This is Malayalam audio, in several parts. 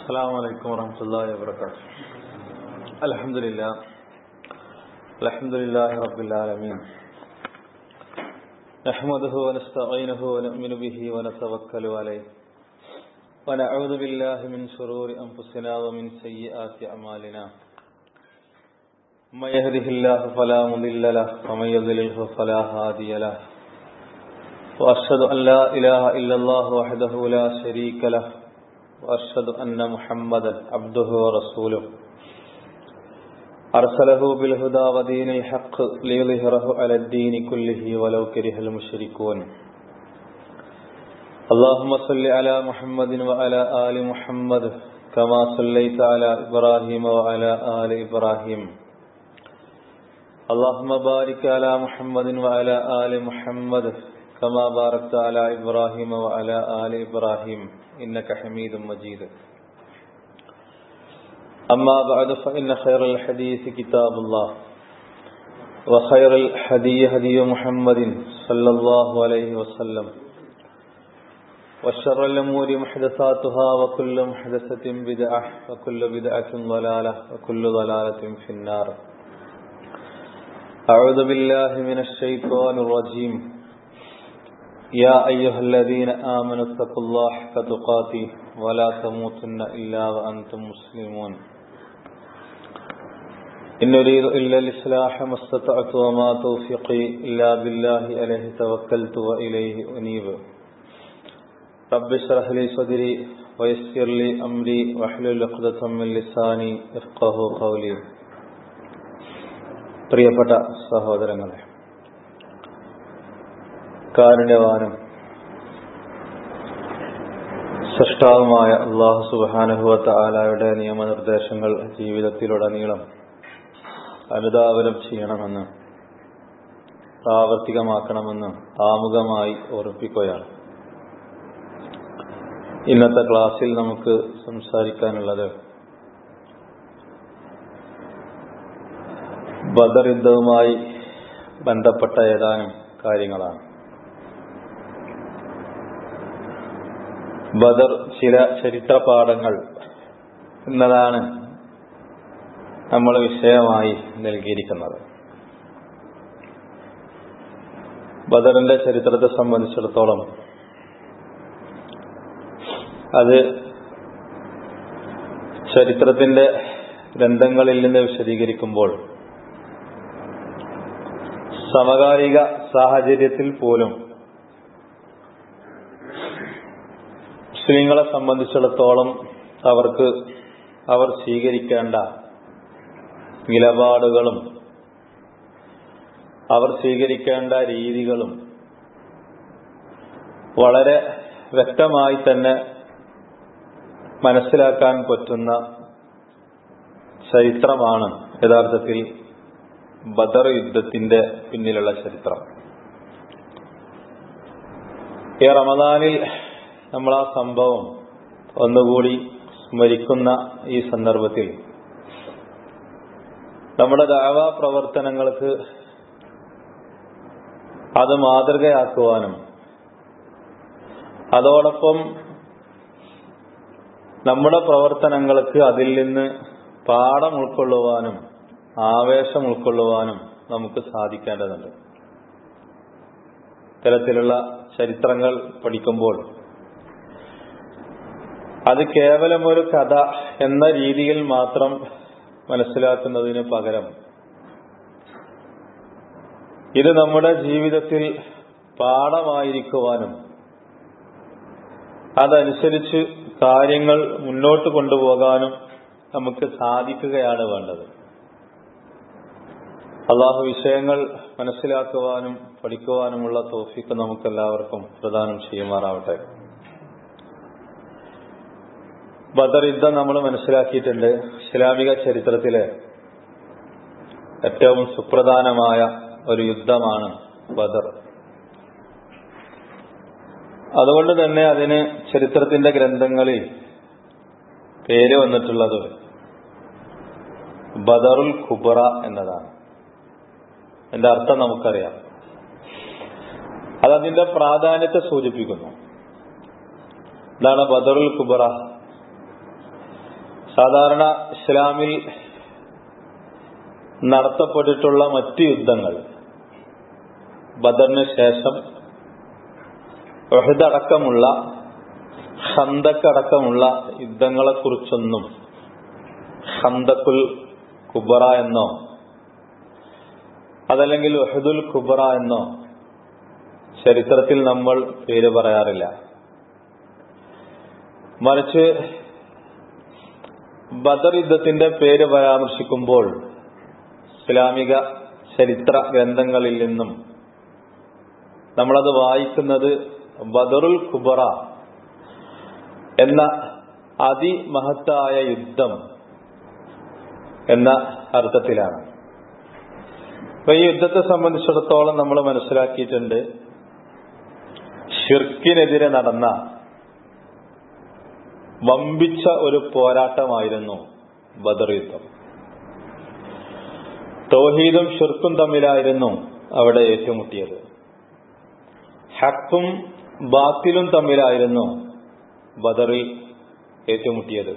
السلام عليكم ورحمة الله وبركاته الحمد لله الحمد لله رب العالمين نحمده ونستعينه ونؤمن به ونتوكل عليه ونعوذ بالله من شرور أنفسنا ومن سيئات أعمالنا من يهده الله فلا مضل له ومن يضلله فلا هادي له وأشهد أن لا إله إلا الله وحده لا شريك له وأشهد أن محمدا عبده ورسوله أرسله بالهدى ودين الحق ليظهره على الدين كله ولو كره المشركون اللهم صل على محمد وعلى آل محمد كما صليت على إبراهيم وعلى آل إبراهيم اللهم بارك على محمد وعلى آل محمد كما باركت على إبراهيم وعلى آل إبراهيم إنك حميد مجيد أما بعد فإن خير الحديث كتاب الله وخير الحدي هدي محمد صلى الله عليه وسلم وشر الأمور محدثاتها وكل محدثة بدعة وكل بدعة ضلالة وكل ضلالة في النار أعوذ بالله من الشيطان الرجيم يا أيها الذين آمنوا اتقوا الله حق تقاته ولا تموتن إلا وأنتم مسلمون إن أريد إلا الإصلاح ما استطعت وما توفيقي إلا بالله عليه توكلت وإليه أنيب رب اشرح لي صدري ويسر لي أمري واحلل عقدة من لساني يفقه قولي പ്രിയപ്പെട്ട സഹോദരങ്ങളെ കാരുണ്യവാനും സൃഷ്ടാവുമായ അള്ളാഹു സുബാനുഹുവത്ത ആലായുടെ നിയമനിർദ്ദേശങ്ങൾ ജീവിതത്തിലുടനീളം അനുധാവനം ചെയ്യണമെന്ന് പ്രാവർത്തികമാക്കണമെന്ന് ആമുഖമായി ഓർപ്പിക്കുകയാണ് ഇന്നത്തെ ക്ലാസ്സിൽ നമുക്ക് സംസാരിക്കാനുള്ളത് ബദർ യുദ്ധവുമായി ബന്ധപ്പെട്ട ഏതാനും കാര്യങ്ങളാണ് ബദർ ചില ചരിത്ര പാഠങ്ങൾ എന്നതാണ് നമ്മൾ വിഷയമായി നൽകിയിരിക്കുന്നത് ബദറിന്റെ ചരിത്രത്തെ സംബന്ധിച്ചിടത്തോളം അത് ചരിത്രത്തിന്റെ ഗ്രന്ഥങ്ങളിൽ നിന്ന് വിശദീകരിക്കുമ്പോൾ സമകാലിക സാഹചര്യത്തിൽ പോലും മുസ്ലിങ്ങളെ സംബന്ധിച്ചിടത്തോളം അവർക്ക് അവർ സ്വീകരിക്കേണ്ട നിലപാടുകളും അവർ സ്വീകരിക്കേണ്ട രീതികളും വളരെ വ്യക്തമായി തന്നെ മനസ്സിലാക്കാൻ പറ്റുന്ന ചരിത്രമാണ് യഥാർത്ഥത്തിൽ ബദർ യുദ്ധത്തിന്റെ പിന്നിലുള്ള ചരിത്രം ഈ റമദാനിൽ നമ്മൾ ആ സംഭവം ഒന്നുകൂടി സ്മരിക്കുന്ന ഈ സന്ദർഭത്തിൽ നമ്മുടെ ദാവാ പ്രവർത്തനങ്ങൾക്ക് അത് മാതൃകയാക്കുവാനും അതോടൊപ്പം നമ്മുടെ പ്രവർത്തനങ്ങൾക്ക് അതിൽ നിന്ന് പാഠം ഉൾക്കൊള്ളുവാനും ആവേശം ഉൾക്കൊള്ളുവാനും നമുക്ക് സാധിക്കേണ്ടതുണ്ട് ഇത്തരത്തിലുള്ള ചരിത്രങ്ങൾ പഠിക്കുമ്പോൾ അത് കേവലം ഒരു കഥ എന്ന രീതിയിൽ മാത്രം മനസ്സിലാക്കുന്നതിന് പകരം ഇത് നമ്മുടെ ജീവിതത്തിൽ പാഠമായിരിക്കുവാനും അതനുസരിച്ച് കാര്യങ്ങൾ മുന്നോട്ട് കൊണ്ടുപോകാനും നമുക്ക് സാധിക്കുകയാണ് വേണ്ടത് അള്ളാഹു വിഷയങ്ങൾ മനസ്സിലാക്കുവാനും പഠിക്കുവാനുമുള്ള തോഫിക്ക് നമുക്കെല്ലാവർക്കും പ്രദാനം ചെയ്യുമാറാവട്ടെ ബദർ യുദ്ധം നമ്മൾ മനസ്സിലാക്കിയിട്ടുണ്ട് ഇസ്ലാമിക ചരിത്രത്തിലെ ഏറ്റവും സുപ്രധാനമായ ഒരു യുദ്ധമാണ് ബദർ അതുകൊണ്ട് തന്നെ അതിന് ചരിത്രത്തിന്റെ ഗ്രന്ഥങ്ങളിൽ പേര് വന്നിട്ടുള്ളത് ബദറുൽ ഖുബറ എന്നതാണ് എന്റെ അർത്ഥം നമുക്കറിയാം അതതിന്റെ പ്രാധാന്യത്തെ സൂചിപ്പിക്കുന്നു എന്താണ് ബദറുൽ കുബറ സാധാരണ ഇസ്ലാമിൽ നടത്തപ്പെട്ടിട്ടുള്ള മറ്റ് യുദ്ധങ്ങൾ ബദറിന് ശേഷം ഒഹദടക്കമുള്ള ഹന്തക്കടക്കമുള്ള യുദ്ധങ്ങളെക്കുറിച്ചൊന്നും ഹന്തക്കുൽ കുബറ എന്നോ അതല്ലെങ്കിൽ ഒഹദുൽ കുബറ എന്നോ ചരിത്രത്തിൽ നമ്മൾ പേര് പറയാറില്ല മറിച്ച് ബദർ യുദ്ധത്തിന്റെ പേര് പരാമർശിക്കുമ്പോൾ ഇസ്ലാമിക ചരിത്ര ഗ്രന്ഥങ്ങളിൽ നിന്നും നമ്മളത് വായിക്കുന്നത് ബദറുൽ കുബറ എന്ന അതിമഹത്തായ യുദ്ധം എന്ന അർത്ഥത്തിലാണ് അപ്പൊ ഈ യുദ്ധത്തെ സംബന്ധിച്ചിടത്തോളം നമ്മൾ മനസ്സിലാക്കിയിട്ടുണ്ട് ഷിർക്കിനെതിരെ നടന്ന വമ്പിച്ച ഒരു പോരാട്ടമായിരുന്നു ബദർ യുദ്ധം തൗഹീദും ഷിർക്കും തമ്മിലായിരുന്നു അവിടെ ഏറ്റുമുട്ടിയത് ഹക്കും ബാത്തിലും തമ്മിലായിരുന്നു ബദറിൽ ഏറ്റുമുട്ടിയത്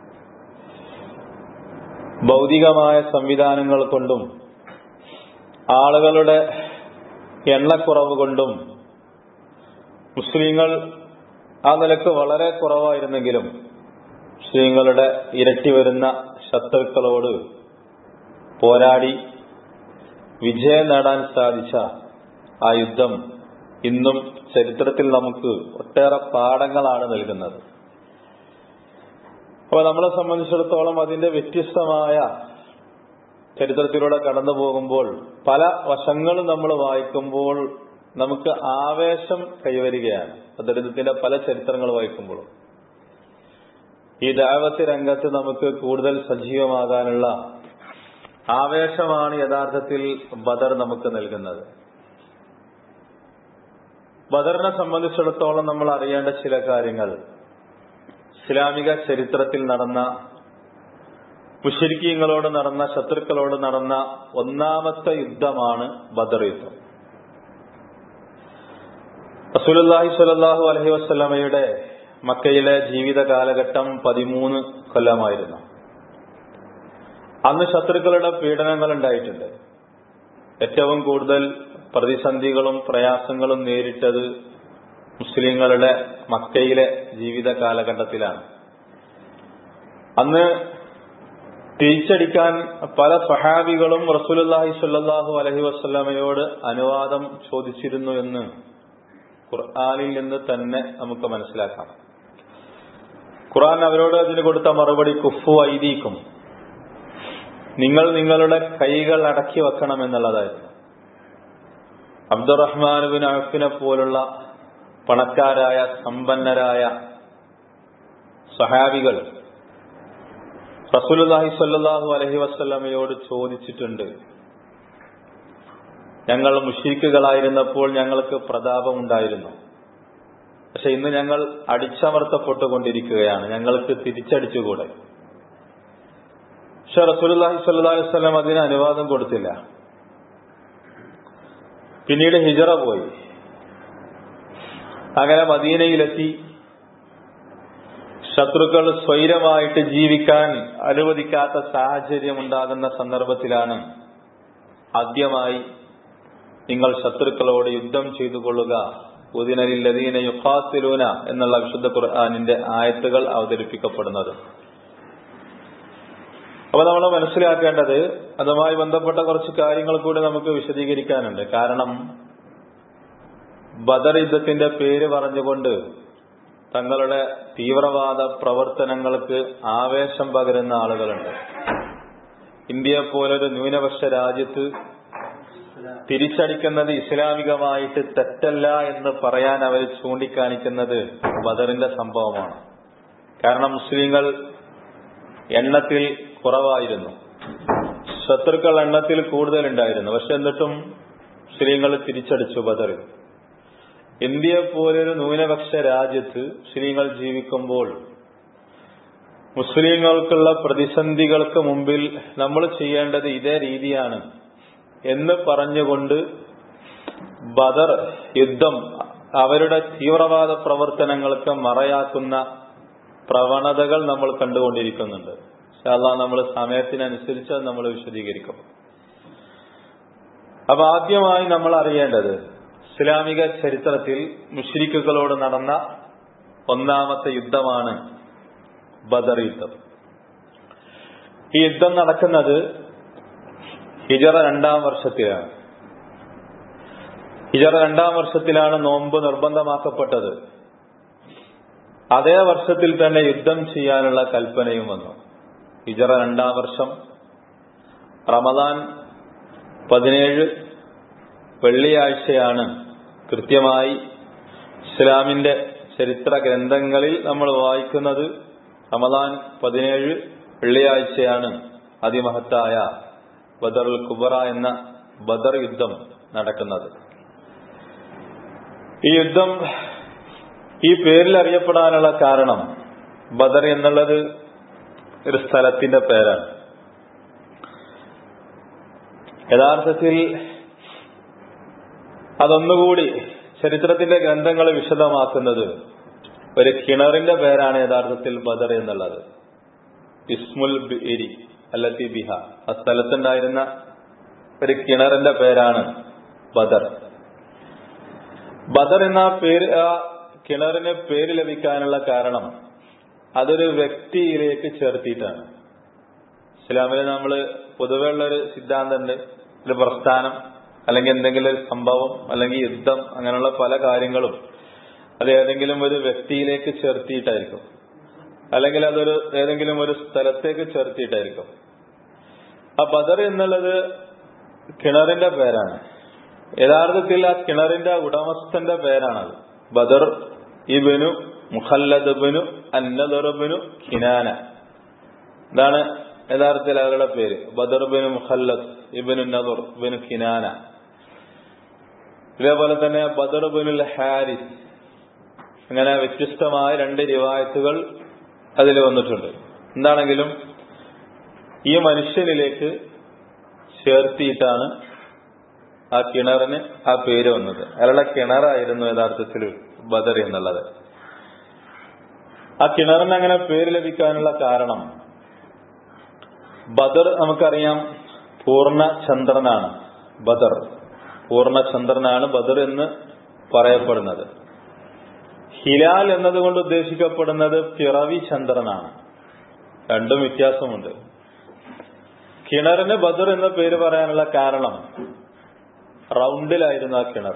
ഭൗതികമായ സംവിധാനങ്ങൾ കൊണ്ടും ആളുകളുടെ എണ്ണക്കുറവ് കൊണ്ടും മുസ്ലിങ്ങൾ ആ നിലക്ക് വളരെ കുറവായിരുന്നെങ്കിലും മുസ്ലിങ്ങളുടെ ഇരട്ടി വരുന്ന ശത്രുക്കളോട് പോരാടി വിജയം നേടാൻ സാധിച്ച ആ യുദ്ധം ഇന്നും ചരിത്രത്തിൽ നമുക്ക് ഒട്ടേറെ പാഠങ്ങളാണ് നൽകുന്നത് അപ്പൊ നമ്മളെ സംബന്ധിച്ചിടത്തോളം അതിന്റെ വ്യത്യസ്തമായ ചരിത്രത്തിലൂടെ കടന്നു പോകുമ്പോൾ പല വശങ്ങളും നമ്മൾ വായിക്കുമ്പോൾ നമുക്ക് ആവേശം കൈവരികയാണ് അദ്ദേഹത്തിന്റെ പല ചരിത്രങ്ങൾ വായിക്കുമ്പോഴും ഈ ദാവത്ത് രംഗത്ത് നമുക്ക് കൂടുതൽ സജീവമാകാനുള്ള ആവേശമാണ് യഥാർത്ഥത്തിൽ ബദർ നമുക്ക് നൽകുന്നത് ബദറിനെ സംബന്ധിച്ചിടത്തോളം നമ്മൾ അറിയേണ്ട ചില കാര്യങ്ങൾ ഇസ്ലാമിക ചരിത്രത്തിൽ നടന്ന മുഷരിക്കീങ്ങളോട് നടന്ന ശത്രുക്കളോട് നടന്ന ഒന്നാമത്തെ യുദ്ധമാണ് ബദർ യുദ്ധം റസൂലുല്ലാഹി സ്വല്ലല്ലാഹു അലൈഹി വസല്ലമയുടെ മക്കയിലെ ജീവിത കാലഘട്ടം പതിമൂന്ന് കൊല്ലമായിരുന്നു അന്ന് ശത്രുക്കളുടെ പീഡനങ്ങൾ ഉണ്ടായിട്ടുണ്ട് ഏറ്റവും കൂടുതൽ പ്രതിസന്ധികളും പ്രയാസങ്ങളും നേരിട്ടത് മുസ്ലിങ്ങളുടെ മക്കയിലെ ജീവിത കാലഘട്ടത്തിലാണ് അന്ന് തിരിച്ചടിക്കാൻ പല സഹാബികളും റസൂലുല്ലാഹി സ്വല്ലല്ലാഹു അലഹി വസ്ലമയോട് അനുവാദം ചോദിച്ചിരുന്നു എന്ന് ഖുർആാനിൽ നിന്ന് തന്നെ നമുക്ക് മനസ്സിലാക്കാം ഖുർആൻ അവരോട് അതിന് കൊടുത്ത മറുപടി കുഫു ഐദീക്കും നിങ്ങൾ നിങ്ങളുടെ കൈകൾ അടക്കി വെക്കണം എന്നുള്ളതായിരുന്നു അബ്ദുറഹ്മാൻ ബിൻ അഫിനെ പോലുള്ള പണക്കാരായ സമ്പന്നരായ സഹാബികൾ റസൂലുല്ലാഹി സ്വല്ലല്ലാഹു അലഹി വസ്ല്ലമയോട് ചോദിച്ചിട്ടുണ്ട് ഞങ്ങൾ മുഷീക്കുകളായിരുന്നപ്പോൾ ഞങ്ങൾക്ക് പ്രതാപമുണ്ടായിരുന്നു പക്ഷെ ഇന്ന് ഞങ്ങൾ അടിച്ചമർത്തപ്പെട്ടുകൊണ്ടിരിക്കുകയാണ് ഞങ്ങൾക്ക് തിരിച്ചടിച്ചുകൂടെ പക്ഷെ റസൂലുല്ലാഹി സ്വല്ലല്ലാഹി വസ്ലം അതിന് അനുവാദം കൊടുത്തില്ല പിന്നീട് ഹിജറ പോയി അങ്ങനെ മദീനയിലെത്തി ശത്രുക്കൾ സ്വൈരമായിട്ട് ജീവിക്കാൻ അനുവദിക്കാത്ത സാഹചര്യം ഉണ്ടാകുന്ന സന്ദർഭത്തിലാണ് ആദ്യമായി നിങ്ങൾ ശത്രുക്കളോട് യുദ്ധം ചെയ്തു കൊള്ളുക ഉദിനലില്ലദീന യുഖാത്തിലൂന എന്നുള്ള വിശുദ്ധ ഖുർആാനിന്റെ ആയത്തുകൾ അവതരിപ്പിക്കപ്പെടുന്നത് അപ്പൊ നമ്മൾ മനസ്സിലാക്കേണ്ടത് അതുമായി ബന്ധപ്പെട്ട കുറച്ച് കാര്യങ്ങൾ കൂടി നമുക്ക് വിശദീകരിക്കാനുണ്ട് കാരണം ബദർ യുദ്ധത്തിന്റെ പേര് പറഞ്ഞുകൊണ്ട് തങ്ങളുടെ തീവ്രവാദ പ്രവർത്തനങ്ങൾക്ക് ആവേശം പകരുന്ന ആളുകളുണ്ട് ഇന്ത്യയെ പോലൊരു ന്യൂനപക്ഷ രാജ്യത്ത് തിരിച്ചടിക്കുന്നത് ഇസ്ലാമികമായിട്ട് തെറ്റല്ല എന്ന് പറയാൻ അവർ ചൂണ്ടിക്കാണിക്കുന്നത് ബദറിന്റെ സംഭവമാണ് കാരണം മുസ്ലിങ്ങൾ എണ്ണത്തിൽ കുറവായിരുന്നു ശത്രുക്കൾ എണ്ണത്തിൽ കൂടുതലുണ്ടായിരുന്നു പക്ഷെ എന്നിട്ടും മുസ്ലിങ്ങൾ തിരിച്ചടിച്ചു ബദറിൽ ഇന്ത്യയെ പോലൊരു ന്യൂനപക്ഷ രാജ്യത്ത് മുസ്ലിങ്ങൾ ജീവിക്കുമ്പോൾ മുസ്ലിങ്ങൾക്കുള്ള പ്രതിസന്ധികൾക്ക് മുമ്പിൽ നമ്മൾ ചെയ്യേണ്ടത് ഇതേ രീതിയാണ് എന്ന് പറഞ്ഞുകൊണ്ട് ബദർ യുദ്ധം അവരുടെ തീവ്രവാദ പ്രവർത്തനങ്ങൾക്ക് മറയാക്കുന്ന പ്രവണതകൾ നമ്മൾ കണ്ടുകൊണ്ടിരിക്കുന്നുണ്ട് അല്ല നമ്മൾ സമയത്തിനനുസരിച്ച് അത് നമ്മൾ വിശദീകരിക്കും അപ്പൊ ആദ്യമായി നമ്മൾ അറിയേണ്ടത് ഇസ്ലാമിക ചരിത്രത്തിൽ മുഷ്രിക്കുകളോട് നടന്ന ഒന്നാമത്തെ യുദ്ധമാണ് ബദർ യുദ്ധം ഈ യുദ്ധം നടക്കുന്നത് ഹിജറ രണ്ടാം വർഷത്തിലാണ് ഹിജറ രണ്ടാം വർഷത്തിലാണ് നോമ്പ് നിർബന്ധമാക്കപ്പെട്ടത് അതേ വർഷത്തിൽ തന്നെ യുദ്ധം ചെയ്യാനുള്ള കൽപ്പനയും വന്നു ഹിജറ രണ്ടാം വർഷം റമദാൻ പതിനേഴ് വെള്ളിയാഴ്ചയാണ് കൃത്യമായി ഇസ്ലാമിന്റെ ചരിത്ര ഗ്രന്ഥങ്ങളിൽ നമ്മൾ വായിക്കുന്നത് റമദാൻ പതിനേഴ് വെള്ളിയാഴ്ചയാണ് അതിമഹത്തായ ബദറുൽ കുബറ എന്ന ബദർ യുദ്ധം നടക്കുന്നത് ഈ യുദ്ധം ഈ പേരിൽ അറിയപ്പെടാനുള്ള കാരണം ബദർ എന്നുള്ളത് ഒരു സ്ഥലത്തിന്റെ പേരാണ് യഥാർത്ഥത്തിൽ അതൊന്നുകൂടി ചരിത്രത്തിന്റെ ഗ്രന്ഥങ്ങൾ വിശദമാക്കുന്നത് ഒരു കിണറിന്റെ പേരാണ് യഥാർത്ഥത്തിൽ ബദർ എന്നുള്ളത് ഇസ്മുൽ ബിരി അല്ലത്തി ബിഹ ആ സ്ഥലത്തുണ്ടായിരുന്ന ഒരു കിണറിന്റെ പേരാണ് ബദർ ബദർ എന്ന പേര് ആ കിണറിന് പേര് ലഭിക്കാനുള്ള കാരണം അതൊരു വ്യക്തിയിലേക്ക് ചേർത്തിയിട്ടാണ് ഇസ്ലാമിൽ നമ്മൾ പൊതുവെ ഉള്ള ഒരു സിദ്ധാന്തമുണ്ട് ഒരു പ്രസ്ഥാനം അല്ലെങ്കിൽ എന്തെങ്കിലും ഒരു സംഭവം അല്ലെങ്കിൽ യുദ്ധം അങ്ങനെയുള്ള പല കാര്യങ്ങളും അത് ഏതെങ്കിലും ഒരു വ്യക്തിയിലേക്ക് ചേർത്തിയിട്ടായിരിക്കും അല്ലെങ്കിൽ അതൊരു ഏതെങ്കിലും ഒരു സ്ഥലത്തേക്ക് ചേർത്തിയിട്ടായിരിക്കും ആ ബദർ എന്നുള്ളത് കിണറിന്റെ പേരാണ് യഥാർത്ഥത്തിൽ ആ കിണറിന്റെ ഉടമസ്ഥന്റെ പേരാണത് ബദർ ഇബനു മുഹല്ലദബിനു അന്നദറബിനു ഖിനാന ഇതാണ് യഥാർത്ഥത്തിൽ അയാളുടെ പേര് ബദർബിന് മുഹല്ലദ് ഇബനു നദർ ബിനു ഖിനാന ഇതേപോലെ തന്നെ ബദർബിനുൽ ഹാരിസ് അങ്ങനെ വ്യത്യസ്തമായ രണ്ട് റിവായത്തുകൾ അതിൽ വന്നിട്ടുണ്ട് എന്താണെങ്കിലും ഈ മനുഷ്യനിലേക്ക് ചേർത്തിയിട്ടാണ് ആ കിണറിന് ആ പേര് വന്നത് അയാളുടെ കിണറായിരുന്നു യഥാർത്ഥത്തിൽ ബദർ എന്നുള്ളത് ആ കിണറിന് അങ്ങനെ പേര് ലഭിക്കാനുള്ള കാരണം ബദർ നമുക്കറിയാം പൂർണ്ണ ചന്ദ്രനാണ് ബദർ പൂർണ്ണ ചന്ദ്രനാണ് ബദർ എന്ന് പറയപ്പെടുന്നത് ഹിലാൽ എന്നതുകൊണ്ട് ഉദ്ദേശിക്കപ്പെടുന്നത് പിറവി ചന്ദ്രനാണ് രണ്ടും വ്യത്യാസമുണ്ട് കിണറിന് ബദർ എന്ന പേര് പറയാനുള്ള കാരണം റൗണ്ടിലായിരുന്നു ആ കിണർ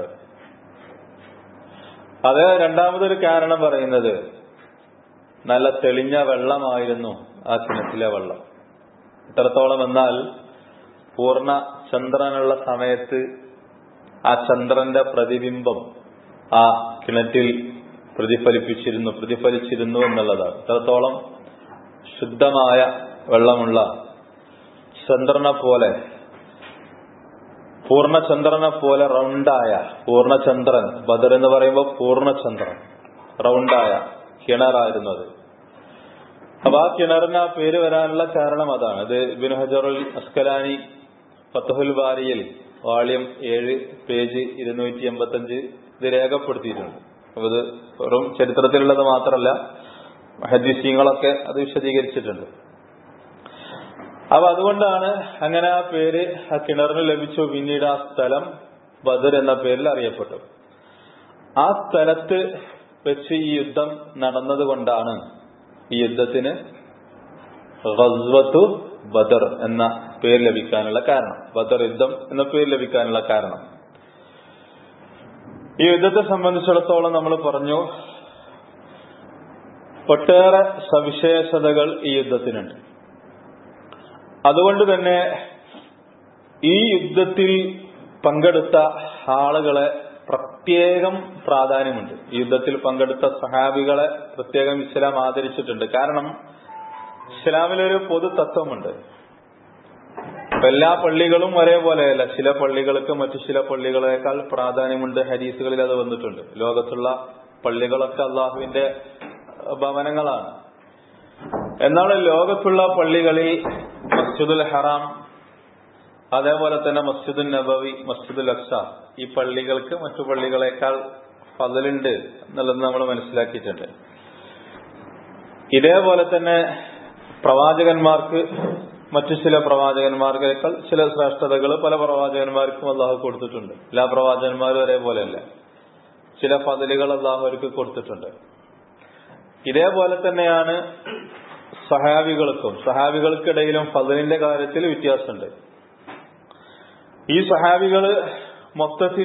അത് രണ്ടാമതൊരു കാരണം പറയുന്നത് നല്ല തെളിഞ്ഞ വെള്ളമായിരുന്നു ആ കിണറ്റിലെ വെള്ളം ഇത്രത്തോളം എന്നാൽ പൂർണ്ണ ചന്ദ്രനുള്ള സമയത്ത് ആ ചന്ദ്രന്റെ പ്രതിബിംബം ആ കിണറ്റിൽ പ്രതിഫലിപ്പിച്ചിരുന്നു പ്രതിഫലിച്ചിരുന്നു എന്നുള്ളതാണ് ഇത്രത്തോളം ശുദ്ധമായ വെള്ളമുള്ള ചന്ദ്രനെ പോലെ പൂർണ്ണചന്ദ്രനെ പോലെ റൗണ്ടായ പൂർണ്ണചന്ദ്രൻ ബദർ എന്ന് പറയുമ്പോൾ പൂർണ്ണചന്ദ്രൻ റൗണ്ടായ കിണറായിരുന്നു അത് അപ്പൊ ആ കിണറിന് ആ പേര് വരാനുള്ള കാരണം അതാണ് ഇത് ഇബിൻ ഹജറുൽ അസ്കലാനി ഫത്തഹുൽ ബാരിയിൽ വാള്യം ഏഴ് പേജ് ഇരുന്നൂറ്റി എൺപത്തി അഞ്ച് ഇത് രേഖപ്പെടുത്തിയിട്ടുണ്ട് അപ്പൊ ഇത് വെറും ചരിത്രത്തിലുള്ളത് മാത്രമല്ല ഹദീസ്യങ്ങളൊക്കെ അത് വിശദീകരിച്ചിട്ടുണ്ട് അപ്പൊ അതുകൊണ്ടാണ് അങ്ങനെ ആ പേര് ആ കിണറിന് ലഭിച്ചു പിന്നീട് ആ സ്ഥലം ബദർ എന്ന പേരിൽ അറിയപ്പെട്ടു ആ സ്ഥലത്ത് വെച്ച് ഈ യുദ്ധം നടന്നത് കൊണ്ടാണ് ഈ യുദ്ധത്തിന് ഗസ്വത്തു ബദർ എന്ന പേര് ലഭിക്കാനുള്ള കാരണം ബദർ യുദ്ധം എന്ന പേര് ലഭിക്കാനുള്ള കാരണം ഈ യുദ്ധത്തെ സംബന്ധിച്ചിടത്തോളം നമ്മൾ പറഞ്ഞു ഒട്ടേറെ സവിശേഷതകൾ ഈ യുദ്ധത്തിനുണ്ട് അതുകൊണ്ട് തന്നെ ഈ യുദ്ധത്തിൽ പങ്കെടുത്ത ആളുകളെ പ്രത്യേകം പ്രാധാന്യമുണ്ട് ഈ യുദ്ധത്തിൽ പങ്കെടുത്ത സഹാബികളെ പ്രത്യേകം ഇസ്ലാം ആദരിച്ചിട്ടുണ്ട് കാരണം ഇസ്ലാമിലൊരു പൊതു തത്വമുണ്ട് എല്ലാ പള്ളികളും ഒരേപോലെയല്ല ചില പള്ളികൾക്ക് മറ്റു ചില പള്ളികളെക്കാൾ പ്രാധാന്യമുണ്ട് ഹരീസുകളിൽ അത് വന്നിട്ടുണ്ട് ലോകത്തുള്ള പള്ളികളൊക്കെ അള്ളാഹുവിന്റെ ഭവനങ്ങളാണ് എന്നാൽ ലോകത്തുള്ള പള്ളികളിൽ മസ്ജിദുൽ ഹറാം അതേപോലെ തന്നെ മസ്ജിദുൽ നബവി മസ്ജിദുൽ അക്സ ഈ പള്ളികൾക്ക് മറ്റു പള്ളികളെക്കാൾ ഫതലുണ്ട് എന്നുള്ളത് നമ്മൾ മനസ്സിലാക്കിയിട്ടുണ്ട് ഇതേപോലെ തന്നെ പ്രവാചകന്മാർക്ക് മറ്റു ചില പ്രവാചകന്മാർക്കേക്കാൾ ചില ശ്രേഷ്ഠതകൾ പല പ്രവാചകന്മാർക്കും അള്ളാഹു കൊടുത്തിട്ടുണ്ട് എല്ലാ പ്രവാചകന്മാരും ഒരേപോലെയല്ല ചില പതിലുകൾ അള്ളാഹു അവർക്ക് കൊടുത്തിട്ടുണ്ട് ഇതേപോലെ തന്നെയാണ് സഹാബികൾക്കും സഹാബികൾക്കിടയിലും ഫതിലിന്റെ കാര്യത്തിൽ വ്യത്യാസമുണ്ട് ഈ സഹാബികള് മൊത്തത്തിൽ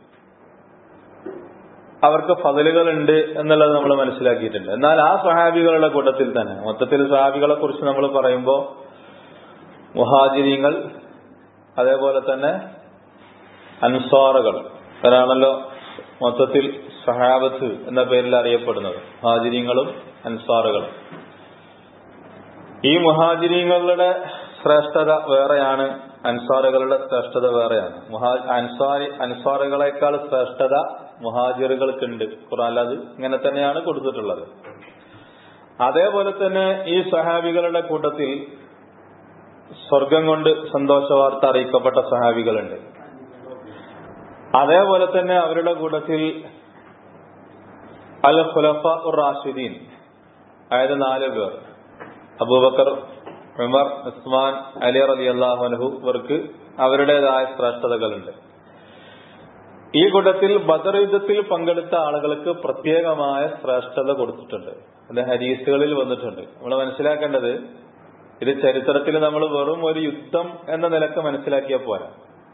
അവർക്ക് ഫതിലുകൾ ഉണ്ട് എന്നുള്ളത് നമ്മൾ മനസ്സിലാക്കിയിട്ടുണ്ട് എന്നാൽ ആ സഹാബികളുടെ കൂട്ടത്തിൽ തന്നെ മൊത്തത്തിൽ സഹാബികളെ കുറിച്ച് നമ്മൾ പറയുമ്പോൾ മുഹാജിരിങ്ങൾ അതേപോലെ തന്നെ അൻസാറുകൾ അവരാണല്ലോ മൊത്തത്തിൽ സഹാബത്ത് എന്ന പേരിൽ അറിയപ്പെടുന്നത് മുഹാജിരിങ്ങളും അൻസാറുകളും ഈ മുഹാജിരിങ്ങളുടെ ശ്രേഷ്ഠത വേറെയാണ് അൻസാറുകളുടെ ശ്രേഷ്ഠത വേറെയാണ് മുഹാ അൻസാരി അൻസാറുകളെക്കാൾ ശ്രേഷ്ഠത മുഹാജിറുകൾക്കുണ്ട് ഖുറാൻ അത് ഇങ്ങനെ തന്നെയാണ് കൊടുത്തിട്ടുള്ളത് അതേപോലെ തന്നെ ഈ സഹാബികളുടെ കൂട്ടത്തിൽ സ്വർഗം കൊണ്ട് സന്തോഷ വാർത്ത അറിയിക്കപ്പെട്ട സഹാബികളുണ്ട് അതേപോലെ തന്നെ അവരുടെ കൂട്ടത്തിൽ അൽ ഖുലഫ ഉർ റാഷിദീൻ അതായത് നാല് പേർ അബൂബക്കർ ഉമർ ഉസ്മാൻ അലി റലി അള്ളാഹുനഹു ഇവർക്ക് അവരുടേതായ ശ്രേഷ്ഠതകളുണ്ട് ഈ കൂട്ടത്തിൽ ബദർ യുദ്ധത്തിൽ പങ്കെടുത്ത ആളുകൾക്ക് പ്രത്യേകമായ ശ്രേഷ്ഠത കൊടുത്തിട്ടുണ്ട് അത് ഹരീസുകളിൽ വന്നിട്ടുണ്ട് നമ്മൾ മനസ്സിലാക്കേണ്ടത് ഇത് ചരിത്രത്തിൽ നമ്മൾ വെറും ഒരു യുദ്ധം എന്ന നിലക്ക് മനസ്സിലാക്കിയ പോരാ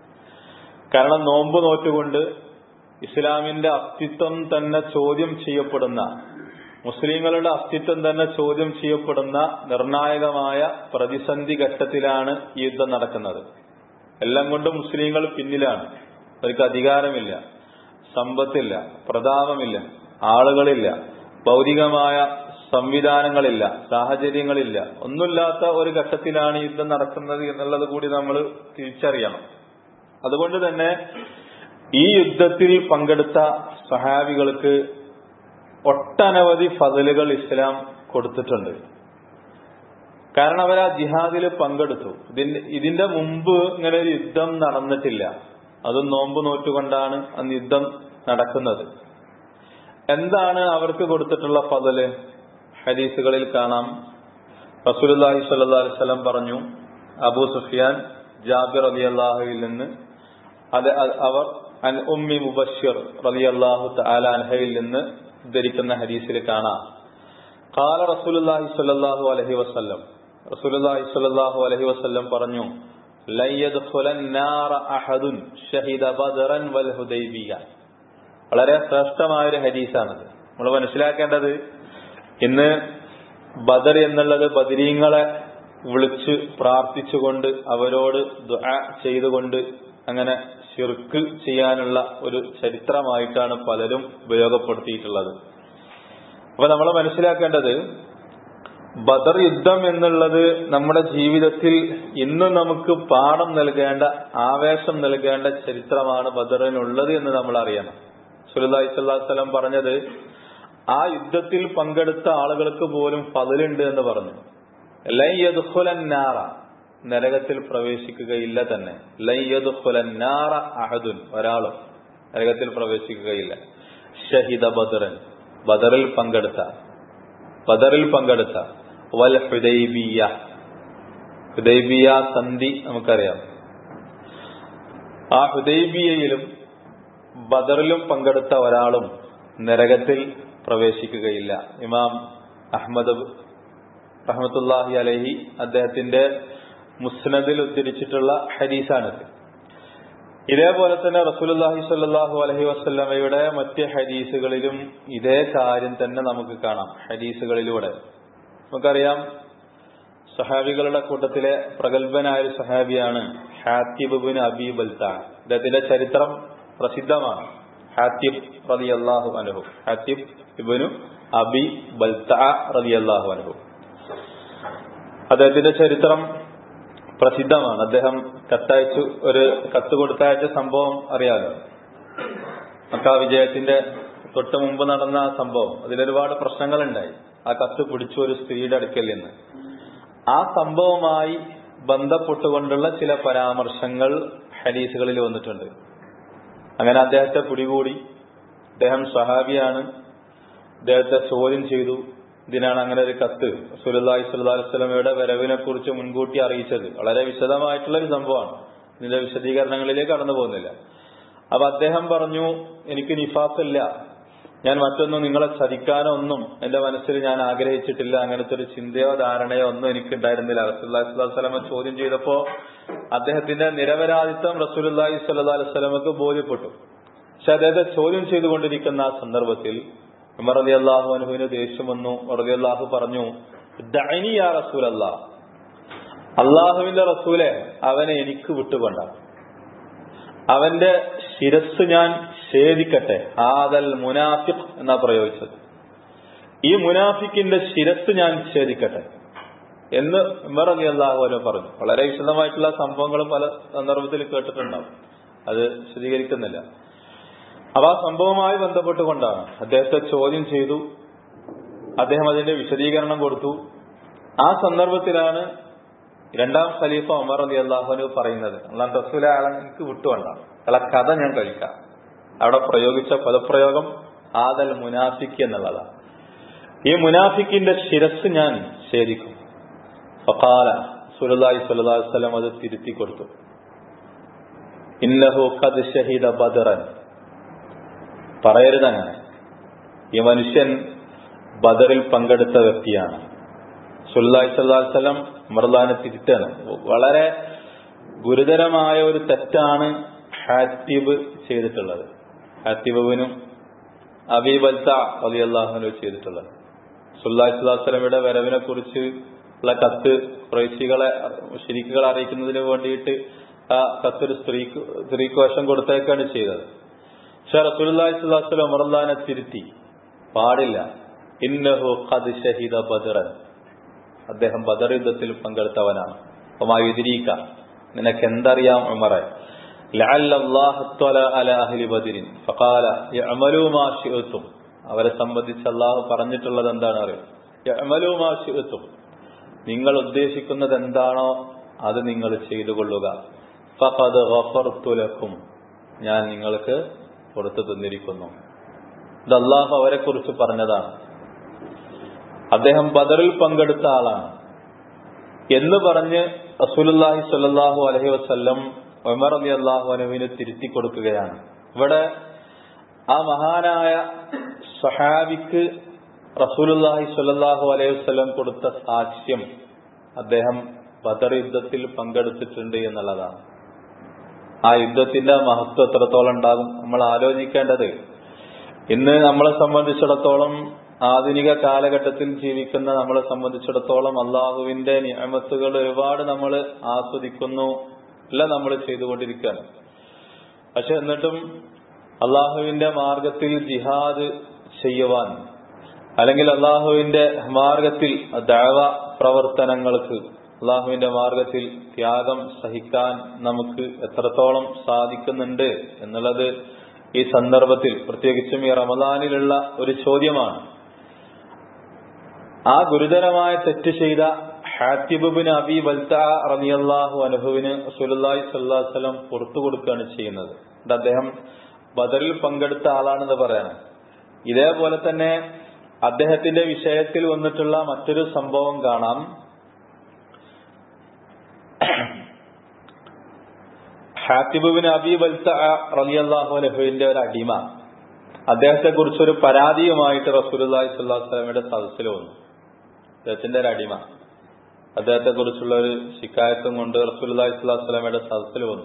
കാരണം നോമ്പ് നോറ്റുകൊണ്ട് ഇസ്ലാമിന്റെ അസ്തിത്വം തന്നെ ചോദ്യം ചെയ്യപ്പെടുന്ന മുസ്ലിങ്ങളുടെ അസ്തിത്വം തന്നെ ചോദ്യം ചെയ്യപ്പെടുന്ന നിർണായകമായ പ്രതിസന്ധി ഘട്ടത്തിലാണ് ഈ യുദ്ധം നടക്കുന്നത് എല്ലാം കൊണ്ടും മുസ്ലിങ്ങൾ പിന്നിലാണ് അവർക്ക് അധികാരമില്ല സമ്പത്തില്ല പ്രതാപമില്ല ആളുകളില്ല ഭൗതികമായ സംവിധാനങ്ങളില്ല സാഹചര്യങ്ങളില്ല ഒന്നുമില്ലാത്ത ഒരു ഘട്ടത്തിലാണ് യുദ്ധം നടക്കുന്നത് എന്നുള്ളത് കൂടി നമ്മൾ തിരിച്ചറിയണം അതുകൊണ്ട് തന്നെ ഈ യുദ്ധത്തിൽ പങ്കെടുത്ത സഹാബികൾക്ക് ഒട്ടനവധി ഫതലുകൾ ഇസ്ലാം കൊടുത്തിട്ടുണ്ട് കാരണം അവർ ആ ജിഹാദിൽ പങ്കെടുത്തു ഇതിന്റെ ഇതിന്റെ മുമ്പ് ഇങ്ങനെ ഒരു യുദ്ധം നടന്നിട്ടില്ല അതും നോമ്പ് നോറ്റുകൊണ്ടാണ് അന്ന് യുദ്ധം നടക്കുന്നത് എന്താണ് അവർക്ക് കൊടുത്തിട്ടുള്ള ഫതല് ഹദീസുകളിൽ കാണാം റസൂലുല്ലാഹി സ്വല്ലല്ലാഹി അലൈഹി വസല്ലം പറഞ്ഞു അബൂ സുഫിയാൻ ജാബിർ റളിയല്ലാഹുവിൽ നിന്ന് അത് അവർ അൻ ഉമ്മി മുബഷിർ റളിയല്ലാഹു തആല അൻഹയിൽ നിന്ന് ഉദ്ധരിക്കുന്ന ഹദീസിൽ കാണാം ഖാല റസൂലുള്ളാഹി സ്വല്ലല്ലാഹു അലൈഹി വസല്ലം റസൂലുള്ളാഹി സ്വല്ലല്ലാഹു അലൈഹി വസല്ലം പറഞ്ഞു ലൻ യദ്ഖുലൻ നാറ അഹദുൻ ഷഹിദ ബദറൻ വൽ ഹുദൈബിയ വളരെ ശ്രേഷ്ഠമായ ഒരു ഹദീസാണത് നമ്മൾ മനസ്സിലാക്കേണ്ടത് ഇന്ന് ബദർ എന്നുള്ളത് ബദരീങ്ങളെ വിളിച്ച് പ്രാർത്ഥിച്ചുകൊണ്ട് അവരോട് ദുആ ചെയ്തുകൊണ്ട് അങ്ങനെ ഷിർക്ക് ചെയ്യാനുള്ള ഒരു ചരിത്രമായിട്ടാണ് പലരും ഉപയോഗപ്പെടുത്തിയിട്ടുള്ളത് അപ്പൊ നമ്മൾ മനസ്സിലാക്കേണ്ടത് ബദർ യുദ്ധം എന്നുള്ളത് നമ്മുടെ ജീവിതത്തിൽ ഇന്നും നമുക്ക് പാഠം നൽകേണ്ട ആവേശം നൽകേണ്ട ചരിത്രമാണ് ബദറിനുള്ളത് എന്ന് നമ്മൾ അറിയണം സുലൈ സ്വല്ലം പറഞ്ഞത് ആ യുദ്ധത്തിൽ പങ്കെടുത്ത ആളുകൾക്ക് പോലും ഫതിലുണ്ട് എന്ന് പറഞ്ഞു ലയ്യദ്ഖുലന്നാറ നരകത്തിൽ പ്രവേശിക്കുകയില്ല തന്നെ ലയ്യദ്ഖുലന്നാറ അഹദുൻ ഒരാളും നരകത്തിൽ പ്രവേശിക്കുകയില്ല ഷഹിദ ബദറൻ ബദറിൽ പങ്കെടുത്ത ബദറിൽ പങ്കെടുത്ത വൽ ഹുദൈബിയ ഹുദൈബിയ സന്ധി നമുക്കറിയാം ആ ഹുദൈബിയയിലും ബദറിലും പങ്കെടുത്ത ഒരാളും നരകത്തിൽ പ്രവേശിക്കുകയില്ല ഇമാം അഹമ്മദ് റഹമത്തുല്ലാഹി അലഹി അദ്ദേഹത്തിന്റെ മുസ്നദിൽ ഉദ്ധരിച്ചിട്ടുള്ള ഹദീസാണിത് ഇതേപോലെ തന്നെ റസൂലുല്ലാഹി സ്വല്ലല്ലാഹു അലഹി വസ്ല്ലമയുടെ മറ്റ് ഹദീസുകളിലും ഇതേ കാര്യം തന്നെ നമുക്ക് കാണാം ഹദീസുകളിലൂടെ നമുക്കറിയാം സഹാബികളുടെ കൂട്ടത്തിലെ പ്രഗത്ഭനായ ഒരു സഹാബിയാണ് ഹാത്തിബിൻ അബി ബൽത്താൻ അദ്ദേഹത്തിന്റെ ചരിത്രം പ്രസിദ്ധമാണ് ഹാത്തിബ് റലി അള്ളാഹു അനുഹു ഹാത്തിബ് ഇബിനു അബി ബൽത്ത റലി അള്ളാഹു അനുഹു അദ്ദേഹത്തിന്റെ ചരിത്രം പ്രസിദ്ധമാണ് അദ്ദേഹം കത്തയച്ചു ഒരു കത്ത് കൊടുത്തയച്ച സംഭവം അറിയാലോ മക്ക വിജയത്തിന്റെ തൊട്ട് മുമ്പ് നടന്ന ആ സംഭവം അതിലൊരുപാട് പ്രശ്നങ്ങളുണ്ടായി ആ കത്ത് പിടിച്ചു ഒരു സ്ത്രീയുടെ അടുക്കൽ നിന്ന് ആ സംഭവവുമായി ബന്ധപ്പെട്ടുകൊണ്ടുള്ള ചില പരാമർശങ്ങൾ ഹദീസുകളിൽ വന്നിട്ടുണ്ട് അങ്ങനെ അദ്ദേഹത്തെ പിടികൂടി അദ്ദേഹം സഹാബിയാണ് അദ്ദേഹത്തെ ചോദ്യം ചെയ്തു ഇതിനാണ് അങ്ങനെ ഒരു കത്ത് സുലല്ലാഹി സ്വല്ലി വസ്ലമയുടെ വരവിനെ കുറിച്ച് മുൻകൂട്ടി അറിയിച്ചത് വളരെ വിശദമായിട്ടുള്ള ഒരു സംഭവമാണ് ഇതിന്റെ വിശദീകരണങ്ങളിലേക്ക് കടന്നു പോകുന്നില്ല അപ്പൊ അദ്ദേഹം പറഞ്ഞു എനിക്ക് നിഫാസില്ല ഞാൻ മറ്റൊന്നും നിങ്ങളെ ചതിക്കാനോ ഒന്നും എന്റെ മനസ്സിൽ ഞാൻ ആഗ്രഹിച്ചിട്ടില്ല അങ്ങനത്തെ ഒരു ചിന്തയോ ധാരണയോ ഒന്നും എനിക്ക് ഉണ്ടായിരുന്നില്ല റസൂല്ലാഹി സ്വലമ ചോദ്യം ചെയ്തപ്പോ അദ്ദേഹത്തിന്റെ നിരപരാധിത്വം റസൂലി സ്വല്ലാ വസ്ലമക്ക് ബോധ്യപ്പെട്ടു പക്ഷെ അദ്ദേഹത്തെ ചോദ്യം ചെയ്തുകൊണ്ടിരിക്കുന്ന ആ സന്ദർഭത്തിൽ ഉമർ അലി അള്ളാഹു അനുഹുവിന് ദേഷ്യം വന്നു റലി അള്ളാഹു പറഞ്ഞു ദഅനി യാ റസൂലല്ല അള്ളാഹുവിന്റെ റസൂലെ അവനെ എനിക്ക് വിട്ടുകൊണ്ട അവന്റെ ശിരസ് ഞാൻ ഛേദിക്കട്ടെ ആദൽ മുനാഫിഖ് എന്നാ പ്രയോഗിച്ചത് ഈ മുനാഫിക്കിന്റെ ശിരസ് ഞാൻ ഛേദിക്കട്ടെ എന്ന് ഉമർ അലി അള്ളാഹു പറഞ്ഞു വളരെ വിശദമായിട്ടുള്ള സംഭവങ്ങൾ പല സന്ദർഭത്തിൽ കേട്ടിട്ടുണ്ടാവും അത് വിശദീകരിക്കുന്നില്ല അപ്പൊ ആ സംഭവവുമായി ബന്ധപ്പെട്ടുകൊണ്ടാണ് അദ്ദേഹത്തെ ചോദ്യം ചെയ്തു അദ്ദേഹം അതിന്റെ വിശദീകരണം കൊടുത്തു ആ സന്ദർഭത്തിലാണ് രണ്ടാം ഖലീഫ ഉമർ അലി അള്ളാഹുന് പറയുന്നത് അള്ളാൻ റസൂല അയാളെ എനിക്ക് വിട്ടുകൊണ്ട അയാളെ കഥ ഞാൻ കഴിക്കാം അവിടെ പ്രയോഗിച്ച പദപ്രയോഗം ആദൽ മുനാഫിക്ക് എന്നുള്ളതാണ് ഈ മുനാഫിക്കിന്റെ ശിരസ് ഞാൻ ഛേദിക്കും ഫഖാല സുലല്ലാഹി സ്വല്ലല്ലാഹു അലൈഹി വസല്ലം അത് തിരുത്തി കൊടുത്തു ഇന്നഹു ഖദ് ഷഹീദ ബദറൻ പറയരുത് അങ്ങനെ ഈ മനുഷ്യൻ ബദറിൽ പങ്കെടുത്ത വ്യക്തിയാണ് സുല്ലാഹി സ്വല്ലാസ്ലം മർദാനെ തിരുത്താണ് വളരെ ഗുരുതരമായ ഒരു തെറ്റാണ് ഹാത്തിബ് ചെയ്തിട്ടുള്ളത് ഹാത്തിബിനും അബീബൽത്ത അലി അള്ളാഹുനു ചെയ്തിട്ടുള്ളത് സുല്ലാഹി സ്വലാസ്ലമിയുടെ വരവിനെ കുറിച്ച് ഉള്ള കത്ത് പ്രൈശികളെ ശരിക്കുകളെ അറിയിക്കുന്നതിന് വേണ്ടിയിട്ട് ആ കത്തൊരു സ്ത്രീക്ക് സ്ത്രീകോശം കൊടുത്തേക്കാണ് ചെയ്തത് പക്ഷെ റസൂലി സ്വലാസ്ലം ഉമർലാനെ തിരുത്തി പാടില്ല ഇന്നഹു ഖദ് ഷഹീദ ബദറൻ അദ്ദേഹം ബദർ യുദ്ധത്തിൽ പങ്കെടുത്തവനാണ് ഒമാതിരീക്ക നിനക്ക് എന്തറിയാം ഉമറെ അവരെ സംബന്ധിച്ച് അള്ളാഹു പറഞ്ഞിട്ടുള്ളത് എന്താണ് അറിയാം നിങ്ങൾ ഉദ്ദേശിക്കുന്നത് എന്താണോ അത് നിങ്ങൾ ചെയ്തു കൊള്ളുക ഫഖദ് ഗഫർതുലക്കും ഞാൻ നിങ്ങൾക്ക് പുറത്തു തന്നിരിക്കുന്നു ഇത് അള്ളാഹു അവരെ കുറിച്ച് പറഞ്ഞതാണ് അദ്ദേഹം ബദറിൽ പങ്കെടുത്ത ആളാണ് എന്ന് പറഞ്ഞ് റസൂലുല്ലാഹി സ്വല്ലല്ലാഹു അലഹി വസ്ല്ലം ഉമർ അലി അള്ളാഹു അനുവിന് തിരുത്തി കൊടുക്കുകയാണ് ഇവിടെ ആ മഹാനായ സഹാബിക്ക് റസൂലുല്ലാഹി സ്വല്ലല്ലാഹു അലൈഹി വസ്ല്ലം കൊടുത്ത സാക്ഷ്യം അദ്ദേഹം ബദർ യുദ്ധത്തിൽ പങ്കെടുത്തിട്ടുണ്ട് എന്നുള്ളതാണ് ആ യുദ്ധത്തിന്റെ മഹത്വം എത്രത്തോളം ഉണ്ടാകും നമ്മൾ ആലോചിക്കേണ്ടത് ഇന്ന് നമ്മളെ സംബന്ധിച്ചിടത്തോളം ആധുനിക കാലഘട്ടത്തിൽ ജീവിക്കുന്ന നമ്മളെ സംബന്ധിച്ചിടത്തോളം അള്ളാഹുവിന്റെ നിയമത്തുകൾ ഒരുപാട് നമ്മൾ ആസ്വദിക്കുന്നു എല്ലാം നമ്മൾ ചെയ്തുകൊണ്ടിരിക്കുകയാണ് പക്ഷെ എന്നിട്ടും അള്ളാഹുവിന്റെ മാർഗത്തിൽ ജിഹാദ് ചെയ്യുവാൻ അല്ലെങ്കിൽ അള്ളാഹുവിന്റെ മാർഗത്തിൽ ദാവ പ്രവർത്തനങ്ങൾക്ക് അള്ളാഹുവിന്റെ മാർഗത്തിൽ ത്യാഗം സഹിക്കാൻ നമുക്ക് എത്രത്തോളം സാധിക്കുന്നുണ്ട് എന്നുള്ളത് ഈ സന്ദർഭത്തിൽ പ്രത്യേകിച്ചും ഈ റമദാനിലുള്ള ഒരു ചോദ്യമാണ് ആ ഗുരുതരമായ തെറ്റ് ചെയ്ത ഹാത്തിബിൻ അബി വൽത്ത റലിയല്ലാഹു അനുഹുവിന് സുലുല്ലാഹി സ്വല്ലാസ്ലം പുറത്തു കൊടുക്കുകയാണ് ചെയ്യുന്നത് ഇത് അദ്ദേഹം ബദറിൽ പങ്കെടുത്ത ആളാണെന്ന് പറയാണ് ഇതേപോലെ തന്നെ അദ്ദേഹത്തിന്റെ വിഷയത്തിൽ വന്നിട്ടുള്ള മറ്റൊരു സംഭവം കാണാം ഹാത്തിബിൻ അബി വൽത്ത റലിയല്ലാഹു അനുഹുവിന്റെ ഒരു അടിമ അദ്ദേഹത്തെ കുറിച്ചൊരു പരാതിയുമായിട്ട് റസൂലുല്ലാഹി സ്വല്ലല്ലാഹു അലൈഹി വസല്ലമയുടെ സദസ്സിൽ വന്നു അദ്ദേഹത്തിന്റെ ഒരു അടിമ അദ്ദേഹത്തെ കുറിച്ചുള്ള ഒരു ശിക്കായത്തും കൊണ്ട് റസൂലുല്ലാഹി സ്വല്ലല്ലാഹു അലൈഹി വസല്ലമയുടെ സദസ്സിൽ വന്നു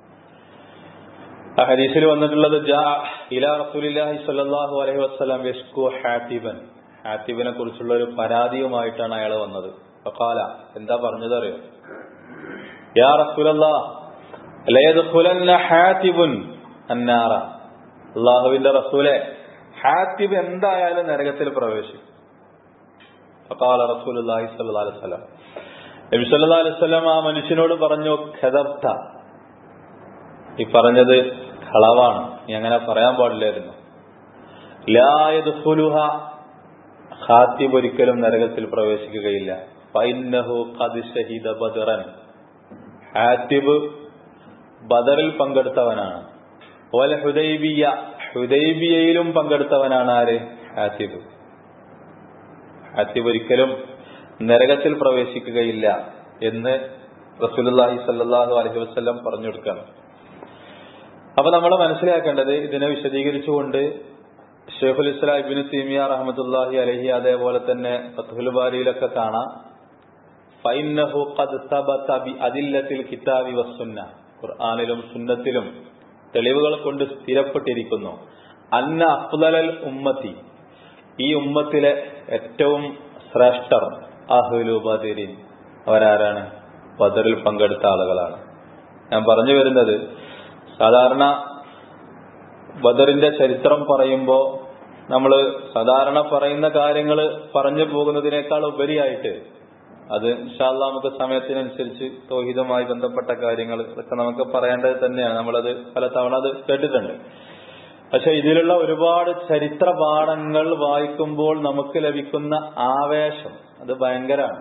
ആ ഹദീസിൽ വന്നിട്ടുള്ളത് ജാ ഇലാ റസൂലില്ലാഹി സ്വല്ലല്ലാഹു അലൈഹി വസല്ലം യഷ്കു ഹാത്തിബൻ ഹാത്തിബിനെ കുറിച്ചുള്ള ഒരു പരാതിയുമായിട്ടാണ് അയാൾ വന്നത് ഫഖാല എന്താ പറഞ്ഞത് അറിയോ യാ റസൂലല്ലാഹ് ലയദ്ഖുലന്ന ഹാത്തിബുൻ അന്നാറ അള്ളാഹുവിന്റെ റസൂലെ ഹാത്തിബ് എന്തായാലും നരകത്തിൽ പ്രവേശിക്കും ഫഖാല റസൂലുള്ളാഹി സ്വല്ലല്ലാഹു അലൈഹി വസല്ലം നബി സല്ലല്ലാഹു അലൈഹി വസല്ലം ആ മനുഷ്യനോട് പറഞ്ഞു ഖദബ്ത ഈ പറഞ്ഞത് കളവാണ് നീ അങ്ങനെ പറയാൻ പാടില്ലായിരുന്നു ലാ യദ്ഖുലുഹ ഖാത്തിബ് ഒരിക്കലും നരകത്തിൽ പ്രവേശിക്കുകയില്ല ഫൈന്നഹു ഖദ് ഷഹീദ ബദറൻ ഹാത്തിബ് ബദറിൽ പങ്കെടുത്തവനാണ് ഓല ഹുദൈബിയ ഹുദൈബിയയിലും പങ്കെടുത്തവനാണ് ആര് ഹാത്തിബ് അത്തിബ് ഒരിക്കലും നരകത്തിൽ പ്രവേശിക്കുകയില്ല എന്ന് റസൂലുള്ളാഹി സല്ലല്ലാഹു അലൈഹി വസല്ലം പറഞ്ഞു കൊടുക്കുകയാണ് അപ്പൊ നമ്മൾ മനസ്സിലാക്കേണ്ടത് ഇതിനെ വിശദീകരിച്ചുകൊണ്ട് ഷെയ്ഖുൽ ഇസ്ലാം ഇബിന് തീമിയ റഹമത്തുല്ലാഹി അലഹി അതേപോലെ തന്നെ ഫത്തുൽ ബാരിയിലൊക്കെ കാണാം ഫൈനഹു ഖദ് സബത ബി അദില്ലത്തിൽ കിതാബി വസ്സുന്ന ഖുർആനിലും സുന്നത്തിലും തെളിവുകൾ കൊണ്ട് സ്ഥിരപ്പെട്ടിരിക്കുന്നു അന്ന അഫ്ദലൽ ഉമ്മത്തി ഈ ഉമ്മത്തിലെ ഏറ്റവും ശ്രേഷ്ഠർ അഹ്ലു ബദരിൻ അവരാരാണ് ബദറിൽ പങ്കെടുത്ത ആളുകളാണ് ഞാൻ പറഞ്ഞു വരുന്നത് സാധാരണ ബദറിന്റെ ചരിത്രം പറയുമ്പോൾ നമ്മൾ സാധാരണ പറയുന്ന കാര്യങ്ങൾ പറഞ്ഞു പോകുന്നതിനേക്കാൾ ഉപരിയായിട്ട് അത് ഇൻഷാല്ല നമുക്ക് സമയത്തിനനുസരിച്ച് തോഹിതവുമായി ബന്ധപ്പെട്ട കാര്യങ്ങൾ ഇതൊക്കെ നമുക്ക് പറയേണ്ടത് തന്നെയാണ് നമ്മളത് പല തവണ അത് കേട്ടിട്ടുണ്ട് പക്ഷെ ഇതിലുള്ള ഒരുപാട് ചരിത്ര പാഠങ്ങൾ വായിക്കുമ്പോൾ നമുക്ക് ലഭിക്കുന്ന ആവേശം അത് ഭയങ്കരമാണ്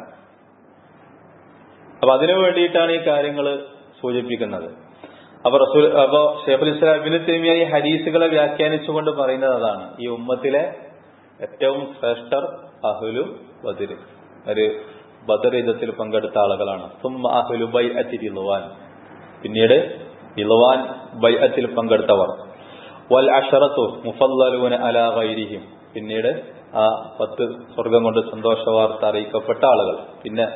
അപ്പൊ അതിനു വേണ്ടിയിട്ടാണ് ഈ കാര്യങ്ങൾ സൂചിപ്പിക്കുന്നത് അപ്പൊ റസൂൽ അപ്പൊ ഷേഖുൽ ഇസ്ലാം ഇബിന് തേമിയ ഈ ഹദീസുകളെ വ്യാഖ്യാനിച്ചുകൊണ്ട് പറയുന്നത് അതാണ് ഈ ഉമ്മത്തിലെ ഏറ്റവും ശ്രേഷ്ഠർ അഹുലു ബദിർ ഒരു ബദർ യുദ്ധത്തിൽ പങ്കെടുത്ത ആളുകളാണ് സുമ്മ അഹുലു ബൈ അത്തിരിലുവാൻ പിന്നീട് ഇലുവാൻ ബൈ അത്തിൽ പങ്കെടുത്തവർ വൽ അഷറത്തു മുഫല്ലലൂന അലാ ഗൈരിഹിം പിന്നീട് ആ പത്ത് സ്വർഗം കൊണ്ട് സന്തോഷ വാർത്ത അറിയിക്കപ്പെട്ട ആളുകൾ പിന്നെ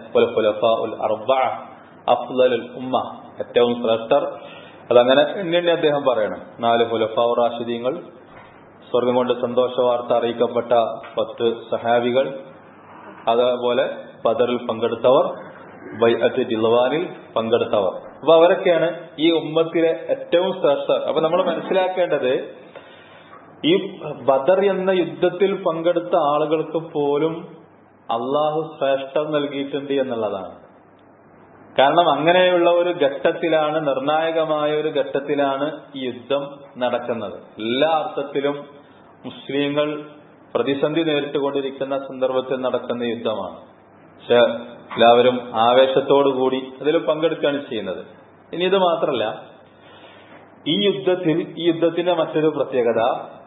അഫ്ലലുൽ ഉമ്മ ഏറ്റവും ശ്രേഷ്ഠർ അതങ്ങനെ എന്നെ അദ്ദേഹം പറയണം നാല് ഹുലഫാവ് റാഷിദീങ്ങൾ സ്വർഗം കൊണ്ട് സന്തോഷ വാർത്ത അറിയിക്കപ്പെട്ട പത്ത് സഹാബികൾ അതേപോലെ ബദറിൽ പങ്കെടുത്തവർ ബൈഅത്ത് ജിൽവാനിൽ പങ്കെടുത്തവർ അപ്പൊ അവരൊക്കെയാണ് ഈ ഉമ്മത്തിലെ ഏറ്റവും ശ്രേഷ്ഠർ അപ്പൊ നമ്മൾ മനസ്സിലാക്കേണ്ടത് ഈ ബദർ എന്ന യുദ്ധത്തിൽ പങ്കെടുത്ത ആളുകൾക്ക് പോലും അള്ളാഹു ശ്രേഷ്ഠം നൽകിയിട്ടുണ്ട് എന്നുള്ളതാണ് കാരണം അങ്ങനെയുള്ള ഒരു ഘട്ടത്തിലാണ് നിർണായകമായ ഒരു ഘട്ടത്തിലാണ് ഈ യുദ്ധം നടക്കുന്നത് എല്ലാ അർത്ഥത്തിലും മുസ്ലിങ്ങൾ പ്രതിസന്ധി നേരിട്ടുകൊണ്ടിരിക്കുന്ന സന്ദർഭത്തിൽ നടക്കുന്ന യുദ്ധമാണ് പക്ഷെ എല്ലാവരും ആവേശത്തോടു കൂടി അതിൽ പങ്കെടുക്കുകയാണ് ചെയ്യുന്നത് ഇനി ഇത് മാത്രമല്ല ഈ യുദ്ധത്തിൽ ഈ യുദ്ധത്തിന്റെ മറ്റൊരു പ്രത്യേകത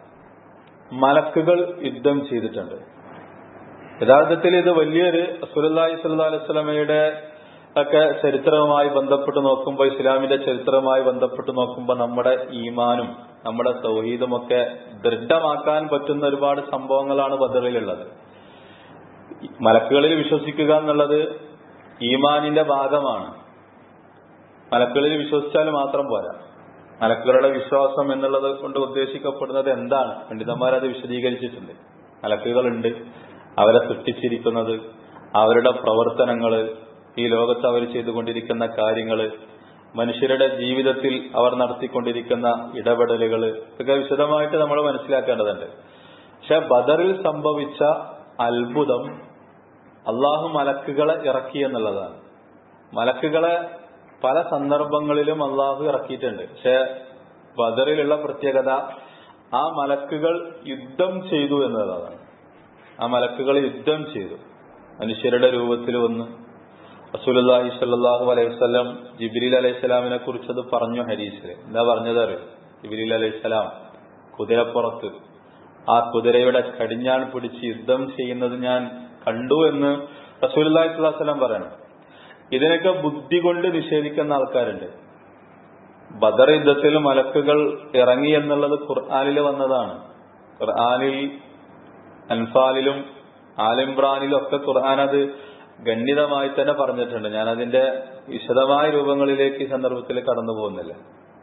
മലക്കുകൾ യുദ്ധം ചെയ്തിട്ടുണ്ട് യഥാർത്ഥത്തിൽ ഇത് വലിയൊരു സുലല്ലാഹി സല്ലാ അലൈവലമയുടെ ഒക്കെ ചരിത്രവുമായി ബന്ധപ്പെട്ട് നോക്കുമ്പോൾ ഇസ്ലാമിന്റെ ചരിത്രവുമായി ബന്ധപ്പെട്ട് നോക്കുമ്പോൾ നമ്മുടെ ഈമാനും നമ്മുടെ സൗഹീദുമൊക്കെ ദൃഢമാക്കാൻ പറ്റുന്ന ഒരുപാട് സംഭവങ്ങളാണ് ബദറിലുള്ളത് മലക്കുകളിൽ വിശ്വസിക്കുക എന്നുള്ളത് ഈമാനിന്റെ ഭാഗമാണ് മലക്കുകളിൽ വിശ്വസിച്ചാൽ മാത്രം പോരാ മലക്കുകളുടെ വിശ്വാസം എന്നുള്ളത് കൊണ്ട് ഉദ്ദേശിക്കപ്പെടുന്നത് എന്താണ് പണ്ഡിതന്മാരത് വിശദീകരിച്ചിട്ടുണ്ട് മലക്കുകളുണ്ട് അവരെ സൃഷ്ടിച്ചിരിക്കുന്നത് അവരുടെ പ്രവർത്തനങ്ങള് ഈ ലോകത്ത് അവർ ചെയ്തുകൊണ്ടിരിക്കുന്ന കാര്യങ്ങള് മനുഷ്യരുടെ ജീവിതത്തിൽ അവർ നടത്തിക്കൊണ്ടിരിക്കുന്ന ഇടപെടലുകൾ ഇതൊക്കെ വിശദമായിട്ട് നമ്മൾ മനസ്സിലാക്കേണ്ടതുണ്ട് പക്ഷെ ബദറിൽ സംഭവിച്ച അത്ഭുതം അള്ളാഹു മലക്കുകളെ ഇറക്കി എന്നുള്ളതാണ് മലക്കുകളെ പല സന്ദർഭങ്ങളിലും അള്ളാഹു ഇറക്കിയിട്ടുണ്ട് പക്ഷെ ബദറിലുള്ള പ്രത്യേകത ആ മലക്കുകൾ യുദ്ധം ചെയ്തു എന്നുള്ളതാണ് ആ മലക്കുകൾ യുദ്ധം ചെയ്തു മനുഷ്യരുടെ രൂപത്തിൽ വന്ന് റസൂലുള്ളാഹി സ്വല്ലല്ലാഹു അലൈഹി വസല്ലം ജിബ്രീൽ അലൈഹി സ്വലാമിനെ കുറിച്ച് അത് പറഞ്ഞു ഹരീസിൽ എന്താ പറഞ്ഞത് അറിയോ ജിബ്രീൽ അലൈഹി സ്വലാം കുതിരപ്പുറത്ത് ആ കുതിരയുടെ കടിഞ്ഞാൺ പിടിച്ച് യുദ്ധം ചെയ്യുന്നത് ഞാൻ കണ്ടു എന്ന് റസൂലുള്ളാഹി സ്വല്ലല്ലാഹു അലൈഹി വസല്ലം പറയണം ഇതിനൊക്കെ ബുദ്ധി കൊണ്ട് നിഷേധിക്കുന്ന ആൾക്കാരുണ്ട് ബദർ യുദ്ധത്തിൽ മലക്കുകൾ ഇറങ്ങി എന്നുള്ളത് ഖുർആാനിൽ വന്നതാണ് ഖുർആാനിൽ അൻഫാലിലും ആലിംബ്രാനിലും ഒക്കെ ഖുർആൻ അത് ഗണ്യതമായി തന്നെ പറഞ്ഞിട്ടുണ്ട് ഞാൻ അതിന്റെ വിശദമായ രൂപങ്ങളിലേക്ക് ഈ സന്ദർഭത്തിൽ കടന്നു പോകുന്നില്ല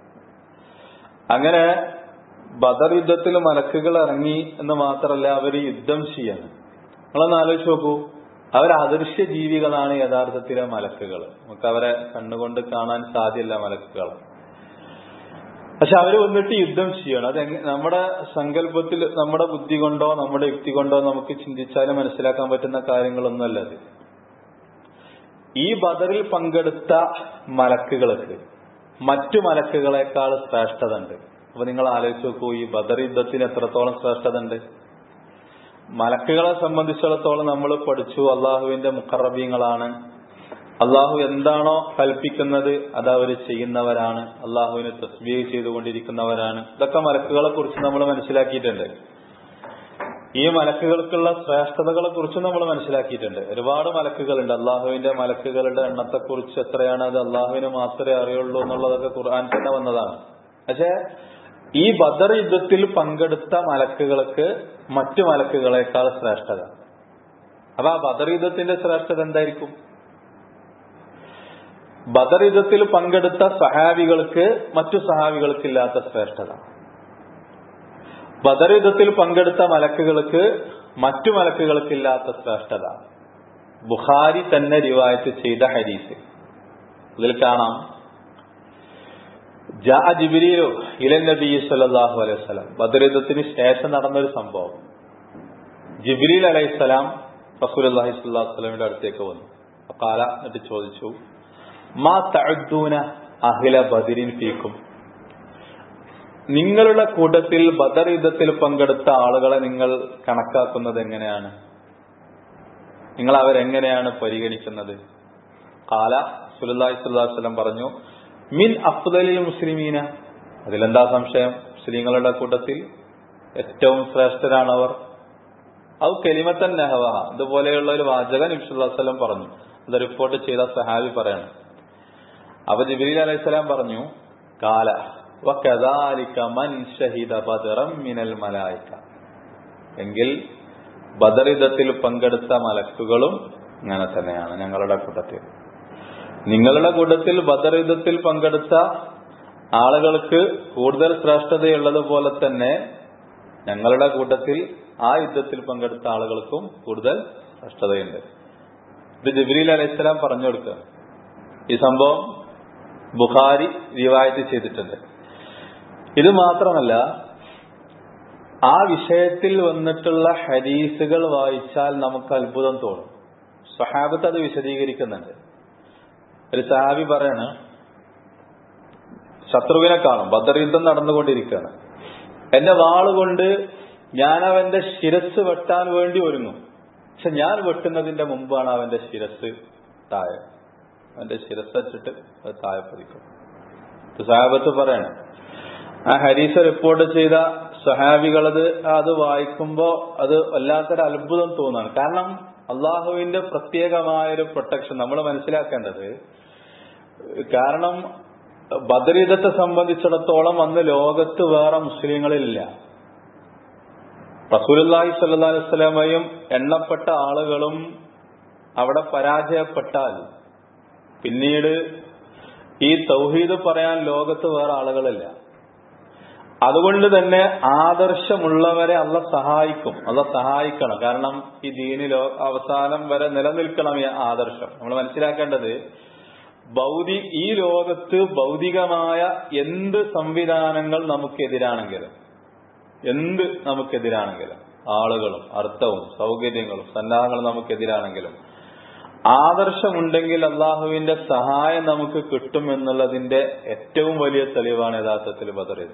അങ്ങനെ ബദർ യുദ്ധത്തിൽ മലക്കുകൾ ഇറങ്ങി എന്ന് മാത്രമല്ല അവർ യുദ്ധം ചെയ്യാണ് നിങ്ങളൊന്ന് ആലോചിച്ച് നോക്കൂ അവർ അദൃശ്യ ജീവികളാണ് യഥാർത്ഥത്തിലെ മലക്കുകൾ നമുക്ക് അവരെ കണ്ണുകൊണ്ട് കാണാൻ സാധ്യമല്ല മലക്കുകൾ പക്ഷെ അവർ വന്നിട്ട് യുദ്ധം ചെയ്യണം അത് നമ്മുടെ സങ്കല്പത്തിൽ നമ്മുടെ ബുദ്ധി കൊണ്ടോ നമ്മുടെ യുക്തി കൊണ്ടോ നമുക്ക് ചിന്തിച്ചാലും മനസ്സിലാക്കാൻ പറ്റുന്ന കാര്യങ്ങളൊന്നുമല്ല അത് ഈ ബദറിൽ പങ്കെടുത്ത മലക്കുകൾക്ക് മറ്റു മലക്കുകളെക്കാൾ ശ്രേഷ്ഠത ഉണ്ട് അപ്പൊ നിങ്ങൾ ആലോചിച്ച് നോക്കൂ ഈ ബദർ യുദ്ധത്തിന് എത്രത്തോളം ശ്രേഷ്ഠത ഉണ്ട് മലക്കുകളെ സംബന്ധിച്ചിടത്തോളം നമ്മൾ പഠിച്ചു അള്ളാഹുവിന്റെ മുഖറബീങ്ങളാണ് അള്ളാഹു എന്താണോ കൽപ്പിക്കുന്നത് അത് അവർ ചെയ്യുന്നവരാണ് അള്ളാഹുവിനെ തസ്ബീഹ് ചെയ്തുകൊണ്ടിരിക്കുന്നവരാണ് ഇതൊക്കെ മലക്കുകളെ കുറിച്ച് നമ്മൾ മനസ്സിലാക്കിയിട്ടുണ്ട് ഈ മലക്കുകൾക്കുള്ള ശ്രേഷ്ഠതകളെ കുറിച്ച് നമ്മൾ മനസ്സിലാക്കിയിട്ടുണ്ട് ഒരുപാട് മലക്കുകളുണ്ട് അള്ളാഹുവിന്റെ മലക്കുകളുടെ എണ്ണത്തെ കുറിച്ച് എത്രയാണ് അത് അള്ളാഹുവിന് മാത്രമേ അറിയുള്ളൂ എന്നുള്ളതൊക്കെ ഖുർആൻ തന്നെ വന്നതാണ് പക്ഷേ ഈ ബദർ യുദ്ധത്തിൽ പങ്കെടുത്ത മലക്കുകൾക്ക് മറ്റു മലക്കുകളെക്കാൾ ശ്രേഷ്ഠത അപ്പൊ ആ ബദർ യുദ്ധത്തിന്റെ ശ്രേഷ്ഠത എന്തായിരിക്കും ബദർ യുദ്ധത്തിൽ പങ്കെടുത്ത സഹാബികൾക്ക് മറ്റു സഹാബികൾക്കില്ലാത്ത ശ്രേഷ്ഠത ബദർ യുദ്ധത്തിൽ പങ്കെടുത്ത മലക്കുകൾക്ക് മറ്റു മലക്കുകൾക്കില്ലാത്ത ശ്രേഷ്ഠത ബുഖാരി തന്നെ റിവായത്ത് ചെയ്ത ഹരീസ് ഇതിൽ കാണാം ജാ ജിബിരിയിലോ ഇലൻ നബി സല്ലാഹു അലൈഹി സ്വലം ബദർ യുദ്ധത്തിന് ശേഷം നടന്നൊരു സംഭവം ജിബ്രീൽ അലൈഹിസ്സലാം റസൂൽ അള്ളാഹി സ്വല്ലാഹു വസ്ലമിന്റെ അടുത്തേക്ക് വന്നു കാല എന്നിട്ട് ചോദിച്ചു മാ തഅദ്ദൂന അഹില ബദിരിൻ ഫീക്കും നിങ്ങളുടെ കൂട്ടത്തിൽ ബദർ യുദ്ധത്തിൽ പങ്കെടുത്ത ആളുകളെ നിങ്ങൾ കണക്കാക്കുന്നത് എങ്ങനെയാണ് നിങ്ങൾ അവരെങ്ങനെയാണ് പരിഗണിക്കുന്നത് കാല സുലല്ലാഹി സ്വല്ലം പറഞ്ഞു മിൻ അഫ്ദലിൽ മുസ്ലിമീന അതിലെന്താ സംശയം മുസ്ലിങ്ങളുടെ കൂട്ടത്തിൽ ഏറ്റവും ശ്രേഷ്ഠരാണ് അവർ അത് കെലിമത്തൻ നെഹവ ഇതുപോലെയുള്ള ഒരു വാചകൻ ഇബ്സുല്ലാസ്ലം പറഞ്ഞു അത് റിപ്പോർട്ട് ചെയ്ത സഹാബി പറയണം അപ്പൊ ജിബിലി അലൈഹിസ്സലാം പറഞ്ഞു കാല മൻ ഷഹിദ ബദറം മിനൽ മലായിക്ക എങ്കിൽ ബദറിതത്തിൽ പങ്കെടുത്ത മലക്കുകളും അങ്ങനെ തന്നെയാണ് ഞങ്ങളുടെ കൂട്ടത്തിൽ നിങ്ങളുടെ കൂട്ടത്തിൽ ബദർ യുദ്ധത്തിൽ പങ്കെടുത്ത ആളുകൾക്ക് കൂടുതൽ ശ്രേഷ്ഠതയുള്ളതുപോലെ തന്നെ ഞങ്ങളുടെ കൂട്ടത്തിൽ ആ യുദ്ധത്തിൽ പങ്കെടുത്ത ആളുകൾക്കും കൂടുതൽ ശ്രേഷ്ഠതയുണ്ട് ഇത് ജബിലീൽ അലൈഹിസ്സലാം പറഞ്ഞു കൊടുക്കുക ഈ സംഭവം ബുഖാരി റിവായത്ത് ചെയ്തിട്ടുണ്ട് ഇത് മാത്രമല്ല ആ വിഷയത്തിൽ വന്നിട്ടുള്ള ഹദീസുകൾ വായിച്ചാൽ നമുക്ക് അത്ഭുതം തോന്നും സഹാബത്ത് അത് വിശദീകരിക്കുന്നുണ്ട് ഒരു സഹാബി പറയാണ് ശത്രുവിനെ കാണും ബദർ യുദ്ധം നടന്നുകൊണ്ടിരിക്കുകയാണ് എന്റെ വാളുകൊണ്ട് ഞാൻ അവന്റെ ശിരസ് വെട്ടാൻ വേണ്ടി ഒരുങ്ങും പക്ഷെ ഞാൻ വെട്ടുന്നതിന്റെ മുമ്പാണ് അവന്റെ ശിരസ് താഴെ അവന്റെ ശിരസ് വെച്ചിട്ട് അത് താഴെ പതിക്കും സഹാബത്ത് പറയണം ആ ഹരീസ് റിപ്പോർട്ട് ചെയ്ത സഹാബികളത് അത് വായിക്കുമ്പോ അത് വല്ലാത്തൊരു അത്ഭുതം തോന്നാണ് കാരണം അള്ളാഹുവിന്റെ പ്രത്യേകമായ ഒരു പ്രൊട്ടക്ഷൻ നമ്മൾ മനസ്സിലാക്കേണ്ടത് കാരണം ബദരീദത്തെ സംബന്ധിച്ചിടത്തോളം അന്ന് ലോകത്ത് വേറെ മുസ്ലിങ്ങളില്ല റസൂലുല്ലാഹി സല്ലാ അലുസ്ലാമയും എണ്ണപ്പെട്ട ആളുകളും അവിടെ പരാജയപ്പെട്ടാൽ പിന്നീട് ഈ തൗഹീദ് പറയാൻ ലോകത്ത് വേറെ ആളുകളില്ല അതുകൊണ്ട് തന്നെ ആദർശമുള്ളവരെ അല്ല സഹായിക്കും അല്ല സഹായിക്കണം കാരണം ഈ ദീനിലോ അവസാനം വരെ നിലനിൽക്കണം ഈ ആദർശം നമ്മൾ മനസ്സിലാക്കേണ്ടത് ഭൗതി ഈ ലോകത്ത് ഭൗതികമായ എന്ത് സംവിധാനങ്ങൾ നമുക്കെതിരാണെങ്കിലും എന്ത് നമുക്കെതിരാണെങ്കിലും ആളുകളും അർത്ഥവും സൗകര്യങ്ങളും സന്നാഹങ്ങളും നമുക്കെതിരാണെങ്കിലും ആദർശമുണ്ടെങ്കിൽ അള്ളാഹുവിന്റെ സഹായം നമുക്ക് കിട്ടും എന്നുള്ളതിന്റെ ഏറ്റവും വലിയ തെളിവാണ് യഥാർത്ഥത്തിൽ ബദറിയത്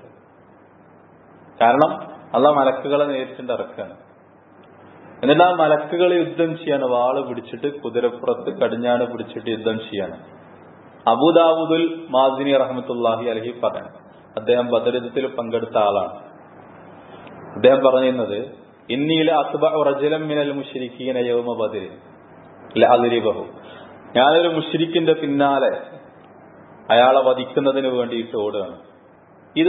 കാരണം അല്ല മലക്കുകളെ നേരിട്ടുണ്ട് ഇറക്കാണ് എന്നിട്ട് ആ മലക്കുകൾ യുദ്ധം ചെയ്യാണ് വാള് പിടിച്ചിട്ട് കുതിരപ്പുറത്ത് കടിഞ്ഞാണ് പിടിച്ചിട്ട് യുദ്ധം ചെയ്യാണ് അബുദാബുദുൽ മാസിനി റഹമത്തുല്ലാഹി അലഹി പറയണം അദ്ദേഹം ബദരിതത്തിൽ പങ്കെടുത്ത ആളാണ് അദ്ദേഹം പറയുന്നത് ഇന്നീല അത്ബ റജലം മിനൽ മുഷരിക്കീന യൗമ ബദരി അതിരിബഹു ഞാനൊരു മുഷരിക്കിന്റെ പിന്നാലെ അയാളെ വധിക്കുന്നതിന് വേണ്ടിയിട്ട് ഓടുകയാണ് ഇത്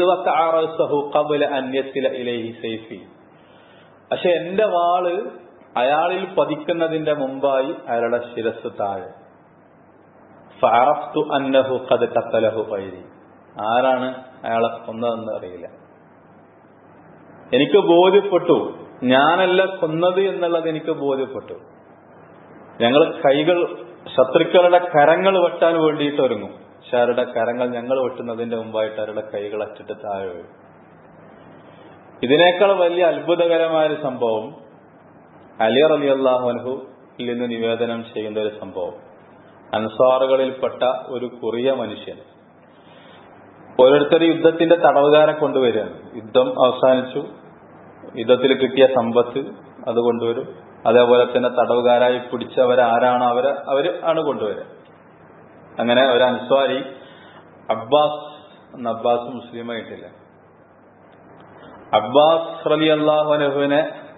സൈഫി പക്ഷെ എന്റെ വാള് അയാളിൽ പതിക്കുന്നതിന്റെ മുമ്പായി അയാളുടെ ശിരസ് താഴെ ഫാറഫ്തു അന്നഹു കത് കത്തലഹു പൈരി ആരാണ് അയാളെ കൊന്നതെന്ന് അറിയില്ല എനിക്ക് ബോധ്യപ്പെട്ടു ഞാനല്ല കൊന്നത് എന്നുള്ളത് എനിക്ക് ബോധ്യപ്പെട്ടു ഞങ്ങൾ കൈകൾ ശത്രുക്കളുടെ കരങ്ങൾ വെട്ടാൻ വേണ്ടിയിട്ട് ഒരുങ്ങും പക്ഷെ അവരുടെ കരങ്ങൾ ഞങ്ങൾ വെട്ടുന്നതിന്റെ മുമ്പായിട്ട് അവരുടെ കൈകൾ അറ്റിട്ട് താഴെ വീഴും ഇതിനേക്കാൾ വലിയ അത്ഭുതകരമായ ഒരു സംഭവം അലി റലി അള്ളാഹുൻഹുയിൽ നിന്ന് നിവേദനം ചെയ്യുന്ന ഒരു സംഭവം അൻസാറുകളിൽപ്പെട്ട ഒരു കുറിയ മനുഷ്യൻ ഓരോരുത്തർ യുദ്ധത്തിന്റെ തടവുകാരെ കൊണ്ടുവരികയാണ് യുദ്ധം അവസാനിച്ചു യുദ്ധത്തിൽ കിട്ടിയ സമ്പത്ത് അത് കൊണ്ടുവരും അതേപോലെ തന്നെ തടവുകാരായി പിടിച്ചവരാരാണ് അവരെ അവര് ആണ് കൊണ്ടുവരിക അങ്ങനെ ഒരു അൻസ്വാരി അബ്ബാസ് എന്ന അബ്ബാസ് മുസ്ലിമായിട്ടില്ല അബ്ബാസ് റലി അള്ളാഹുനഹുവിനെ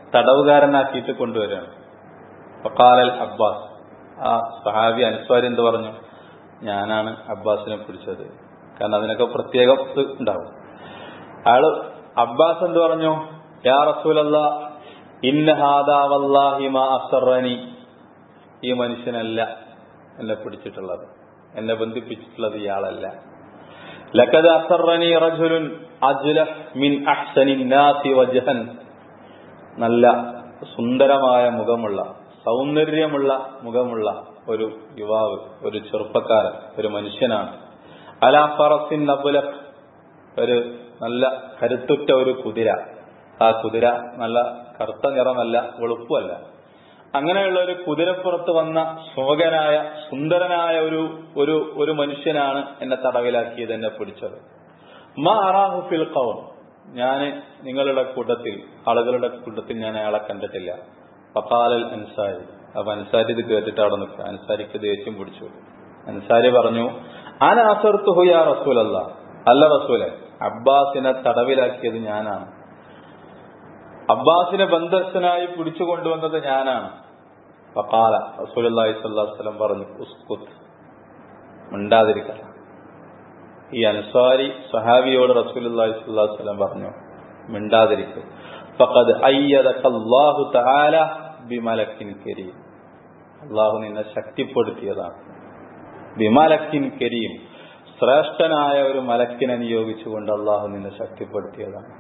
തടവുകാരനാക്കിയിട്ട് കൊണ്ടുവരികയാണ് ഫക്കാലൽ അബ്ബാസ് ആ സഹാബി അൻസ്വാരി എന്ത് പറഞ്ഞു ഞാനാണ് അബ്ബാസിനെ പിടിച്ചത് കാരണം അതിനൊക്കെ പ്രത്യേക ഇത് ഉണ്ടാവും അയാള് അബ്ബാസ് എന്ത് പറഞ്ഞു യാ റസൂലല്ല ഇന്ന ഹാദാ വല്ലാഹി മാ അസറനി ഈ മനുഷ്യനല്ല എന്നെ പിടിച്ചിട്ടുള്ളത് എന്നെ ബന്ധിപ്പിച്ചിട്ടുള്ളത് ഇയാളല്ല ലക്കത് അസറനി റജുലുൻ അജ്ല മിൻ അഹ്സനി നാസി വജഹൻ നല്ല സുന്ദരമായ മുഖമുള്ള സൗന്ദര്യമുള്ള മുഖമുള്ള ഒരു യുവാവ് ഒരു ചെറുപ്പക്കാരൻ ഒരു മനുഷ്യനാണ് അലാ ഫറസിൻ നബുലക് ഒരു നല്ല കരുത്തുറ്റ ഒരു കുതിര ആ കുതിര നല്ല കറുത്ത നിറമല്ല വെളുപ്പല്ല അങ്ങനെയുള്ള ഒരു കുതിരപ്പുറത്ത് വന്ന ശോകനായ സുന്ദരനായ ഒരു ഒരു ഒരു മനുഷ്യനാണ് എന്നെ തടവിലാക്കിയത് എന്നെ പിടിച്ചത് മാ അറാഹു ഫിൽ ഖൗം ഞാൻ നിങ്ങളുടെ കൂട്ടത്തിൽ ആളുകളുടെ കൂട്ടത്തിൽ ഞാൻ അയാളെ കണ്ടിട്ടില്ല ഫഖാലൽ അൻസാരി അപ്പൊ അൻസാരി ഇത് കേട്ടിട്ട് അവിടെ നിൽക്കുക അൻസാരിക്ക് ദേഷ്യം പിടിച്ചു അൻസാരി പറഞ്ഞു ആന അസർത്തുഹു യാ റസൂലല്ല അല്ല റസൂലെ അബ്ബാസിനെ തടവിലാക്കിയത് ഞാനാണ് അബ്ബാസിനെ ബന്ധസ്ഥനായി പിടിച്ചു കൊണ്ടുവന്നത് ഞാനാണ് ഫഖാല റസൂലി സ്വല്ലം പറഞ്ഞു ഉസ്കുത്ത് മിണ്ടാതിരിക്കല ഈ അൻസാരി സഹാബിയോട് റസൂലി സ്വല്ലം പറഞ്ഞു മിണ്ടാതിരിക്കും ഫഖദ് അയ്യദക്കല്ലാഹു തആല ബിമലക്കിൻ കരീം അള്ളാഹു നിന്നെ ശക്തിപ്പെടുത്തിയതാണ് ബിമലക്കിൻ കരീം ശ്രേഷ്ഠനായ ഒരു മലക്കിനെ നിയോഗിച്ചുകൊണ്ട് അള്ളാഹു നിന്നെ ശക്തിപ്പെടുത്തിയതാണ്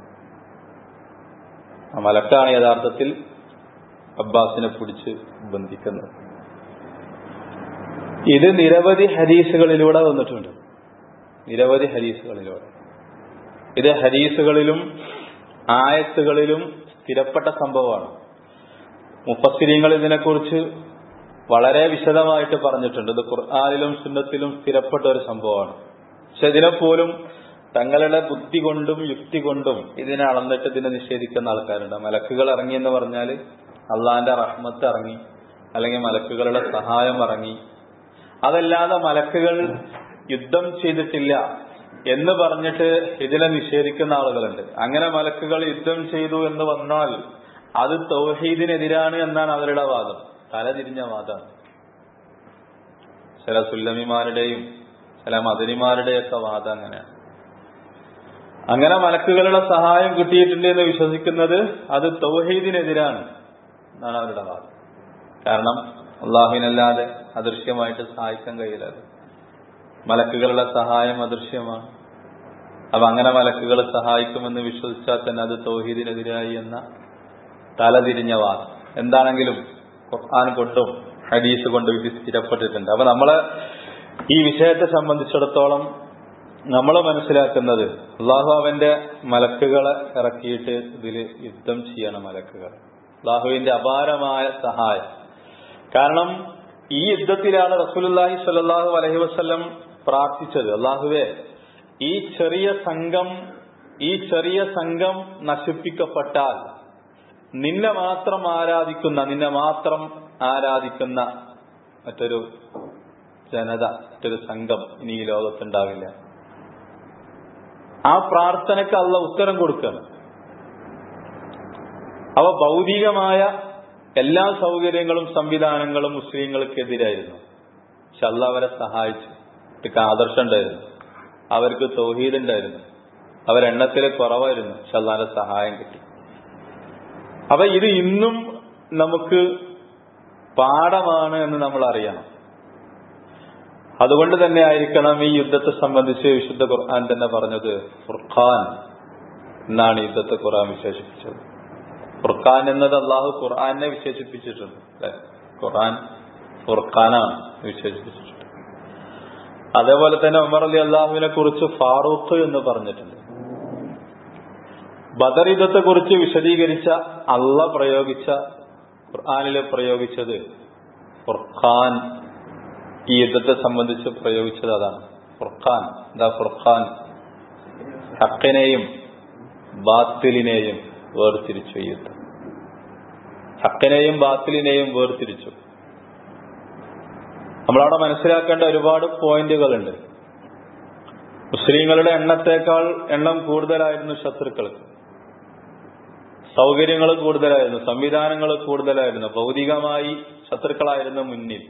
ആ മലക്കാണ് യഥാർത്ഥത്തിൽ അബ്ബാസിനെ പിടിച്ച് ബന്ധിക്കുന്നത് ഇത് നിരവധി ഹരീസുകളിലൂടെ വന്നിട്ടുണ്ട് നിരവധി ഹരീസുകളിലൂടെ ഇത് ഹരീസുകളിലും ആയത്തുകളിലും സ്ഥിരപ്പെട്ട സംഭവമാണ് മുപ്പത്തിരിങ്ങൾ ഇതിനെക്കുറിച്ച് വളരെ വിശദമായിട്ട് പറഞ്ഞിട്ടുണ്ട് ഇത് ഖുർആാനിലും സുന്നത്തിലും സ്ഥിരപ്പെട്ട ഒരു സംഭവമാണ് പക്ഷെ ഇതിനെപ്പോലും തങ്ങളുടെ ബുദ്ധി കൊണ്ടും യുക്തി കൊണ്ടും ഇതിനെ അളന്നിട്ട് ഇതിനെ നിഷേധിക്കുന്ന ആൾക്കാരുണ്ട് മലക്കുകൾ ഇറങ്ങി എന്ന് പറഞ്ഞാൽ അള്ളാന്റെ റഹ്മത്ത് ഇറങ്ങി അല്ലെങ്കിൽ മലക്കുകളുടെ സഹായം ഇറങ്ങി അതല്ലാതെ മലക്കുകൾ യുദ്ധം ചെയ്തിട്ടില്ല എന്ന് പറഞ്ഞിട്ട് ഇതിനെ നിഷേധിക്കുന്ന ആളുകളുണ്ട് അങ്ങനെ മലക്കുകൾ യുദ്ധം ചെയ്തു എന്ന് വന്നാൽ അത് തൗഹീദിനെതിരാണ് എന്നാണ് അവരുടെ വാദം തലതിരിഞ്ഞ വാദം ചില സുല്ലമിമാരുടെയും ചില മദനിമാരുടെയൊക്കെ വാദം അങ്ങനെയാണ് അങ്ങനെ മലക്കുകളുടെ സഹായം കിട്ടിയിട്ടുണ്ട് എന്ന് വിശ്വസിക്കുന്നത് അത് തൗഹീദിനെതിരാണ് എന്നാണ് അവരുടെ വാദം കാരണം അള്ളാഹുവിനല്ലാതെ അദൃശ്യമായിട്ട് സഹായിക്കാൻ കഴിയില്ല മലക്കുകളുടെ സഹായം അദൃശ്യമാണ് അപ്പൊ അങ്ങനെ മലക്കുകൾ സഹായിക്കുമെന്ന് വിശ്വസിച്ചാൽ തന്നെ അത് തൗഹീദിനെതിരായി എന്ന തലതിരിഞ്ഞ വാദം എന്താണെങ്കിലും ഖുർആൻ കൊണ്ടും ഹദീസ് കൊണ്ടും ഇത് സ്ഥിരപ്പെട്ടിട്ടുണ്ട് അപ്പൊ നമ്മള് ഈ വിഷയത്തെ സംബന്ധിച്ചിടത്തോളം നമ്മൾ മനസ്സിലാക്കുന്നത് അള്ളാഹു അവന്റെ മലക്കുകളെ ഇറക്കിയിട്ട് ഇതിൽ യുദ്ധം ചെയ്യണം മലക്കുകൾ അള്ളാഹുവിന്റെ അപാരമായ സഹായം കാരണം ഈ യുദ്ധത്തിലാണ് റസൂലുല്ലാഹി സ്വല്ലല്ലാഹു അലൈഹി വസല്ലം പ്രാർത്ഥിച്ചത് അള്ളാഹുവെ ഈ ചെറിയ സംഘം ഈ ചെറിയ സംഘം നശിപ്പിക്കപ്പെട്ടാൽ നിന്നെ മാത്രം ആരാധിക്കുന്ന നിന്നെ മാത്രം ആരാധിക്കുന്ന മറ്റൊരു ജനത മറ്റൊരു സംഘം ഇനി ഈ ലോകത്തുണ്ടാവില്ല ആ പ്രാർത്ഥനയ്ക്ക് അള്ള ഉത്തരം കൊടുക്കണം അവ ഭൗതികമായ എല്ലാ സൗകര്യങ്ങളും സംവിധാനങ്ങളും മുസ്ലിങ്ങൾക്കെതിരായിരുന്നു പക്ഷെ അല്ല അവരെ സഹായിച്ചു അവർക്ക് ആദർശം ഉണ്ടായിരുന്നു അവർക്ക് തൗഹീദ് ഉണ്ടായിരുന്നു അവരെണ്ണത്തിൽ കുറവായിരുന്നു പക്ഷെ അള്ളാന്റെ സഹായം കിട്ടി അപ്പൊ ഇത് ഇന്നും നമുക്ക് പാഠമാണ് എന്ന് നമ്മൾ അറിയണം അതുകൊണ്ട് തന്നെ ആയിരിക്കണം ഈ യുദ്ധത്തെ സംബന്ധിച്ച് വിശുദ്ധ ഖുർആൻ തന്നെ പറഞ്ഞത് ഫുർഖാൻ എന്നാണ് യുദ്ധത്തെ ഖുർആൻ വിശേഷിപ്പിച്ചത് ഫുർഖാൻ എന്നത് അള്ളാഹു ഖുർആനെ വിശേഷിപ്പിച്ചിട്ടുണ്ട് അല്ലെ ഖുർആൻ ഫുർഖാനാണ് വിശേഷിപ്പിച്ചിട്ടുണ്ട് അതേപോലെ തന്നെ ഉമർ അലി അള്ളാഹുവിനെ കുറിച്ച് ഫാറൂഖ് എന്ന് പറഞ്ഞിട്ടുണ്ട് ബദർ യുദ്ധത്തെ കുറിച്ച് വിശദീകരിച്ച അള്ള പ്രയോഗിച്ച ഖുർആാനിൽ പ്രയോഗിച്ചത് ഫുർഖാൻ ഈ യുദ്ധത്തെ സംബന്ധിച്ച് പ്രയോഗിച്ചത് അതാണ് ഫുർഖാൻ എന്താ ഫുർഖാൻ ഹക്കിനെയും ബാത്തിലിനെയും വേർതിരിച്ചു ഈ യുദ്ധം ഹക്കിനെയും ബാത്തിലിനെയും വേർതിരിച്ചു നമ്മളവിടെ മനസ്സിലാക്കേണ്ട ഒരുപാട് പോയിന്റുകളുണ്ട് മുസ്ലിങ്ങളുടെ എണ്ണത്തേക്കാൾ എണ്ണം കൂടുതലായിരുന്നു ശത്രുക്കൾക്ക് സൗകര്യങ്ങൾ കൂടുതലായിരുന്നു സംവിധാനങ്ങൾ കൂടുതലായിരുന്നു ഭൗതികമായി ശത്രുക്കളായിരുന്നു മുന്നിൽ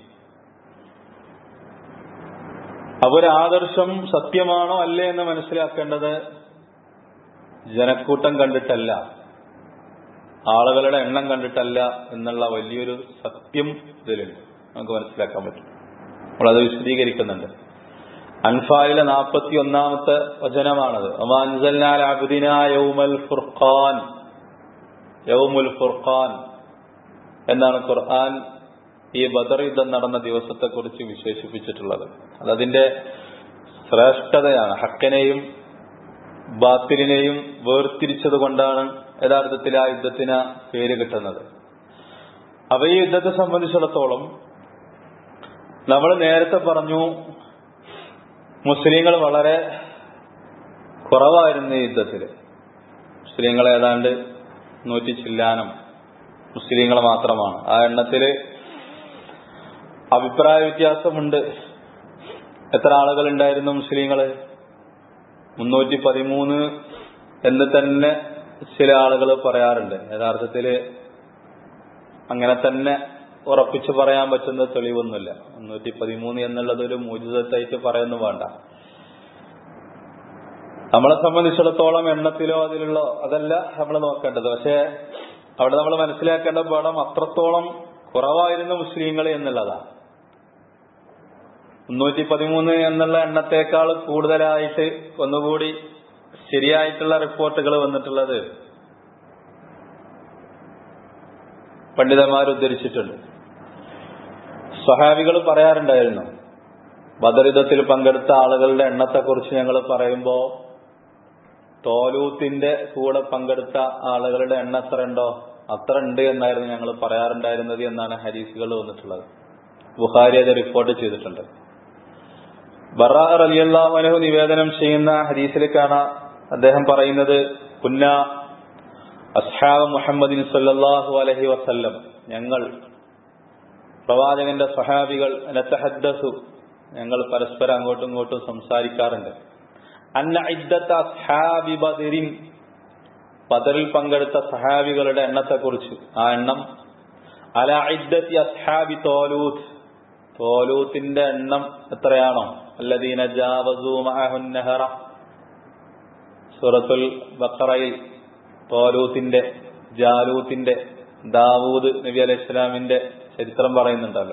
അവരാദർശം സത്യമാണോ അല്ലേ എന്ന് മനസ്സിലാക്കേണ്ടത് ജനക്കൂട്ടം കണ്ടിട്ടല്ല ആളുകളുടെ എണ്ണം കണ്ടിട്ടല്ല എന്നുള്ള വലിയൊരു സത്യം ഇതിലുണ്ട് നമുക്ക് മനസ്സിലാക്കാൻ പറ്റും നമ്മളത് വിശദീകരിക്കുന്നുണ്ട് അൻഫാലിലെ നാൽപ്പത്തി ഒന്നാമത്തെ വചനമാണത് യൗമൽ ഫുർഖാൻ യൗമുൽ ഫുർഖാൻ എന്നാണ് ഖുർആൻ ഈ ബദർ യുദ്ധം നടന്ന ദിവസത്തെക്കുറിച്ച് വിശേഷിപ്പിച്ചിട്ടുള്ളത് അതതിന്റെ ശ്രേഷ്ഠതയാണ് ഹക്കനെയും ബാത്തിലിനെയും വേർതിരിച്ചത് കൊണ്ടാണ് യഥാർത്ഥത്തിൽ ആ യുദ്ധത്തിന് പേര് കിട്ടുന്നത് അപ്പൊ ഈ യുദ്ധത്തെ സംബന്ധിച്ചിടത്തോളം നമ്മൾ നേരത്തെ പറഞ്ഞു മുസ്ലിങ്ങൾ വളരെ കുറവായിരുന്നു ഈ യുദ്ധത്തിൽ മുസ്ലിങ്ങൾ ഏതാണ്ട് നൂറ്റി ചില്ലാനം മുസ്ലിങ്ങൾ മാത്രമാണ് ആ എണ്ണത്തില് അഭിപ്രായ വ്യത്യാസമുണ്ട് എത്ര ആളുകൾ ഉണ്ടായിരുന്നു മുസ്ലിങ്ങള് മുന്നൂറ്റി പതിമൂന്ന് എന്ന് തന്നെ ചില ആളുകൾ പറയാറുണ്ട് യഥാർത്ഥത്തില് അങ്ങനെ തന്നെ ഉറപ്പിച്ചു പറയാൻ പറ്റുന്ന തെളിവൊന്നുമില്ല മുന്നൂറ്റി പതിമൂന്ന് എന്നുള്ളത് ഒരു മോചിതത്തായിട്ട് പറയുന്നു വേണ്ട നമ്മളെ സംബന്ധിച്ചിടത്തോളം എണ്ണത്തിലോ അതിലുള്ള അതല്ല നമ്മൾ നോക്കേണ്ടത് പക്ഷെ അവിടെ നമ്മൾ മനസ്സിലാക്കേണ്ട പാഠം അത്രത്തോളം കുറവായിരുന്നു മുസ്ലിങ്ങൾ എന്നുള്ളതാണ് മുന്നൂറ്റി പതിമൂന്ന് എന്നുള്ള എണ്ണത്തെക്കാൾ കൂടുതലായിട്ട് ഒന്നുകൂടി ശരിയായിട്ടുള്ള റിപ്പോർട്ടുകൾ വന്നിട്ടുള്ളത് പണ്ഡിതന്മാർ ഉദ്ധരിച്ചിട്ടുണ്ട് സ്വഹാബികൾ പറയാറുണ്ടായിരുന്നു ബദറിതത്തിൽ പങ്കെടുത്ത ആളുകളുടെ എണ്ണത്തെക്കുറിച്ച് ഞങ്ങൾ പറയുമ്പോ തോലൂത്തിന്റെ കൂടെ പങ്കെടുത്ത ആളുകളുടെ എണ്ണ എത്ര ഉണ്ടോ അത്ര ഉണ്ട് എന്നായിരുന്നു ഞങ്ങൾ പറയാറുണ്ടായിരുന്നത് എന്നാണ് ഹരീസുകൾ വന്നിട്ടുള്ളത് ബുഖാരി അത് റിപ്പോർട്ട് ചെയ്തിട്ടുണ്ട് ബറാ റലിയല്ലാഹു നിവേദനം ചെയ്യുന്ന ഹദീസിൽ കാണാം അദ്ദേഹം പറയുന്നത് കുന്ന അസ്ഹാബ് മുഹമ്മദിൻ സല്ലാഹു അലഹി വസല്ലം ഞങ്ങൾ പ്രവാചകന്റെ സഹാബികൾ നത്തഹദ്ദസു ഞങ്ങൾ പരസ്പരം അങ്ങോട്ടും ഇങ്ങോട്ടും സംസാരിക്കാറുണ്ട് അന്ന ഇദ്ദത്ത അസ്ഹാബി ബദരിൻ ബദറിൽ പങ്കെടുത്ത സഹാബികളുടെ എണ്ണത്തെക്കുറിച്ച് ആ എണ്ണം അല ഇദ്ദത്തി അസ്ഹാബി തോലൂത്ത് തോലൂത്തിന്റെ എണ്ണം എത്രയാണോ അല്ലദീന ജാവസു മഅഹുൻ നഹറ സൂറത്തുൽ ബഖറയിൽ തോലൂത്തിന്റെ ജാലൂത്തിന്റെ ദാവൂദ് നബി അലൈഹി ഇസ്ലാമിന്റെ ചരിത്രം പറയുന്നുണ്ടല്ലോ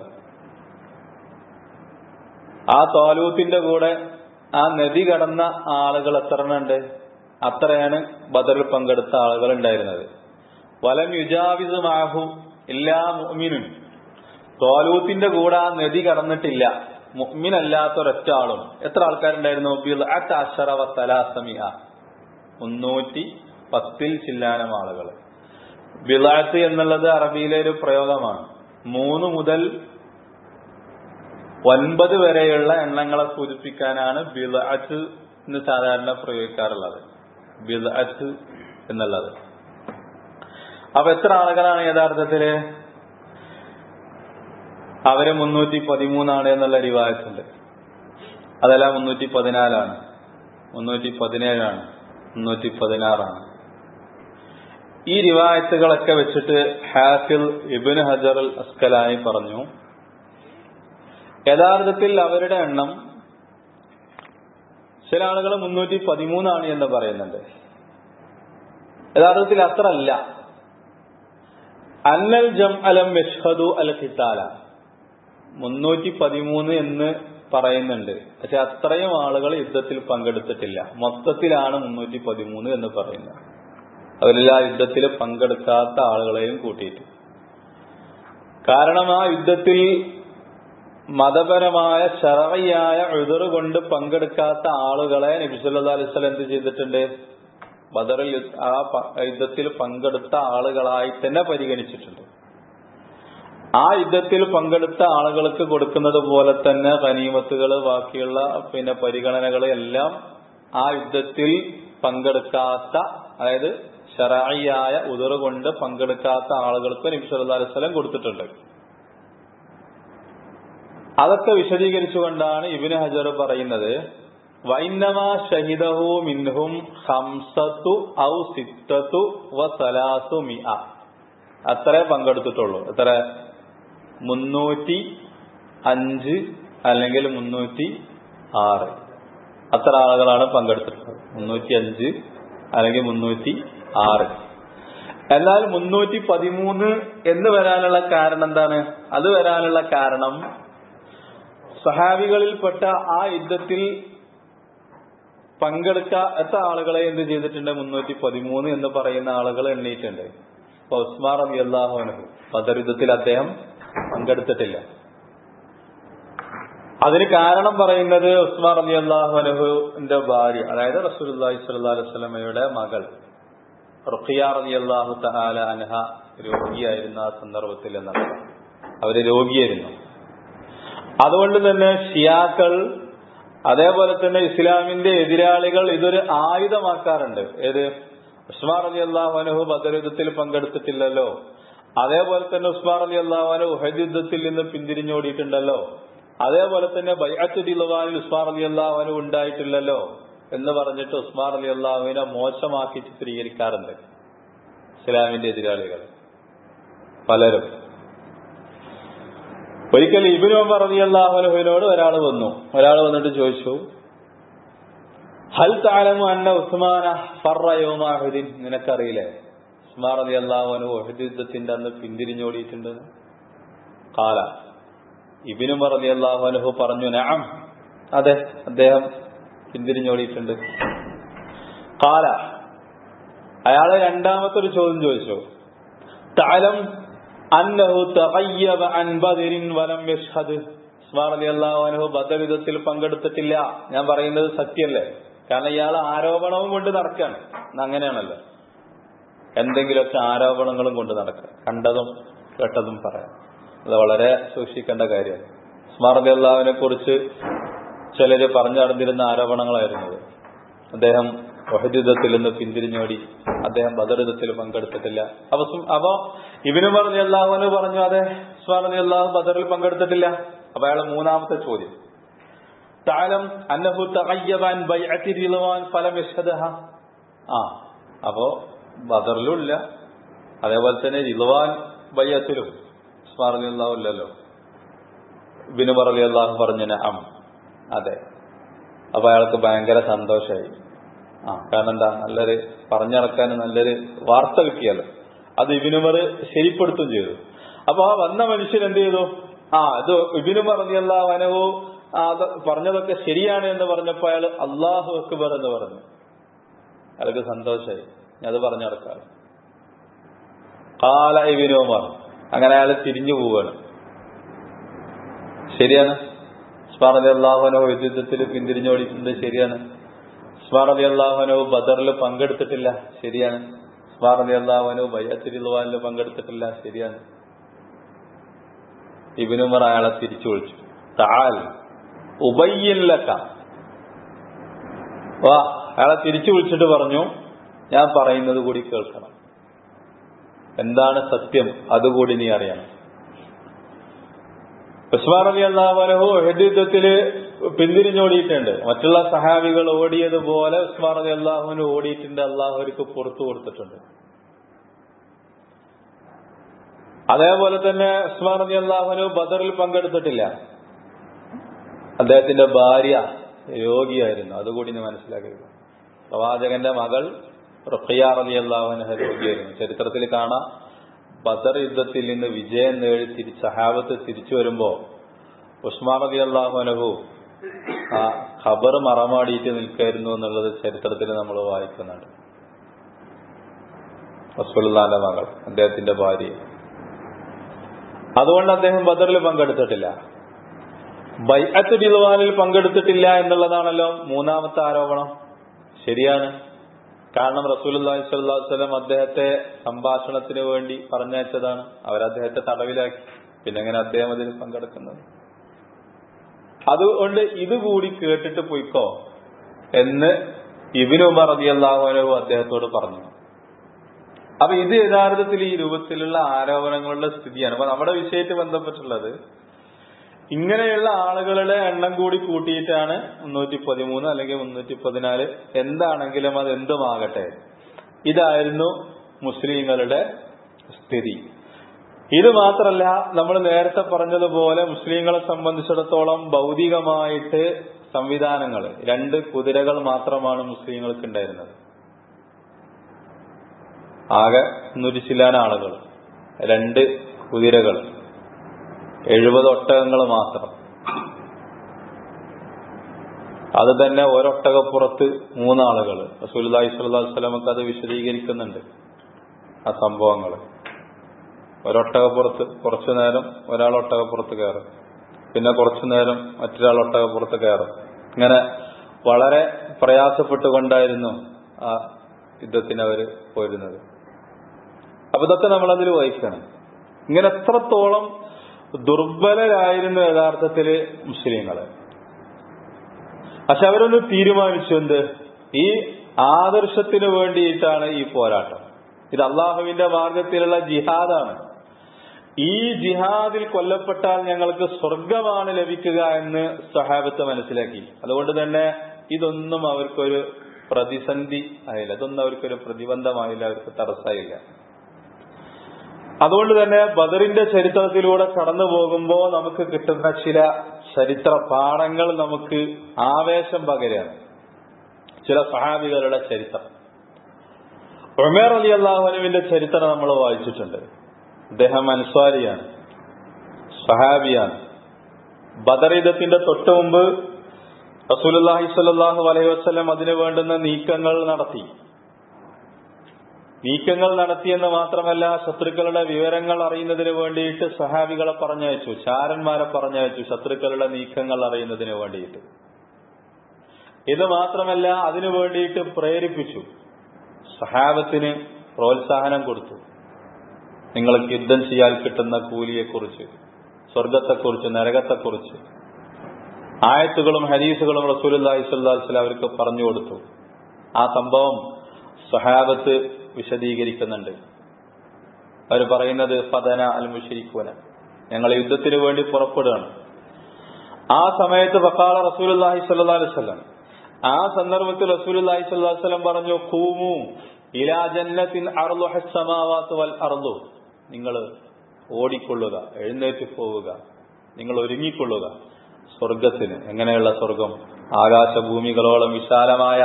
ആ തോലൂത്തിന്റെ കൂടെ ആ നദി കടന്ന ആളുകൾ എത്ര ഉണ്ട് അത്രയാണ് ബദറിൽ പങ്കെടുത്ത ആളുകൾ ഉണ്ടായിരുന്നത് വലം യുജാവിസ് മാഹു എല്ലാ മുഅ്മിനും തോലൂത്തിന്റെ കൂടെ ആ നദി കടന്നിട്ടില്ല മുഅ്മിനല്ലാത്ത ഒരൊറ്റ ആളും എത്ര ആൾക്കാരുണ്ടായിരുന്നു അഷറവത്തലാസമിയ മുന്നൂറ്റി പത്തിൽ ചില്ലാനം ആളുകൾ ബിലാത്ത് എന്നുള്ളത് അറബിയിലെ ഒരു പ്രയോഗമാണ് മൂന്ന് മുതൽ ഒൻപത് വരെയുള്ള എണ്ണങ്ങളെ സൂചിപ്പിക്കാനാണ് ബിലാത്ത് എന്ന് സാധാരണ പ്രയോഗിക്കാറുള്ളത് ബിലാത്ത് എന്നുള്ളത് അപ്പൊ എത്ര ആളുകളാണ് യഥാർത്ഥത്തില് അവര് മുന്നൂറ്റി പതിമൂന്നാണ് എന്നുള്ള റിവായത്തുണ്ട് അതല്ല മുന്നൂറ്റി പതിനാലാണ് മുന്നൂറ്റി പതിനേഴാണ് മുന്നൂറ്റി പതിനാറാണ് ഈ റിവായത്തുകളൊക്കെ വെച്ചിട്ട് ഹാഫിൽ ഇബിൻ ഹജർ അൽ അസ്കലാനി പറഞ്ഞു യഥാർത്ഥത്തിൽ അവരുടെ എണ്ണം ചില ആളുകൾ മുന്നൂറ്റി പതിമൂന്നാണ് എന്ന് പറയുന്നുണ്ട് യഥാർത്ഥത്തിൽ അത്ര അല്ല അന്നൽ ജം അലം യഷ്ഹദു അൽ ഖിത്താല മുന്നൂറ്റി പതിമൂന്ന് എന്ന് പറയുന്നുണ്ട് പക്ഷെ അത്രയും ആളുകൾ യുദ്ധത്തിൽ പങ്കെടുത്തിട്ടില്ല മൊത്തത്തിലാണ് മുന്നൂറ്റി പതിമൂന്ന് എന്ന് പറയുന്നത് അവരെല്ലാ യുദ്ധത്തിൽ പങ്കെടുക്കാത്ത ആളുകളെയും കൂട്ടിയിട്ട് കാരണം ആ യുദ്ധത്തിൽ മതപരമായ ശറവയായ എതിറ് കൊണ്ട് പങ്കെടുക്കാത്ത ആളുകളെ നബിസുല്ലാ അലിസ്വലം എന്ത് ചെയ്തിട്ടുണ്ട് ബദറിൽ ആ യുദ്ധത്തിൽ പങ്കെടുത്ത ആളുകളായി തന്നെ പരിഗണിച്ചിട്ടുണ്ട് ആ യുദ്ധത്തിൽ പങ്കെടുത്ത ആളുകൾക്ക് കൊടുക്കുന്നത് പോലെ തന്നെ ഖനീമത്തുകൾ ബാക്കിയുള്ള പിന്നെ പരിഗണനകൾ എല്ലാം ആ യുദ്ധത്തിൽ പങ്കെടുക്കാത്ത അതായത് ഷറായിയായ ഉതിറ് കൊണ്ട് പങ്കെടുക്കാത്ത ആളുകൾക്ക് നബി സല്ലല്ലാഹു അലൈഹി വസല്ലം കൊടുത്തിട്ടുണ്ട് അതൊക്കെ വിശദീകരിച്ചുകൊണ്ടാണ് ഇബിന് ഹജർ പറയുന്നത് വൈന്നമാ ഷഹിദഹു മിൻഹും ഹംസത്തു ഔ സിത്തത്തു വ സലാസു മിഅ അത്രേ പങ്കെടുത്തിട്ടുള്ളൂ എത്ര മുന്നൂറ്റി അഞ്ച് അല്ലെങ്കിൽ മുന്നൂറ്റി ആറ് അത്ര ആളുകളാണ് പങ്കെടുത്തിട്ടുള്ളത് മുന്നൂറ്റി അഞ്ച് അല്ലെങ്കിൽ മുന്നൂറ്റി ആറ് എന്നാൽ മുന്നൂറ്റി പതിമൂന്ന് എന്ന് വരാനുള്ള കാരണം എന്താണ് അത് വരാനുള്ള കാരണം സഹാബികളിൽപ്പെട്ട ആ യുദ്ധത്തിൽ പങ്കെടുക്കാത്ത ആളുകളെ എന്ത് ചെയ്തിട്ടുണ്ട് മുന്നൂറ്റി പതിമൂന്ന് എന്ന് പറയുന്ന ആളുകൾ എണ്ണീയിട്ടുണ്ട് അപ്പൊ ഉസ്മാർ അലി അള്ളാഹുനഹു ബദർ യുദ്ധത്തിൽ അദ്ദേഹം പങ്കെടുത്തിട്ടില്ല അതിന് കാരണം പറയുന്നത് ഉസ്മാർ അലി അള്ളാഹുനഹുവിന്റെ ഭാര്യ അതായത് റസൂലി സ്വല്ലാ അലൈഹി സ്വലമയുടെ മകൾ റുഖിയാർ അലി അള്ളാഹു തഹാല അനഹ രോഗിയായിരുന്ന ആ സന്ദർഭത്തിൽ എന്നാണ് അവര് രോഗിയായിരുന്നു അതുകൊണ്ട് തന്നെ ഷിയാക്കൾ അതേപോലെ തന്നെ ഇസ്ലാമിന്റെ എതിരാളികൾ ഇതൊരു ആയുധമാക്കാറുണ്ട് ഏത് ഉസ്മാർ അലി അള്ളാഹുനഹു ബദർ യുദ്ധത്തിൽ പങ്കെടുത്തിട്ടില്ലല്ലോ അതേപോലെ തന്നെ ഉസ്മാർ അലി അള്ളാഹുനു ഉഹദ് യുദ്ധത്തിൽ നിന്ന് പിന്തിരിഞ്ഞോടിയിട്ടുണ്ടല്ലോ അതേപോലെ തന്നെ ബൈഅത്ത് ദിലവാനിൽ ഉസ്മാർ അലി അള്ളാഹുനു ഉണ്ടായിട്ടില്ലല്ലോ എന്ന് പറഞ്ഞിട്ട് ഉസ്മാർ അലി അള്ളാഹുവിനെ മോശമാക്കി ചിത്രീകരിക്കാറുണ്ട് ഇസ്ലാമിന്റെ എതിരാളികൾ പലരും ഒരിക്കൽ ഇബിനു ഉമർ റതി അള്ളാഹുലഹുവിനോട് ഒരാൾ വന്നു ഒരാൾ വന്നിട്ട് ചോദിച്ചു ഹൽ താലമു അന്ന ഉസ്മാന ഫറയോമാഹുദ്ദീൻ നിനക്കറിയില്ലേ ഉസ്മാർ റതി അള്ളാഹുനു ഒഹദ് യുദ്ധത്തിന്റെ അന്ന് പിന്തിരിഞ്ഞോടിയിട്ടുണ്ട് കാല ഇബിനു ഉമർ റതി അള്ളാഹുനഹു പറഞ്ഞു നഅം അതെ അദ്ദേഹം പിന്തിരിഞ്ഞോടിയിട്ടുണ്ട് കാല അയാളെ രണ്ടാമത്തെ ഒരു ചോദ്യം ചോദിച്ചു താലം അന്നഹു തഗയ്യബ അൻ ബദരിൻ വലം യഷ്ഹദ് ഉസ്മാൻ റളിയല്ലാഹു അൻഹു ബദർ യുദ്ധത്തിൽ പങ്കെടുത്തിട്ടില്ല ഞാൻ പറയുന്നത് സത്യമല്ലേ കാരണം ഇയാൾ ആരോപണവും കൊണ്ട് നടക്കുകയാണ് ഇന്ന് അങ്ങനെയാണല്ലോ എന്തെങ്കിലുമൊക്കെ ആരോപണങ്ങളും കൊണ്ട് നടക്കുക കണ്ടതും കേട്ടതും പറയാം അത് വളരെ സൂക്ഷിക്കേണ്ട കാര്യമാണ് ഉസ്മാൻ റളിയല്ലാഹുവിനെ കുറിച്ച് ചിലര് പറഞ്ഞു നടന്നിരുന്ന ആരോപണങ്ങളായിരുന്നത് അദ്ദേഹം വഹദ് യുദ്ധത്തിൽ നിന്ന് പിന്തിരിഞ്ഞോടി അദ്ദേഹം ബദർ യുദ്ധത്തിൽ പങ്കെടുത്തിട്ടില്ല അപ്പൊ സും- അപ്പൊ ഇബിനു പറഞ്ഞു അള്ളാഹുവിന് പറഞ്ഞു അതെ സ്വാമി അള്ളാഹു ബദറിൽ പങ്കെടുത്തിട്ടില്ല അപ്പൊ അയാളെ മൂന്നാമത്തെ ചോദ്യം താലം അന്നഹു തഗയ്യബാൻ ബൈഅത്തി റിളവാൻ ഫലം യഷ്ഹദഹ ആ അപ്പോ ബദറിലും ഇല്ല അതേപോലെ തന്നെ റിളവാൻ ബയ്യത്തിലും ഉസ്മാൻ അലി അള്ളാഹു ഇല്ലല്ലോ ബിനുമർ അലി അള്ളാഹു പറഞ്ഞു നഅം അതെ അപ്പൊ അയാൾക്ക് ഭയങ്കര സന്തോഷമായി ആ കാരണം എന്താ നല്ലൊരു പറഞ്ഞു നടക്കാൻ നല്ലൊരു വാർത്ത കിട്ടിയല്ലോ അത് ഇബിനുമർ ശരിപ്പെടുത്തും ചെയ്തു അപ്പൊ ആ വന്ന മനുഷ്യൻ എന്ത് ചെയ്തു ആ ഇത് ഇബിനുമർ അലിയല്ല വനവു അത് പറഞ്ഞതൊക്കെ ശരിയാണ് എന്ന് പറഞ്ഞപ്പോ അയാൾ അള്ളാഹു അക്ബർ എന്ന് പറഞ്ഞു അയാൾക്ക് സന്തോഷമായി ഞാൻ അത് പറഞ്ഞു നടക്കാം കാല ഇബിനുമർ അങ്ങനെ അയാൾ തിരിഞ്ഞു പോവാണ് ശരിയാണ് ഉസ്മാൻ അലി അള്ളാഹുനോ യുദ്ധത്തിൽ പിന്തിരിഞ്ഞോടിയിട്ടുണ്ട് ശരിയാണ് ഉസ്മാൻ അലി അള്ളാഹുനോ ബദറിൽ പങ്കെടുത്തിട്ടില്ല ശരിയാണ് ഉസ്മാൻ അലി അള്ളാഹുനോ ബയ്യത്തിരിൽവാനിൽ പങ്കെടുത്തിട്ടില്ല ശരിയാണ് ഇബിനുമർ അയാളെ തിരിച്ചു വിളിച്ചു താൽ ഉബയ്യില്ലക്ക വാ അയാളെ തിരിച്ചു വിളിച്ചിട്ട് പറഞ്ഞു ഞാൻ പറയുന്നത് കൂടി കേൾക്കണം എന്താണ് സത്യം അതുകൂടി നീ അറിയണം ഉസ്മാൻ അലി അള്ളാഹു ഹെഡ് യുദ്ധത്തില് പിന്തിരിഞ്ഞോടിയിട്ടുണ്ട് മറ്റുള്ള സഹാബികൾ ഓടിയതുപോലെ ഉസ്മാൻ അലി അള്ളാഹുവിന് ഓടിയിട്ടുണ്ട് അള്ളാഹു അവർക്ക് പുറത്തു കൊടുത്തിട്ടുണ്ട് അതേപോലെ തന്നെ ഉസ്മാൻ അലി അള്ളാഹുവിന് ബദറിൽ പങ്കെടുത്തിട്ടില്ല അദ്ദേഹത്തിന്റെ ഭാര്യ രോഗിയായിരുന്നു അതുകൂടി നീ മനസ്സിലാക്കരുത് പ്രവാചകന്റെ മകൾ റുഖിയാർ അലി അള്ളാഹുവിന് രോഗിയായിരുന്നു ചരിത്രത്തിൽ കാണാം ബദർ യുദ്ധത്തിൽ നിന്ന് വിജയം നേടി തിരി സഹാബത്ത് തിരിച്ചു വരുമ്പോ ഉസ്മാൻ അലി അള്ളാഹുനഹു ആ ഖബർ മറമാടിയിട്ട് നിൽക്കായിരുന്നു എന്നുള്ളത് ചരിത്രത്തിൽ നമ്മൾ വായിക്കുന്നുണ്ട് റസൂലുള്ളാന്റെ മകൾ അദ്ദേഹത്തിന്റെ ഭാര്യ അതുകൊണ്ട് അദ്ദേഹം ബദറിൽ പങ്കെടുത്തിട്ടില്ല ബൈഅത്ത് ബിൽവാനിൽ പങ്കെടുത്തിട്ടില്ല എന്നുള്ളതാണല്ലോ മൂന്നാമത്തെ ആരോപണം ശരിയാണ് കാരണം റസൂലി സ്വല്ലം അദ്ദേഹത്തെ സംഭാഷണത്തിന് വേണ്ടി പറഞ്ഞയച്ചതാണ് അവരദ്ദേഹത്തെ തടവിലാക്കി പിന്നെ എങ്ങനെ അദ്ദേഹം അതിൽ പങ്കെടുക്കുന്നത് അതുകൊണ്ട് ഇതുകൂടി കേട്ടിട്ട് പോയിക്കോ എന്ന് ഇബിനു ഉമർ റളിയല്ലാഹു അദ്ദേഹത്തോട് പറഞ്ഞു അപ്പൊ ഇത് യഥാർത്ഥത്തിൽ ഈ രൂപത്തിലുള്ള ആരോപണങ്ങളുടെ സ്ഥിതിയാണ് അപ്പൊ നമ്മുടെ വിഷയത്തിൽ ബന്ധപ്പെട്ടുള്ളത് ഇങ്ങനെയുള്ള ആളുകളുടെ എണ്ണം കൂടി കൂട്ടിയിട്ടാണ് മുന്നൂറ്റി പതിമൂന്ന് അല്ലെങ്കിൽ മുന്നൂറ്റി പതിനാല് എന്താണെങ്കിലും അത് എന്തുമാകട്ടെ ഇതായിരുന്നു മുസ്ലിങ്ങളുടെ സ്ഥിതി ഇത് മാത്രല്ല നമ്മൾ നേരത്തെ പറഞ്ഞതുപോലെ മുസ്ലിങ്ങളെ സംബന്ധിച്ചിടത്തോളം ഭൗതികമായിട്ട് സംവിധാനങ്ങൾ രണ്ട് കുതിരകൾ മാത്രമാണ് മുസ്ലിങ്ങൾക്ക് ഉണ്ടായിരുന്നത് ആകെ നൂറ്റി ചില്ലാൻ ആളുകൾ രണ്ട് കുതിരകൾ എഴുപത് ഒട്ടകങ്ങൾ മാത്രം അത് തന്നെ ഒരൊട്ടകപ്പുറത്ത് മൂന്നാളുകൾ റസൂലി സ്വല്ലല്ലാഹു വസ്ലമക്ക് അത് വിശദീകരിക്കുന്നുണ്ട് ആ സംഭവങ്ങൾ ഒരൊട്ടകപ്പുറത്ത് കുറച്ചു നേരം ഒരാൾ ഒട്ടകപ്പുറത്ത് കയറും പിന്നെ കുറച്ചു നേരം മറ്റൊരാൾ ഒട്ടകപ്പുറത്ത് കയറും ഇങ്ങനെ വളരെ പ്രയാസപ്പെട്ടുകൊണ്ടായിരുന്നു ആ യുദ്ധത്തിന് അവര് പോരുന്നത് അപ്പൊ ഇതൊക്കെ നമ്മളതിൽ വായിക്കണം ഇങ്ങനെ എത്രത്തോളം ദുർബലരായിരുന്നു യഥാർത്ഥത്തില് മുസ്ലിങ്ങള് പക്ഷെ അവരൊന്ന് തീരുമാനിച്ചു എന്ത് ഈ ആദർശത്തിന് വേണ്ടിയിട്ടാണ് ഈ പോരാട്ടം ഇത് അള്ളാഹുവിന്റെ മാർഗത്തിലുള്ള ജിഹാദാണ് ഈ ജിഹാദിൽ കൊല്ലപ്പെട്ടാൽ ഞങ്ങൾക്ക് സ്വർഗമാണ് ലഭിക്കുക എന്ന് സഹാബത്ത് മനസ്സിലാക്കി അതുകൊണ്ട് തന്നെ ഇതൊന്നും അവർക്കൊരു പ്രതിസന്ധി ആയില്ല ഇതൊന്നും അവർക്കൊരു പ്രതിബന്ധമായില്ല അവർക്ക് തടസ്സമായില്ല അതുകൊണ്ട് തന്നെ ബദറിന്റെ ചരിത്രത്തിലൂടെ കടന്നു പോകുമ്പോൾ നമുക്ക് കിട്ടുന്ന ചില ചരിത്ര പാഠങ്ങൾ നമുക്ക് ആവേശം പകരാണ് ചില സഹാബികളുടെ ചരിത്രം ഉമേർ അലി അള്ളാഹുനുവിന്റെ ചരിത്രം നമ്മൾ വായിച്ചിട്ടുണ്ട് അദ്ദേഹം അൻസ്വാരിയാണ് സഹാബിയാണ് ബദർ യുദ്ധത്തിന്റെ തൊട്ടു മുമ്പ് റസൂലുല്ലാഹി സ്വല്ലല്ലാഹു അലൈഹി വസല്ലം അതിനു വേണ്ടുന്ന നീക്കങ്ങൾ നടത്തി നീക്കങ്ങൾ നടത്തിയെന്ന് മാത്രമല്ല ശത്രുക്കളുടെ വിവരങ്ങൾ അറിയുന്നതിന് വേണ്ടിയിട്ട് സഹാബികളെ പറഞ്ഞയച്ചു ചാരന്മാരെ പറഞ്ഞയച്ചു ശത്രുക്കളുടെ നീക്കങ്ങൾ അറിയുന്നതിന് വേണ്ടിയിട്ട് ഇത് മാത്രമല്ല അതിനു വേണ്ടിയിട്ട് പ്രേരിപ്പിച്ചു സഹാബത്തിന് പ്രോത്സാഹനം കൊടുത്തു നിങ്ങൾക്ക് യുദ്ധം ചെയ്യാൻ കിട്ടുന്ന കൂലിയെക്കുറിച്ച് സ്വർഗത്തെക്കുറിച്ച് നരകത്തെക്കുറിച്ച് ആയത്തുകളും ഹരീസുകളും റസൂലി സ്വല്ലാസ്ല അവർക്ക് പറഞ്ഞു കൊടുത്തു ആ സംഭവം സഹാബത്ത് വിശദീകരിക്കുന്നുണ്ട് അവർ പറയുന്നത് ഫതന അൽ മുഷരിക്കൂന ഞങ്ങൾ യുദ്ധത്തിന് വേണ്ടി പുറപ്പെടുകയാണ് ആ സമയത്ത് ബക്കാള റസൂലി സ്വല്ലാ അലൈവല്ലം ആ സന്ദർഭത്തിൽ റസൂലി സ്വല്ലാ വല്ലം പറഞ്ഞു കൂമു ഇലാ ജന്നത്തിൻ അർദു ഹസ്സമാവാത്ത് വൽ അർദു നിങ്ങൾ ഓടിക്കൊള്ളുക എഴുന്നേറ്റ് പോവുക നിങ്ങൾ ഒരുങ്ങിക്കൊള്ളുക സ്വർഗത്തിന് എങ്ങനെയുള്ള സ്വർഗം ആകാശഭൂമികളോളം വിശാലമായ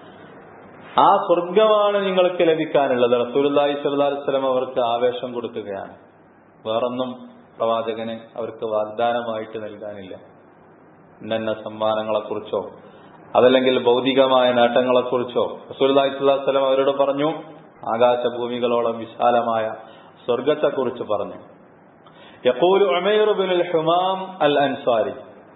ആ സ്വർഗമാണ് നിങ്ങൾക്ക് ലഭിക്കാനുള്ളത് റസൂലി സ്വല്ലാസ്ലം അവർക്ക് ആവേശം കൊടുക്കുകയാണ് വേറൊന്നും പ്രവാചകന് അവർക്ക് വാഗ്ദാനമായിട്ട് നൽകാനില്ല ഇന്ന സമ്മാനങ്ങളെക്കുറിച്ചോ അതല്ലെങ്കിൽ ഭൗതികമായ നേട്ടങ്ങളെക്കുറിച്ചോ റസൂലി സ്വല്ലാസ്ലം അവരോട് പറഞ്ഞു ആകാശഭൂമികളോളം വിശാലമായ സ്വർഗത്തെക്കുറിച്ച് പറഞ്ഞു യക്കൂൽ ബിൻ ഹുമാം അൽ അൻസാരി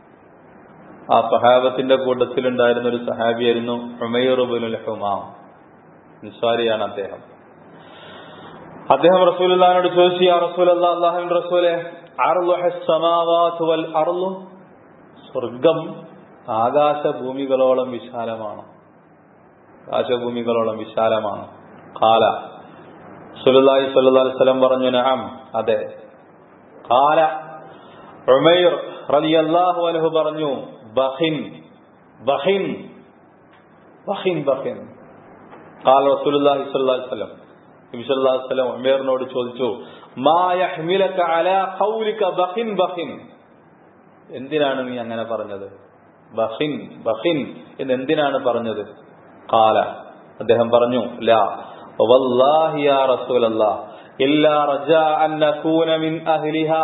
ആ സഹാബത്തിന്റെ കൂട്ടത്തിലുണ്ടായിരുന്ന ഒരു സഹാബിയായിരുന്നു ഉമൈറുബുൽ ഹുമാം അൻസാരിയാണ് അദ്ദേഹം അദ്ദേഹം റസൂലുള്ളാഹിനോട് ചോദിച്ചു യാ റസൂലല്ലാ അല്ലാഹുവിൻ റസൂലേ അർളുഹസ്സമാവാതു വൽ അർളു സ്വർഗം ആകാശഭൂമികളോളം വിശാലമാണ് ആകാശഭൂമികളോളം വിശാലമാണ് കാല സുലുല്ലാഹി സല്ലല്ലാഹു അലൈഹി വസല്ലം പറഞ്ഞു നഅം അതെ കാല ഉമൈർ റളിയല്ലാഹു അൻഹു പറഞ്ഞു ബഹിൻ ബഹിൻ ബഹിൻ ബഹിൻ കാല റസൂലുള്ളാഹി സ്വല്ലല്ലാഹു അലൈഹി വസല്ലം നബി സല്ലല്ലാഹു അലൈഹി വസല്ലം ഉമൈറിനോട് ചോദിച്ചു മാ യഹ്മിലക അലാ ഖൗലിക ബഹിൻ ബഹിൻ എന്തിനാണ് നീ അങ്ങനെ പറഞ്ഞത് ബഹിൻ ബഹിൻ എന്ന് എന്തിനാണ് പറഞ്ഞത് കാല അദ്ദേഹം പറഞ്ഞു ലാ വല്ലാഹി യാ റസൂലല്ലാഹ് ഇല്ലാ റജാ അൻ നകൂന മിൻ അഹ്ലിഹാ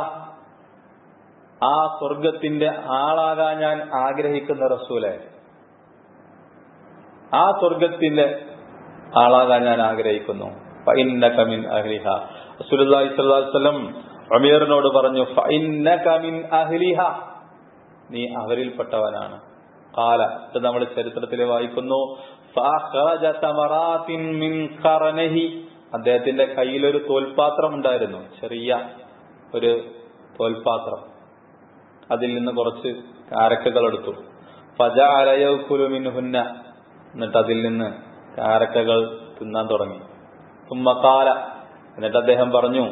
ആ സ്വർഗത്തിന്റെ ആളാകാൻ ഞാൻ ആഗ്രഹിക്കുന്ന റസൂലെ ആ സ്വർഗത്തിന്റെ ആളാകാൻ ഞാൻ ആഗ്രഹിക്കുന്നു മിൻ അഹ്ലിഹ റസൂലുള്ളാഹി സ്വല്ലല്ലാഹു അലൈഹി വസല്ലം ഉമേറിനോട് പറഞ്ഞു മിൻ അഹ്ലിഹ നീ അവരിൽപ്പെട്ടവനാണ് കാല ഇത് നമ്മൾ ചരിത്രത്തിൽ വായിക്കുന്നു മിൻ ഖറനഹി അദ്ദേഹത്തിന്റെ കയ്യിൽ ഒരു തോൽപാത്രം ഉണ്ടായിരുന്നു ചെറിയ ഒരു തോൽപാത്രം അതിൽ നിന്ന് കുറച്ച് കാരക്കകൾ എടുത്തു ഫജ അലയുലുമിൻഹുന്ന എന്നിട്ട് അതിൽ നിന്ന് കാരക്കകൾ തിന്നാൻ തുടങ്ങി തുമ്മക്കാല എന്നിട്ട് അദ്ദേഹം പറഞ്ഞു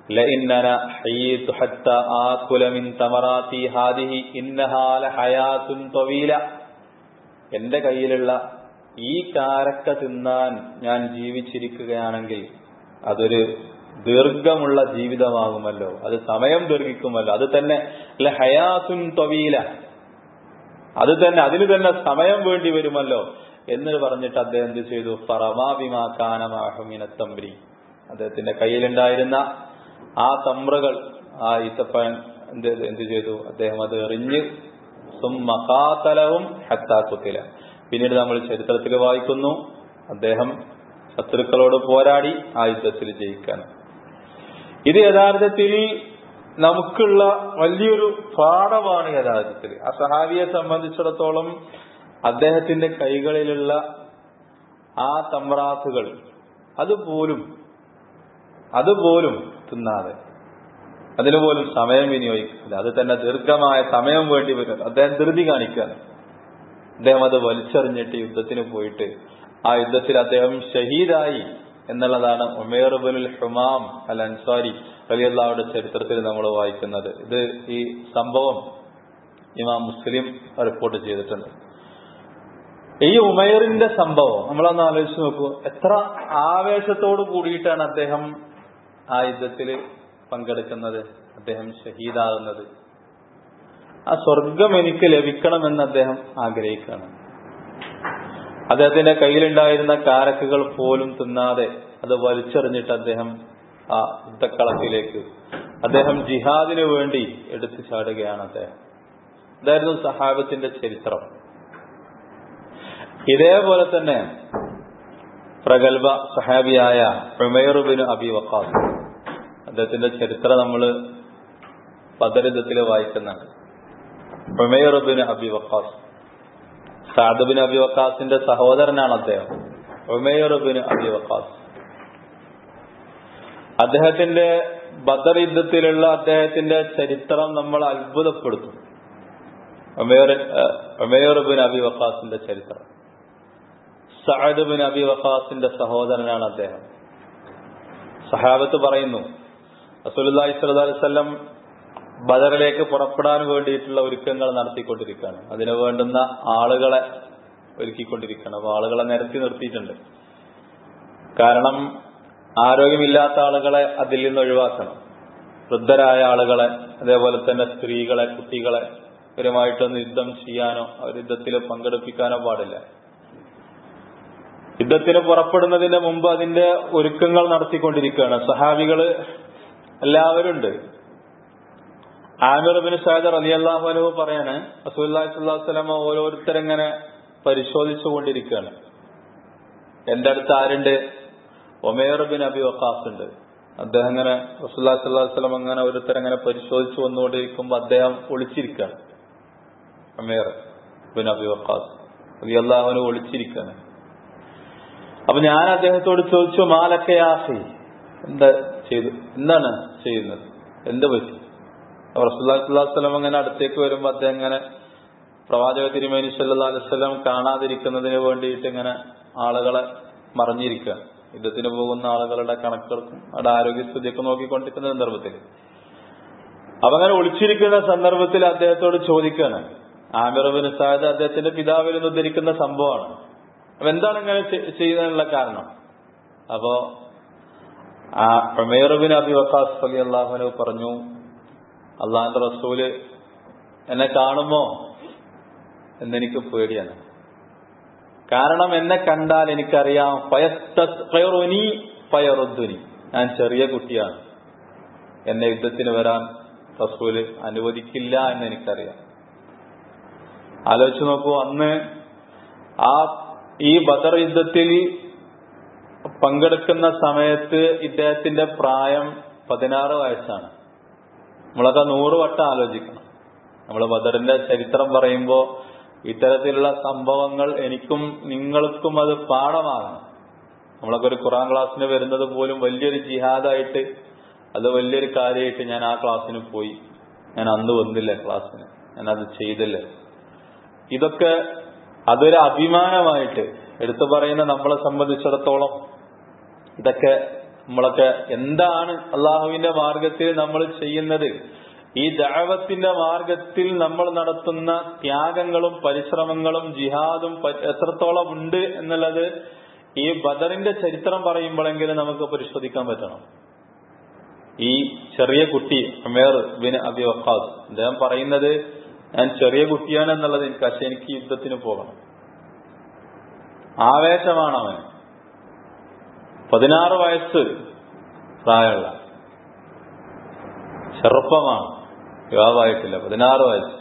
ലഇന്നന ഹയ്യിതു ഹത്ത ആകുല മിൻ തമറാത്തി ഹാദിഹി ഇന്നഹാ ലഹയാത്തുൻ തവീല എന്റെ കയ്യിലുള്ള ഈ കാരക്ക തിന്നാൻ ഞാൻ ജീവിച്ചിരിക്കുകയാണെങ്കിൽ അതൊരു ദീർഘമുള്ള ജീവിതമാകുമല്ലോ അത് സമയം ദീർഘിക്കുമല്ലോ അത് തന്നെ ഹയാത്തുൻ തൊവീല അത് തന്നെ അതിന് തന്നെ സമയം വേണ്ടി വരുമല്ലോ എന്ന് പറഞ്ഞിട്ട് അദ്ദേഹം എന്ത് ചെയ്തു ഫറമാവിമാക്കാനമാഹുമിനത്തമ്പരി അദ്ദേഹത്തിന്റെ കയ്യിലുണ്ടായിരുന്ന ആ തമ്രകൾ ആ ഈത്തപ്പഴം എന്ത് എന്ത് ചെയ്തു അദ്ദേഹം അത് എറിഞ്ഞ് സുമ്മകാതലവും ഹത്താക്കുത്തില പിന്നീട് നമ്മൾ ചരിത്രത്തിൽ വായിക്കുന്നു അദ്ദേഹം ശത്രുക്കളോട് പോരാടി ആ യുദ്ധത്തിൽ ജയിക്കാൻ ഇത് യഥാർത്ഥത്തിൽ നമുക്കുള്ള വലിയൊരു പാഠമാണ് യഥാർത്ഥത്തിൽ ആ സഹാബിയെ സംബന്ധിച്ചിടത്തോളം അദ്ദേഹത്തിന്റെ കൈകളിലുള്ള ആ തമ്രാത്തുകൾ അതുപോലും അതുപോലും തിന്നാതെ അതിനു പോലും സമയം വിനിയോഗിക്കില്ല അത് തന്നെ ദീർഘമായ സമയം വേണ്ടി വരും അദ്ദേഹം ധൃതി കാണിക്കുകയാണ് അദ്ദേഹം അത് വലിച്ചെറിഞ്ഞിട്ട് യുദ്ധത്തിന് പോയിട്ട് ആ യുദ്ധത്തിൽ അദ്ദേഹം ഷഹീദായി എന്നുള്ളതാണ് ഉമേർബുൽ ഹുമാം അൽ അൻസാരി അലിയല്ലാവുടെ ചരിത്രത്തിൽ നമ്മൾ വായിക്കുന്നത് ഇത് ഈ സംഭവം ഇമാം മുസ്ലിം റിപ്പോർട്ട് ചെയ്തിട്ടുണ്ട് ഈ ഉമേറിന്റെ സംഭവം നമ്മളൊന്ന് ആലോചിച്ച് നോക്കൂ എത്ര ആവേശത്തോട് കൂടിയിട്ടാണ് അദ്ദേഹം ആ യുദ്ധത്തിൽ പങ്കെടുക്കുന്നത് അദ്ദേഹം ഷഹീദാകുന്നത് ആ സ്വർഗം എനിക്ക് ലഭിക്കണമെന്ന് അദ്ദേഹം ആഗ്രഹിക്കുകയാണ് അദ്ദേഹത്തിന്റെ കയ്യിലുണ്ടായിരുന്ന കാരക്കുകൾ പോലും തിന്നാതെ അത് വലിച്ചെറിഞ്ഞിട്ട് അദ്ദേഹം ആ യുദ്ധക്കളത്തിലേക്ക് അദ്ദേഹം ജിഹാദിന് വേണ്ടി എടുത്തു ചാടുകയാണ് അദ്ദേഹം ഇതായിരുന്നു സഹാബത്തിന്റെ ചരിത്രം ഇതേപോലെ തന്നെ പ്രഗത്ഭ സഹാബിയായ ഉമേറുബിന് അബി വക്കാസ് അദ്ദേഹത്തിന്റെ ചരിത്രം നമ്മൾ പദരിതത്തിൽ വായിക്കുന്നുണ്ട് ഉമേറുബിന് അബി വക്കാസ് സാദുബിൻ അബി വക്കാസിന്റെ സഹോദരനാണ് അദ്ദേഹം ഉമേറുബിന് അബി വക്കാസ് അദ്ദേഹത്തിന്റെ ബദർ യുദ്ധത്തിലുള്ള അദ്ദേഹത്തിന്റെ ചരിത്രം നമ്മൾ അത്ഭുതപ്പെടുത്തും ഉമേറുബിൻ അബി വക്കാസിന്റെ ചരിത്രം സഅദ് ബിൻ അബി വക്കാസിന്റെ സഹോദരനാണ് അദ്ദേഹം സഹാബത്ത് പറയുന്നു റസൂലുള്ളാഹി സ്വല്ലല്ലാഹു അലൈഹി വസല്ലം ബദറിലേക്ക് പുറപ്പെടാൻ വേണ്ടിയിട്ടുള്ള ഒരുക്കങ്ങൾ നടത്തിക്കൊണ്ടിരിക്കുകയാണ് അതിനു വേണ്ടുന്ന ആളുകളെ ഒരുക്കിക്കൊണ്ടിരിക്കുകയാണ് അപ്പൊ ആളുകളെ നിരത്തി നിർത്തിയിട്ടുണ്ട് കാരണം ആരോഗ്യമില്ലാത്ത ആളുകളെ അതിൽ നിന്ന് ഒഴിവാക്കണം വൃദ്ധരായ ആളുകളെ അതേപോലെ തന്നെ സ്ത്രീകളെ കുട്ടികളെ ഇവരുമായിട്ടൊന്ന് യുദ്ധം ചെയ്യാനോ അവർ യുദ്ധത്തിൽ പങ്കെടുപ്പിക്കാനോ പാടില്ല യുദ്ധത്തിന് പുറപ്പെടുന്നതിന് മുമ്പ് അതിന്റെ ഒരുക്കങ്ങൾ നടത്തിക്കൊണ്ടിരിക്കുകയാണ് സഹാബികള് എല്ലാവരും ഉണ്ട് ആമിർ ബിൻ ഷാദർ അലി അള്ളാഹുനു പറയാണ് അസൂല്ലാഹി സ്വല്ലാസ്ലമ ഓരോരുത്തരെങ്ങനെ പരിശോധിച്ചു കൊണ്ടിരിക്കുകയാണ് എന്റെ അടുത്ത് ആരുണ്ട് ഒമേർ ബിൻ അബി വക്കാസ് ഉണ്ട് അദ്ദേഹം ഇങ്ങനെ റസൂല്ലാ സ്വല്ലാ വസ്ലം അങ്ങനെ ഓരോരുത്തരങ്ങനെ പരിശോധിച്ചു വന്നുകൊണ്ടിരിക്കുമ്പോൾ അദ്ദേഹം ഒളിച്ചിരിക്കുകയാണ് Umar bin Abi Waqqas Ali അള്ളാഹുനു ഒളിച്ചിരിക്കുകയാണ് അപ്പൊ ഞാൻ അദ്ദേഹത്തോട് ചോദിച്ചു മാലക്കയാഹി എന്താ ചെയ്തു എന്താണ് ചെയ്യുന്നത് എന്ത് പറ്റി റസുല്ലാസ്ലം അങ്ങനെ അടുത്തേക്ക് വരുമ്പോ അദ്ദേഹം ഇങ്ങനെ പ്രവാചക തിരുമേനി സല്ലാ അലൈവല്ലം കാണാതിരിക്കുന്നതിന് വേണ്ടിയിട്ട് ഇങ്ങനെ ആളുകളെ മറിഞ്ഞിരിക്കുക യുദ്ധത്തിന് പോകുന്ന ആളുകളുടെ കണക്കുകൾക്കും അവിടെ ആരോഗ്യസ്ഥിതിയൊക്കെ നോക്കിക്കൊണ്ടിരിക്കുന്ന സന്ദർഭത്തിൽ അപ്പൊ അങ്ങനെ ഒളിച്ചിരിക്കുന്ന സന്ദർഭത്തിൽ അദ്ദേഹത്തോട് ചോദിക്കാണ് ആമിറബിൻ സാദ് അദ്ദേഹത്തിന്റെ പിതാവിൽ നിന്ന് ഉദ്ധരിക്കുന്ന സംഭവമാണ് അപ്പൊ എന്താണ് ഇങ്ങനെ ചെയ്യുന്നതിനുള്ള കാരണം അപ്പോ ആ ഉമേറുബിൻ അബി വക്കാസ് അലി അള്ളാഹുനു പറഞ്ഞു അള്ളാഹിന്റെ റസൂല് എന്നെ കാണുമോ എന്നെനിക്ക് പേടിയാണ് കാരണം എന്നെ കണ്ടാൽ എനിക്കറിയാം ഫയസ്തനി ഫയറുദ്ദുനി ഞാൻ ചെറിയ കുട്ടിയാണ് എന്നെ യുദ്ധത്തിന് വരാൻ റസൂല് അനുവദിക്കില്ല എന്ന് എനിക്കറിയാം ആലോചിച്ചു നോക്കൂ അന്ന് ആ ഈ ബദർ യുദ്ധത്തിൽ പങ്കെടുക്കുന്ന സമയത്ത് ഇദ്ദേഹത്തിന്റെ പ്രായം പതിനാറ് വയസ്സാണ് നമ്മളൊക്കെ നൂറ് വട്ടം ആലോചിക്കണം നമ്മൾ ബദറിന്റെ ചരിത്രം പറയുമ്പോൾ ഇത്തരത്തിലുള്ള സംഭവങ്ങൾ എനിക്കും നിങ്ങൾക്കും അത് പാഠമാകണം നമ്മളൊക്കെ ഒരു ഖുറാൻ ക്ലാസ്സിന് വരുന്നത് പോലും വലിയൊരു ജിഹാദായിട്ട് അത് വലിയൊരു കാര്യമായിട്ട് ഞാൻ ആ ക്ലാസ്സിന് പോയി ഞാൻ അന്ന് വന്നില്ല ക്ലാസ്സിന് ഞാൻ അത് ചെയ്തില്ല ഇതൊക്കെ അതൊരു അഭിമാനമായിട്ട് എടുത്തു പറയുന്ന നമ്മളെ സംബന്ധിച്ചിടത്തോളം ഇതൊക്കെ നമ്മളൊക്കെ എന്താണ് അള്ളാഹുവിന്റെ മാർഗത്തിൽ നമ്മൾ ചെയ്യുന്നത് ഈ ദാവത്തിന്റെ മാർഗത്തിൽ നമ്മൾ നടത്തുന്ന ത്യാഗങ്ങളും പരിശ്രമങ്ങളും ജിഹാദും പ- എത്രത്തോളം ഉണ്ട് എന്നുള്ളത് ഈ ബദറിന്റെ ചരിത്രം പറയുമ്പോഴെങ്കിലും നമുക്ക് പരിശോധിക്കാൻ പറ്റണം ഈ ചെറിയ കുട്ടി ഉമേർ ബിൻ അബി വക്കാസ് അദ്ദേഹം പറയുന്നത് ഞാൻ ചെറിയ കുട്ടിയാണ് എന്നുള്ളത് എനിക്ക് പക്ഷെ എനിക്ക് യുദ്ധത്തിന് പോകണം ആവേശമാണ് അവൻ പതിനാറ് വയസ്സ് പ്രായമുള്ള ചെറുപ്പമാണ് യുവാവായിട്ടില്ല പതിനാറ് വയസ്സ്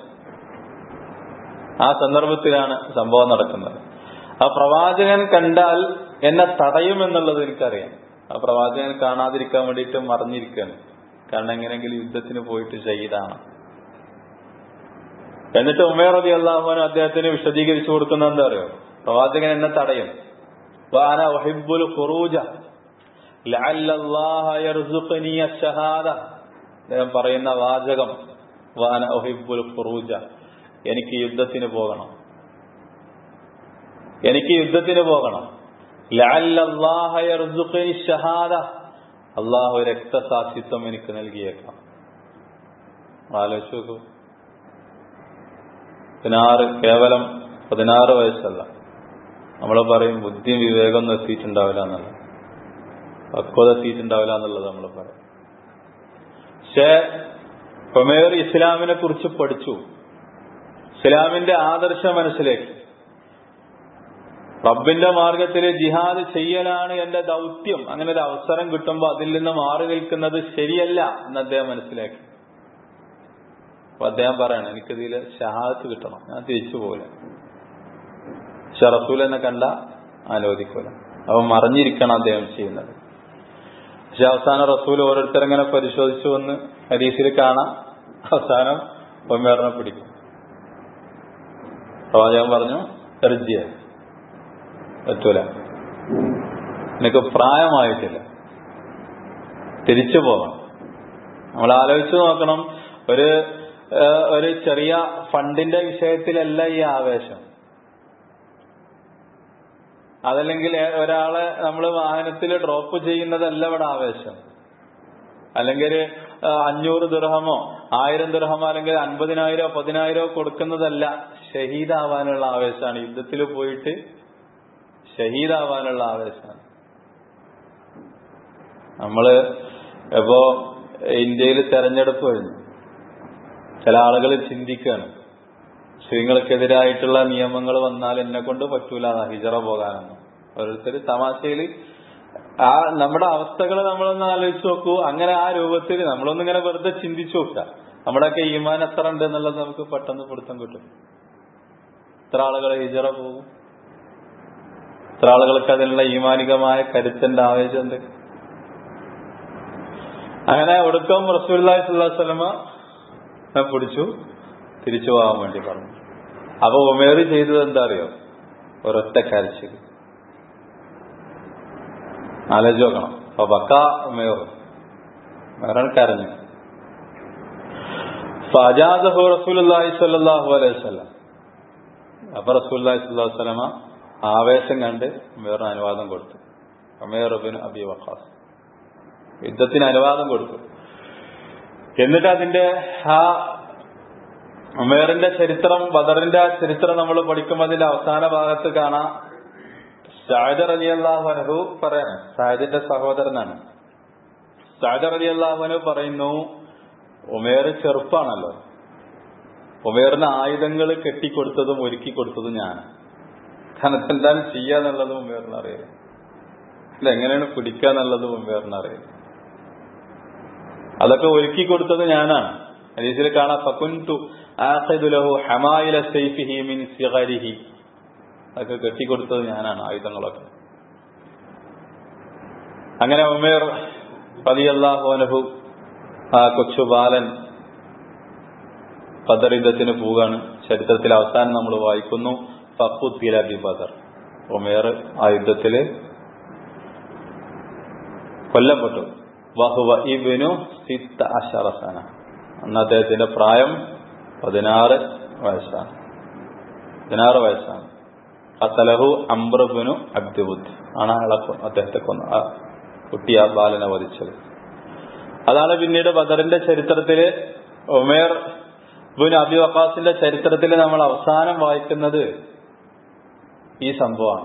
ആ സന്ദർഭത്തിലാണ് സംഭവം നടക്കുന്നത് ആ പ്രവാചകൻ കണ്ടാൽ എന്നെ തടയുമെന്നുള്ളത് എനിക്കറിയാം ആ പ്രവാചകൻ കാണാതിരിക്കാൻ വേണ്ടിയിട്ട് മറിഞ്ഞിരിക്കുകയാണ് കാരണം എങ്ങനെയെങ്കിലും യുദ്ധത്തിന് പോയിട്ട് ചെയ്താണ് എന്നിട്ട് ഉമേർ അലി അള്ളാഹുവാൻ അദ്ദേഹത്തിന് വിശദീകരിച്ചു കൊടുക്കുന്ന എന്താ അറിയോ പ്രവാചകൻ എന്നെ തടയും വാന വഹിബുൽ ഖുറൂജ ലഅല്ലല്ലാഹ യർസുഖനി അശ്ശഹാദ അദ്ദേഹം പറയുന്ന വാചകം വാന ഒഹിബുൽ ഖുറൂജ എനിക്ക് യുദ്ധത്തിന് പോകണം എനിക്ക് യുദ്ധത്തിന് പോകണം ലഅല്ലല്ലാഹ യർസുഖനി ഷഹാദ അള്ളാഹു രക്തസാക്ഷിത്വം എനിക്ക് നൽകിയേക്കാം ആലോചിച്ച് നോക്കൂ പതിനാറ് കേവലം പതിനാറ് വയസ്സല്ല നമ്മൾ പറയും ബുദ്ധിയും വിവേകമൊന്നും എത്തിയിട്ടുണ്ടാവില്ല എന്നല്ല പക്വത എത്തിയിട്ടുണ്ടാവില്ല എന്നുള്ളത് നമ്മൾ പറയും പക്ഷേ ഹൊമേർ ഇസ്ലാമിനെ കുറിച്ച് പഠിച്ചു ഇസ്ലാമിന്റെ ആദർശം മനസ്സിലേക്ക് റബ്ബിന്റെ മാർഗത്തിൽ ജിഹാദ് ചെയ്യലാണ് എന്റെ ദൗത്യം അങ്ങനെ ഒരു അവസരം കിട്ടുമ്പോൾ അതിൽ നിന്ന് മാറി നിൽക്കുന്നത് ശരിയല്ല എന്ന് അദ്ദേഹം മനസ്സിലാക്കി അപ്പൊ അദ്ദേഹം പറയണം എനിക്കിതിൽ ഷഹാദത്ത് കിട്ടണം ഞാൻ തിരിച്ചു പോലെ പക്ഷെ റസൂൽ എന്നെ കണ്ട ആലോചിക്കൂല അപ്പൊ മറിഞ്ഞിരിക്കണം അദ്ദേഹം ചെയ്യുന്നത് പക്ഷെ അവസാനം റസൂൽ ഓരോരുത്തരെങ്ങനെ പരിശോധിച്ചു വന്ന് ഹരീസിൽ കാണാം അവസാനം ഒമ്മേറിനെ പിടിക്കും പ്രവാചകൻ പറഞ്ഞു എർജിയ പറ്റൂല നിനക്ക് പ്രായമായിട്ടില്ല തിരിച്ചു പോകണം നമ്മൾ ആലോചിച്ചു നോക്കണം ഒരു ഏഹ്, ഒരു ചെറിയ ഫണ്ടിന്റെ വിഷയത്തിലല്ല ഈ ആവേശം അതല്ലെങ്കിൽ ഏ- ഒരാളെ നമ്മൾ വാഹനത്തിൽ ഡ്രോപ്പ് ചെയ്യുന്നതല്ല ഇവിടെ ആവേശം അല്ലെങ്കിൽ ഒരു, ആ, അഞ്ഞൂറ് ദുർഹമോ ആയിരം ദുർഹമോ അല്ലെങ്കിൽ അൻപതിനായിരോ പതിനായിരോ കൊടുക്കുന്നതല്ല ഷഹീദാവാനുള്ള ആവേശമാണ് യുദ്ധത്തിൽ പോയിട്ട് ഷഹീദാവാനുള്ള ആവേശമാണ് നമ്മള് ഇപ്പോ ഇന്ത്യയിൽ തെരഞ്ഞെടുപ്പ് കഴിഞ്ഞു ചില ആളുകൾ ചിന്തിക്കുകയാണ് സ്ത്രീകൾക്കെതിരായിട്ടുള്ള നിയമങ്ങൾ വന്നാൽ എന്നെ കൊണ്ട് പറ്റൂല എന്നാ ഹിജറ പോകാനെന്ന് ഓരോരുത്തർ തമാശയിൽ ആ നമ്മുടെ അവസ്ഥകൾ നമ്മളൊന്ന് ആലോചിച്ച് നോക്കൂ അങ്ങനെ ആ രൂപത്തിൽ നമ്മളൊന്നും ഇങ്ങനെ വെറുതെ ചിന്തിച്ചു നോക്കുക നമ്മുടെയൊക്കെ ഈമാൻ എത്ര ഉണ്ട് എന്നുള്ളത് നമുക്ക് പെട്ടെന്ന് പിടുത്തം കിട്ടും എത്ര ആളുകൾ ഹിജറ പോകും എത്ര ആളുകൾക്ക് അതിനുള്ള ഈമാനികമായ കരുത്തിന്റെ ആവേശമുണ്ട് അങ്ങനെ ഒടുക്കം റസൂല്ലായി സ്വലമ പിടിച്ചു തിരിച്ചു പോകാൻ വേണ്ടി പറഞ്ഞു അപ്പൊ ഉമേർ ചെയ്തത് എന്താ അറിയോ ഒരൊറ്റ കരച്ചിൽ ആലോചിച്ച് നോക്കണം അപ്പൊ ബക്ക ഉമേർ ഉമേറാൻ കരഞ്ഞു ഫജാദഹു റസൂലുള്ളാഹി സ്വല്ലല്ലാഹു അലൈഹി വസല്ലം അപ്പൊ റസൂലുള്ളാഹി സ്വല്ലല്ലാഹു അലൈഹി വസല്ലമ ആവേശം കണ്ട് ഉമേറിന് അനുവാദം കൊടുത്തു ഉമേർ ബിൻ അബി വഖാസ് യുദ്ധത്തിന് അനുവാദം കൊടുത്തു എന്നിട്ട് അതിന്റെ ആ ഉമേറിന്റെ ചരിത്രം ബദറിന്റെ ആ ചരിത്രം നമ്മൾ പഠിക്കുമ്പോൾ അതിന്റെ അവസാന ഭാഗത്ത് കാണാം സായദർ അലി അള്ളാഹുനഹു പറയാണ് സായദിന്റെ സഹോദരനാണ് സായദർ അലി അള്ളാഹുനു പറയുന്നു ഉമേർ ചെറുപ്പാണല്ലോ ഉമേറിന് ആയുധങ്ങൾ കെട്ടിക്കൊടുത്തതും ഒരുക്കി കൊടുത്തതും ഞാൻ കാരണം എന്താണ് ചെയ്യാന്നുള്ളതും ഉമേറിന് അറിയാം അല്ല എങ്ങനെയാണ് പിടിക്കുക എന്നുള്ളതും ഉമേറിന് അറിയാം അതൊക്കെ ഒരുക്കി കൊടുത്തത് ഞാനാണ് ഹദീസിൽ കാണാം ഫകുൻതു ആഖിദു ലഹു ഹമായില സൈഫിഹി മിൻ സിഗരിഹി അതൊക്കെ കെട്ടിക്കൊടുത്തത് ഞാനാണ് ആയുധങ്ങളൊക്കെ അങ്ങനെ ഉമേർ റളിയല്ലാഹു അൻഹു ആ കൊച്ചു ബാലൻ ബദർ യുദ്ധത്തിന് പോവുകയാണ് ചരിത്രത്തിൽ അവസാനം നമ്മൾ വായിക്കുന്നു ഫഖുത്തില ബി ബദർ ഉമേർ ആ യുദ്ധത്തില് കൊല്ലപ്പെട്ടു വഹുവ ഇബിനു സിത്ത അഷറസന അന്ന് അദ്ദേഹത്തിന്റെ പ്രായം പതിനാറ് വയസ്സാണ് പതിനാറ് വയസ്സാണ് അത്തലഹു അംബ്രബിനു അബ്ദുബുദ് ആണ് അയാളെ കൊ- അദ്ദേഹത്തെ കൊന്ന ആ കുട്ടി ആ ബാലനെ വധിച്ചത് അതാണ് പിന്നീട് ബദറിന്റെ ചരിത്രത്തില് ഉമേർ ബുൻ അബി വക്കാസിന്റെ ചരിത്രത്തിൽ നമ്മൾ അവസാനം വായിക്കുന്നത് ഈ സംഭവമാണ്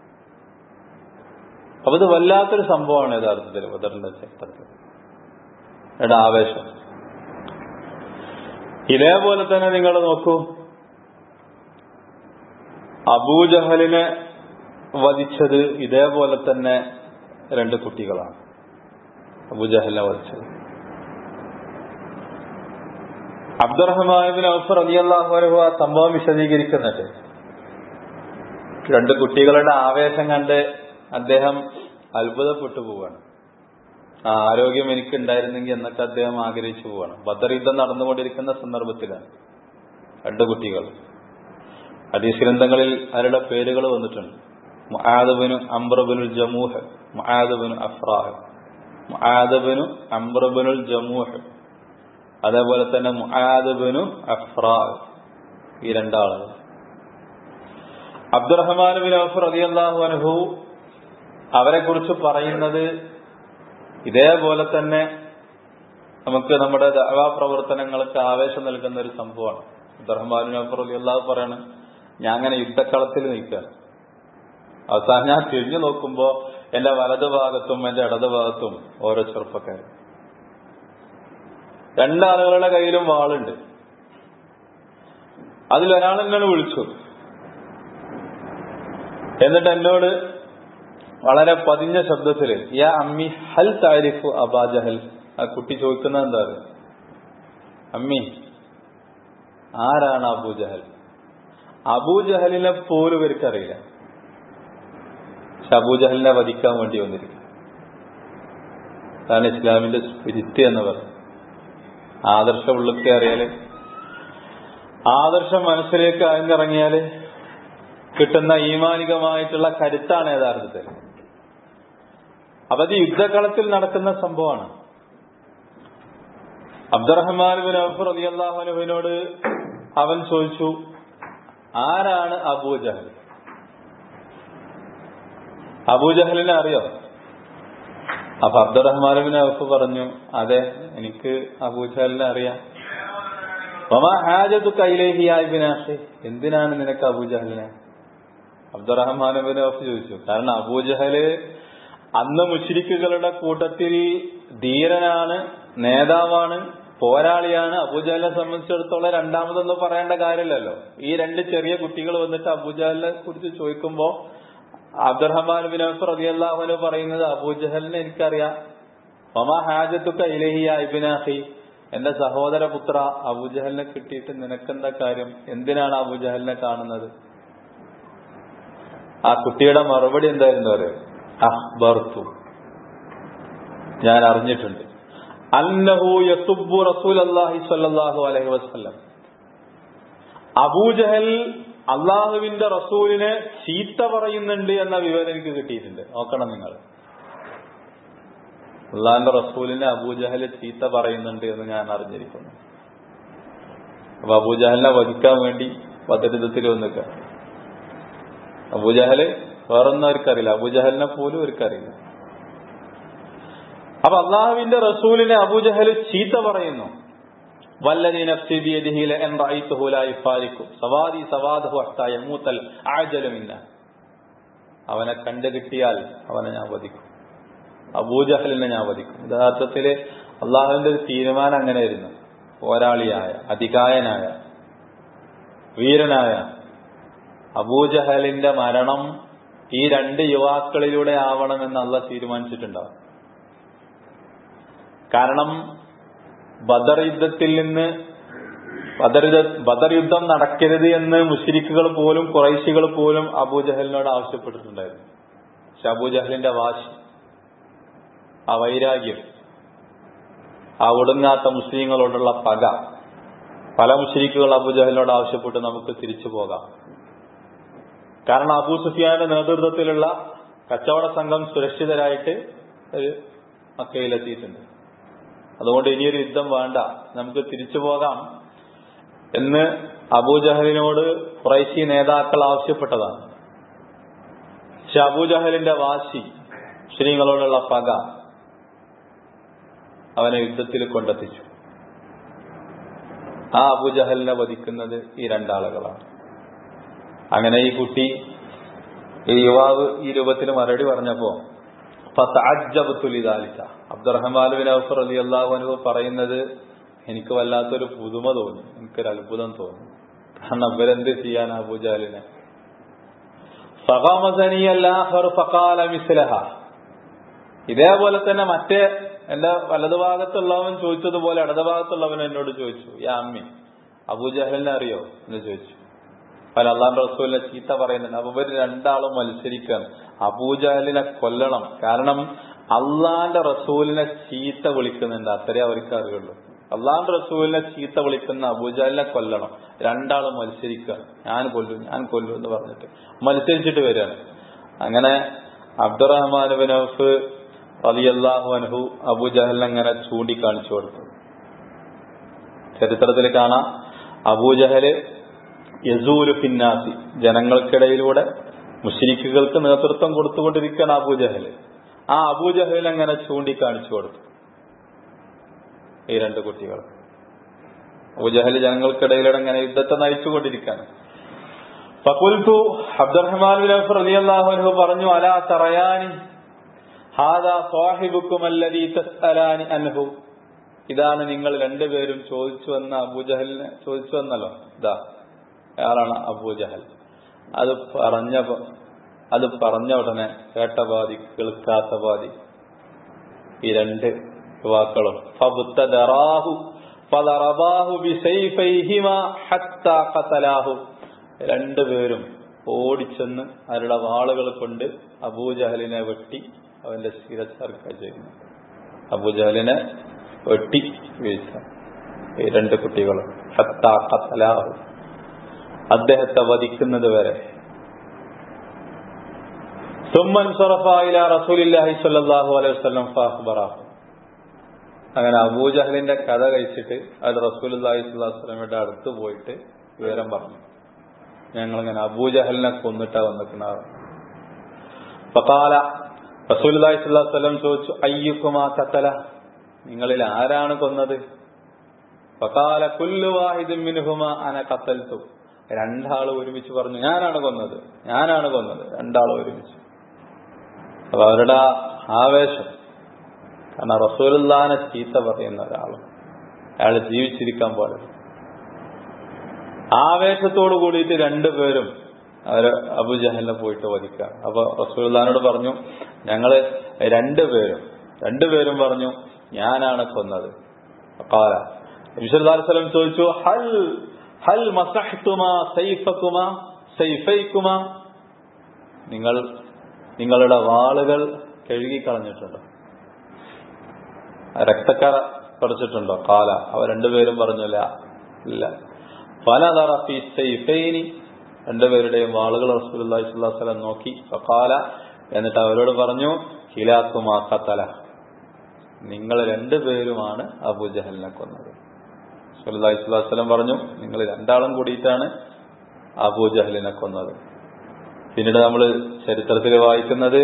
അപ്പൊ ഇത് വല്ലാത്തൊരു സംഭവമാണ് യഥാർത്ഥത്തിൽ ബദറിന്റെ ചരിത്രത്തിൽ എടാ ആവേശം ഇതേപോലെ തന്നെ നിങ്ങൾ നോക്കൂ അബൂജഹലിനെ വധിച്ചത് ഇതേപോലെ തന്നെ രണ്ട് കുട്ടികളാണ് അബൂജഹലിനെ വധിച്ചത് അബ്ദുറഹ്മാൻ ഔഫർ അലി അള്ളാഹു ആ സംഭവം വിശദീകരിക്കുന്നുണ്ട് രണ്ട് കുട്ടികളുടെ ആവേശം കണ്ട് അദ്ദേഹം അത്ഭുതപ്പെട്ടു പോവാണ് ആ ആരോഗ്യം എനിക്ക് ഉണ്ടായിരുന്നെങ്കിൽ എന്നൊക്കെ അദ്ദേഹം ആഗ്രഹിച്ചു പോവാണ് ബദർ യുദ്ധം നടന്നുകൊണ്ടിരിക്കുന്ന സന്ദർഭത്തിലാണ് രണ്ട് കുട്ടികൾ ഹദീസ് ഗ്രന്ഥങ്ങളിൽ അവരുടെ പേരുകൾ വന്നിട്ടുണ്ട് മുആദബിനു അംബ്രബിനുൽ ജമൂഹ് മുആദബിനു അഫ്രാഹ് മുആദബിനു അംബ്രബിനുൽ ജമൂഹ് അതേപോലെ തന്നെ മുആദബിനു അഫ്രാഹ് ഈ രണ്ടാളുകൾ അബ്ദുറഹ്മാൻ ബിൻ ഔഫ് റളിയല്ലാഹു അൻഹു അവരെ കുറിച്ച് പറയുന്നത് ഇതേപോലെ തന്നെ നമുക്ക് നമ്മുടെ ദഅവാ പ്രവർത്തനങ്ങൾക്ക് ആവേശം നൽകുന്ന ഒരു സംഭവമാണ് അബ്ദുറഹ്മാൻ ബിൻ ഔഫ് റളിയല്ലാഹു പറയാണ് ഞാൻ അങ്ങനെ യുദ്ധക്കളത്തിൽ നിൽക്കുകയാണ് അവസാനം ഞാൻ തിരിഞ്ഞു നോക്കുമ്പോ എന്റെ വലതു ഭാഗത്തും എന്റെ ഇടതു ഭാഗത്തും ഓരോ ചെറുപ്പക്കാർ രണ്ടാളുകളുടെ കയ്യിലും വാളുണ്ട് അതിലൊരാൾ എന്നോട് വിളിച്ചു എന്നിട്ട് എന്നോട് വളരെ പതിഞ്ഞ ശബ്ദത്തില് യാ അമ്മി ഹൽ താരിഫു അബാജഹൽ ആ കുട്ടി ചോദിക്കുന്നത് എന്താ അമ്മി ആരാണ് അബൂജഹൽ അബൂജഹലിനെ പോലും ഇവർക്കറിയില്ല പക്ഷെ അബൂജഹലിനെ വധിക്കാൻ വേണ്ടി വന്നിരിക്കും അതാണ് ഇസ്ലാമിന്റെ സ്പിരിറ്റ് എന്ന് പറയുന്നത് ആദർശം ഉള്ളൊക്കെ അറിയാല് ആദർശം മനസ്സിലേക്ക് അയങ്ങിറങ്ങിയാല് കിട്ടുന്ന ഈമാനികമായിട്ടുള്ള കരുത്താണ് യഥാർത്ഥത്തിൽ അപ്പൊ അത് യുദ്ധകളത്തിൽ നടക്കുന്ന സംഭവമാണ് അബ്ദുറഹ്മാൻ ബിൻ അഫർ അലി അള്ളാഹുനുവിനോട് അവൻ ചോദിച്ചു ആരാണ് അബൂജഹൽ അബൂജഹലിനെ അറിയോ അപ്പൊ അബ്ദുറഹ്മാൻ ബിൻ ഔഫ് പറഞ്ഞു അതെ എനിക്ക് അബൂജഹലിനെ അറിയാം ഒമാ ഹാജത്തു കൈലേഹിയായി ബിനാഷെ എന്തിനാണ് നിനക്ക് അബൂജഹലിനെ അബ്ദുറഹ്മാൻ ബിൻ ഔഫ് ചോദിച്ചു കാരണം അബൂജഹല് അന്ന് മുഷിരിക്കുകളുടെ കൂട്ടത്തിൽ ധീരനാണ് നേതാവാണ് പോരാളിയാണ് അബൂജഹലിനെ സംബന്ധിച്ചിടത്തോളം രണ്ടാമതൊന്നും പറയേണ്ട കാര്യമില്ലല്ലോ ഈ രണ്ട് ചെറിയ കുട്ടികൾ വന്നിട്ട് അബൂജഹലിനെ കുറിച്ച് ചോദിക്കുമ്പോ അബ്ദുറഹ്മാൻ ബിൻ ഔഫ് റളിയല്ലാഹു പറയുന്നത് അബൂജഹലിനെ എനിക്കറിയാം മമാ ഹാജത്തുക്ക ഇലഹിയ ഇബിനാഹി എന്റെ സഹോദര പുത്ര അബൂജഹലിനെ കിട്ടിയിട്ട് നിനക്കെന്താ കാര്യം എന്തിനാണ് അബൂജഹലിനെ കാണുന്നത് ആ കുട്ടിയുടെ മറുപടി എന്തായിരുന്നു അറിയോ അഹ്ബർത്തു ഞാൻ അറിഞ്ഞിട്ടുണ്ട് അന്നഹു യസുബു റസൂൽ അള്ളാഹി സല്ലാഹു അലഹി വസ്ലം അബൂജഹൽ അള്ളാഹുവിന്റെ റസൂലിനെ ചീത്ത പറയുന്നുണ്ട് എന്ന വിവരം എനിക്ക് കിട്ടിയിട്ടുണ്ട് നോക്കണം നിങ്ങൾ അള്ളാഹിന്റെ റസൂലിനെ അബൂജഹല് ചീത്ത പറയുന്നുണ്ട് എന്ന് ഞാൻ അറിഞ്ഞിരിക്കുന്നു അപ്പൊ അബൂജഹലിനെ വധിക്കാൻ വേണ്ടി പദ്ധതിത്തിൽ വന്നിക്ക അബൂജഹല് വേറൊന്നും അവർക്കറിയില്ല അബൂജഹലിനെ പോലും അവർക്കറിയില്ല അപ്പൊ അള്ളാഹുവിന്റെ റസൂലിനെ അബൂജഹൽ ചീത്ത പറയുന്നു വല്ലതി നഫ്സി ബിയദിഹി ലഅൻ റഅയ്തുഹു ലാ യുഫാരിഖു സവാദി സവാദഹു ഹത്താ യമൂതൽ അഅജലു മിന്ന അവനെ കണ്ടു കിട്ടിയാൽ അവനെ ഞാൻ വധിക്കും അബൂജഹലിനെ ഞാൻ വധിക്കും യഥാർത്ഥത്തില് അള്ളാഹുവിന്റെ ഒരു തീരുമാനം അങ്ങനെയായിരുന്നു പോരാളിയായ അധികായനായ വീരനായ അബൂജഹലിന്റെ മരണം ഈ രണ്ട് യുവാക്കളിലൂടെ ആവണമെന്ന് അള്ള തീരുമാനിച്ചിട്ടുണ്ടാവും കാരണം ബദർ യുദ്ധത്തിൽ നിന്ന് ബദർ ബദർ യുദ്ധം നടക്കരുത് എന്ന് മുഷിരിക്കുകൾ പോലും കുറൈശികൾ പോലും അബൂജഹലിനോട് ആവശ്യപ്പെട്ടിട്ടുണ്ടായിരുന്നു പക്ഷെ അബൂജഹലിന്റെ വാശി ആ വൈരാഗ്യം ആ ഒടുങ്ങാത്ത മുസ്ലിങ്ങളോടുള്ള പക പല മുസ്ലിക്കുകൾ അബൂജഹലിനോട് ആവശ്യപ്പെട്ട് നമുക്ക് തിരിച്ചു പോകാം കാരണം അബൂ സുഫിയാന്റെ നേതൃത്വത്തിലുള്ള കച്ചവട സംഘം സുരക്ഷിതരായിട്ട് ഒരു മക്കയിലെത്തിയിട്ടുണ്ട് അതുകൊണ്ട് ഇനിയൊരു യുദ്ധം വേണ്ട നമുക്ക് തിരിച്ചു പോകാം എന്ന് അബൂജഹലിനോട് കുറൈശി നേതാക്കൾ ആവശ്യപ്പെട്ടതാണ് പക്ഷെ അബൂജഹലിന്റെ വാശി മുസ്ലിങ്ങളോടുള്ള പക അവനെ യുദ്ധത്തിൽ കൊണ്ടെത്തിച്ചു ആ അബുജഹലിനെ വധിക്കുന്നത് ഈ രണ്ടാളുകളാണ് അങ്ങനെ ഈ കുട്ടി ഈ യുവാവ് ഈ രൂപത്തിൽ മറുപടി പറഞ്ഞപ്പോ ഫതഅജ്ജബത്തുലിദാലിക അബ്ദുറഹ്മാൻ ബിൻ ഔഫ് റളിയല്ലാഹു അൻഹു പറയുന്നത് എനിക്ക് വല്ലാത്തൊരു പുതുമ തോന്നി എനിക്കൊരു അത്ഭുതം തോന്നി കാരണം അവരെന്ത് ചെയ്യാൻ അബൂജാലിനെ ഇതേപോലെ തന്നെ മറ്റേ എന്റെ വലതുഭാഗത്തുള്ളവൻ ചോദിച്ചതുപോലെ ഇടതുഭാഗത്തുള്ളവൻ എന്നോട് ചോദിച്ചു യാ അമ്മി അബൂജഹലിനെ അറിയോ എന്ന് ചോദിച്ചു പല അള്ളാൻ റസൂലിനെ ചീത്ത പറയുന്നുണ്ട് അപ്പൊ ഇവർ രണ്ടാളും മത്സരിക്കാണ് അബൂജഹലിനെ കൊല്ലണം കാരണം അള്ളാന്റെ റസൂലിനെ ചീത്ത വിളിക്കുന്നുണ്ട് അത്രേ അവർക്ക് അറിയുള്ളൂ അള്ളാന്റെ റസൂലിനെ ചീത്ത വിളിക്കുന്ന അബൂജഹലിനെ കൊല്ലണം രണ്ടാളും മത്സരിക്കുക ഞാൻ കൊല്ലു ഞാൻ കൊല്ലു എന്ന് പറഞ്ഞിട്ട് മത്സരിച്ചിട്ട് വരികയാണ് അങ്ങനെ അബ്ദുറഹ്മാൻ ബിൻ ഔഫ് അലിയല്ലാഹു അൻഹു അബൂജഹലിനെ അങ്ങനെ ചൂണ്ടിക്കാണിച്ചു കൊടുത്തു ചരിത്രത്തിൽ കാണാം അബൂജഹല് യസൂര് പിന്നാസി ജനങ്ങൾക്കിടയിലൂടെ മുസ്ലിക്കുകൾക്ക് നേതൃത്വം കൊടുത്തുകൊണ്ടിരിക്കുകയാണ് അബൂജഹല് ആ അബൂജഹൽ അങ്ങനെ ചൂണ്ടിക്കാണിച്ചു കൊടുത്തു ഈ രണ്ട് കുട്ടികൾ അബൂജഹൽ ജനങ്ങൾക്കിടയിലൂടെ അങ്ങനെ യുദ്ധത്തെ നയിച്ചുകൊണ്ടിരിക്കുകയാണ് ഫകുൽത്തു അബ്ദുറഹ്മാൻ ബിൻ ഔഫ് റളിയല്ലാഹു അൻഹു പറഞ്ഞു അലാ തറയാനി ഹാദാ സാഹിബുക്കും അല്ലദീ തസ്അലാനി അൻഹു ഇതാണ് നിങ്ങൾ രണ്ടുപേരും ചോദിച്ചു വന്ന അബൂജഹലിനെ ചോദിച്ചു വന്നല്ലോ ഇതാ അയാളാണ് അബൂജഹൽ അത് പറഞ്ഞ അത് പറഞ്ഞ ഉടനെ കേട്ട പാതി കേൾക്കാത്ത പാതി ഈ രണ്ട് യുവാക്കളും ഫബുത്തദറാഹു ഫദറബാഹു ബിസൈഫൈഹിമാ ഹത്താ ഖതലാഹു രണ്ടുപേരും ഓടിച്ചെന്ന് അവരുടെ വാളുകൾ കൊണ്ട് അബൂജഹലിനെ വെട്ടി അവന്റെ ശിരച്ചർക്ക ചെയ്യുന്നു അബൂജഹലിനെ വെട്ടി വീഴ്ച ഈ രണ്ട് കുട്ടികളും ഹത്താ ഖതലാഹു അദ്ദേഹത്തെ വധിക്കുന്നത് വരെ സുമ്മൻ സറഫായില റസൂലില്ലാഹി സ്വല്ലല്ലാഹു അലൈഹി വസല്ലം ഫാഖ്ബറാഹു അങ്ങനെ അബൂജഹലിന്റെ കഥ കഴിച്ചിട്ട് അത് റസൂലുള്ളാഹി സ്വല്ലല്ലാഹു അലൈഹി വസല്ലമയുടെ അടുത്ത് പോയിട്ട് വിവരം പറഞ്ഞു ഞങ്ങളിങ്ങനെ അബൂജഹലിനെ കൊന്നിട്ടാ വന്നിക്കുന്ന ഫഖാല റസൂലുള്ളാഹി സ്വല്ലല്ലാഹു അലൈഹി വസല്ലം ചോദിച്ചു അയ്യുക്കുമാ ഖതല നിങ്ങളിൽ ആരാണ് കൊന്നത് ഫഖാല കുല്ലു വാഹിദും മിൻഹുമാ അന ഖതൽതു രണ്ടാൾ ഒരുമിച്ച് പറഞ്ഞു ഞാനാണ് കൊന്നത് ഞാനാണ് കൊന്നത് രണ്ടാൾ ഒരുമിച്ച് അപ്പൊ അവരുടെ ആവേശം കാരണം റസൂലുല്ലാനെ ചീത്ത പറയുന്ന ഒരാളും അയാൾ ജീവിച്ചിരിക്കാൻ പാടില്ല ആവേശത്തോടു കൂടിയിട്ട് രണ്ടുപേരും അവര് അബുജഹലിനെ പോയിട്ട് വധിക്കുക അപ്പൊ റസൂലുല്ലാനോട് പറഞ്ഞു ഞങ്ങള് രണ്ടുപേരും രണ്ടുപേരും പറഞ്ഞു ഞാനാണ് കൊന്നത് കാല വിശ്വദാസ്ലം ചോദിച്ചു ഹൽ ഹൽ മസഹ്തുമാ സൈഫക്കുമാ സൈഫൈക്കുമാ നിങ്ങൾ നിങ്ങളുടെ വാളുകൾ കഴുകിക്കളഞ്ഞിട്ടുണ്ടോ രക്തക്കറ കുറച്ചിട്ടുണ്ടോ കാല അവ രണ്ടുപേരും പറഞ്ഞില്ല ഇല്ല ഫലതറഫി സൈഫൈനി രണ്ടുപേരുടെയും വാളുകൾ റസൂലുള്ളാഹി സ്വല്ലല്ലാഹു അലൈഹി വസല്ലം നോക്കി കാല എന്നിട്ട് അവരോട് പറഞ്ഞു ഹിലാക്കുമാ ഖതല നിങ്ങൾ രണ്ടുപേരുമാണ് അബൂജഹലിനെ കൊന്നത് സുലൈഹി സ്വലം പറഞ്ഞു നിങ്ങൾ രണ്ടാളും കൂടിയിട്ടാണ് അബൂജഹലിനെ കൊന്നത് പിന്നീട് നമ്മൾ ചരിത്രത്തിൽ വായിക്കുന്നത്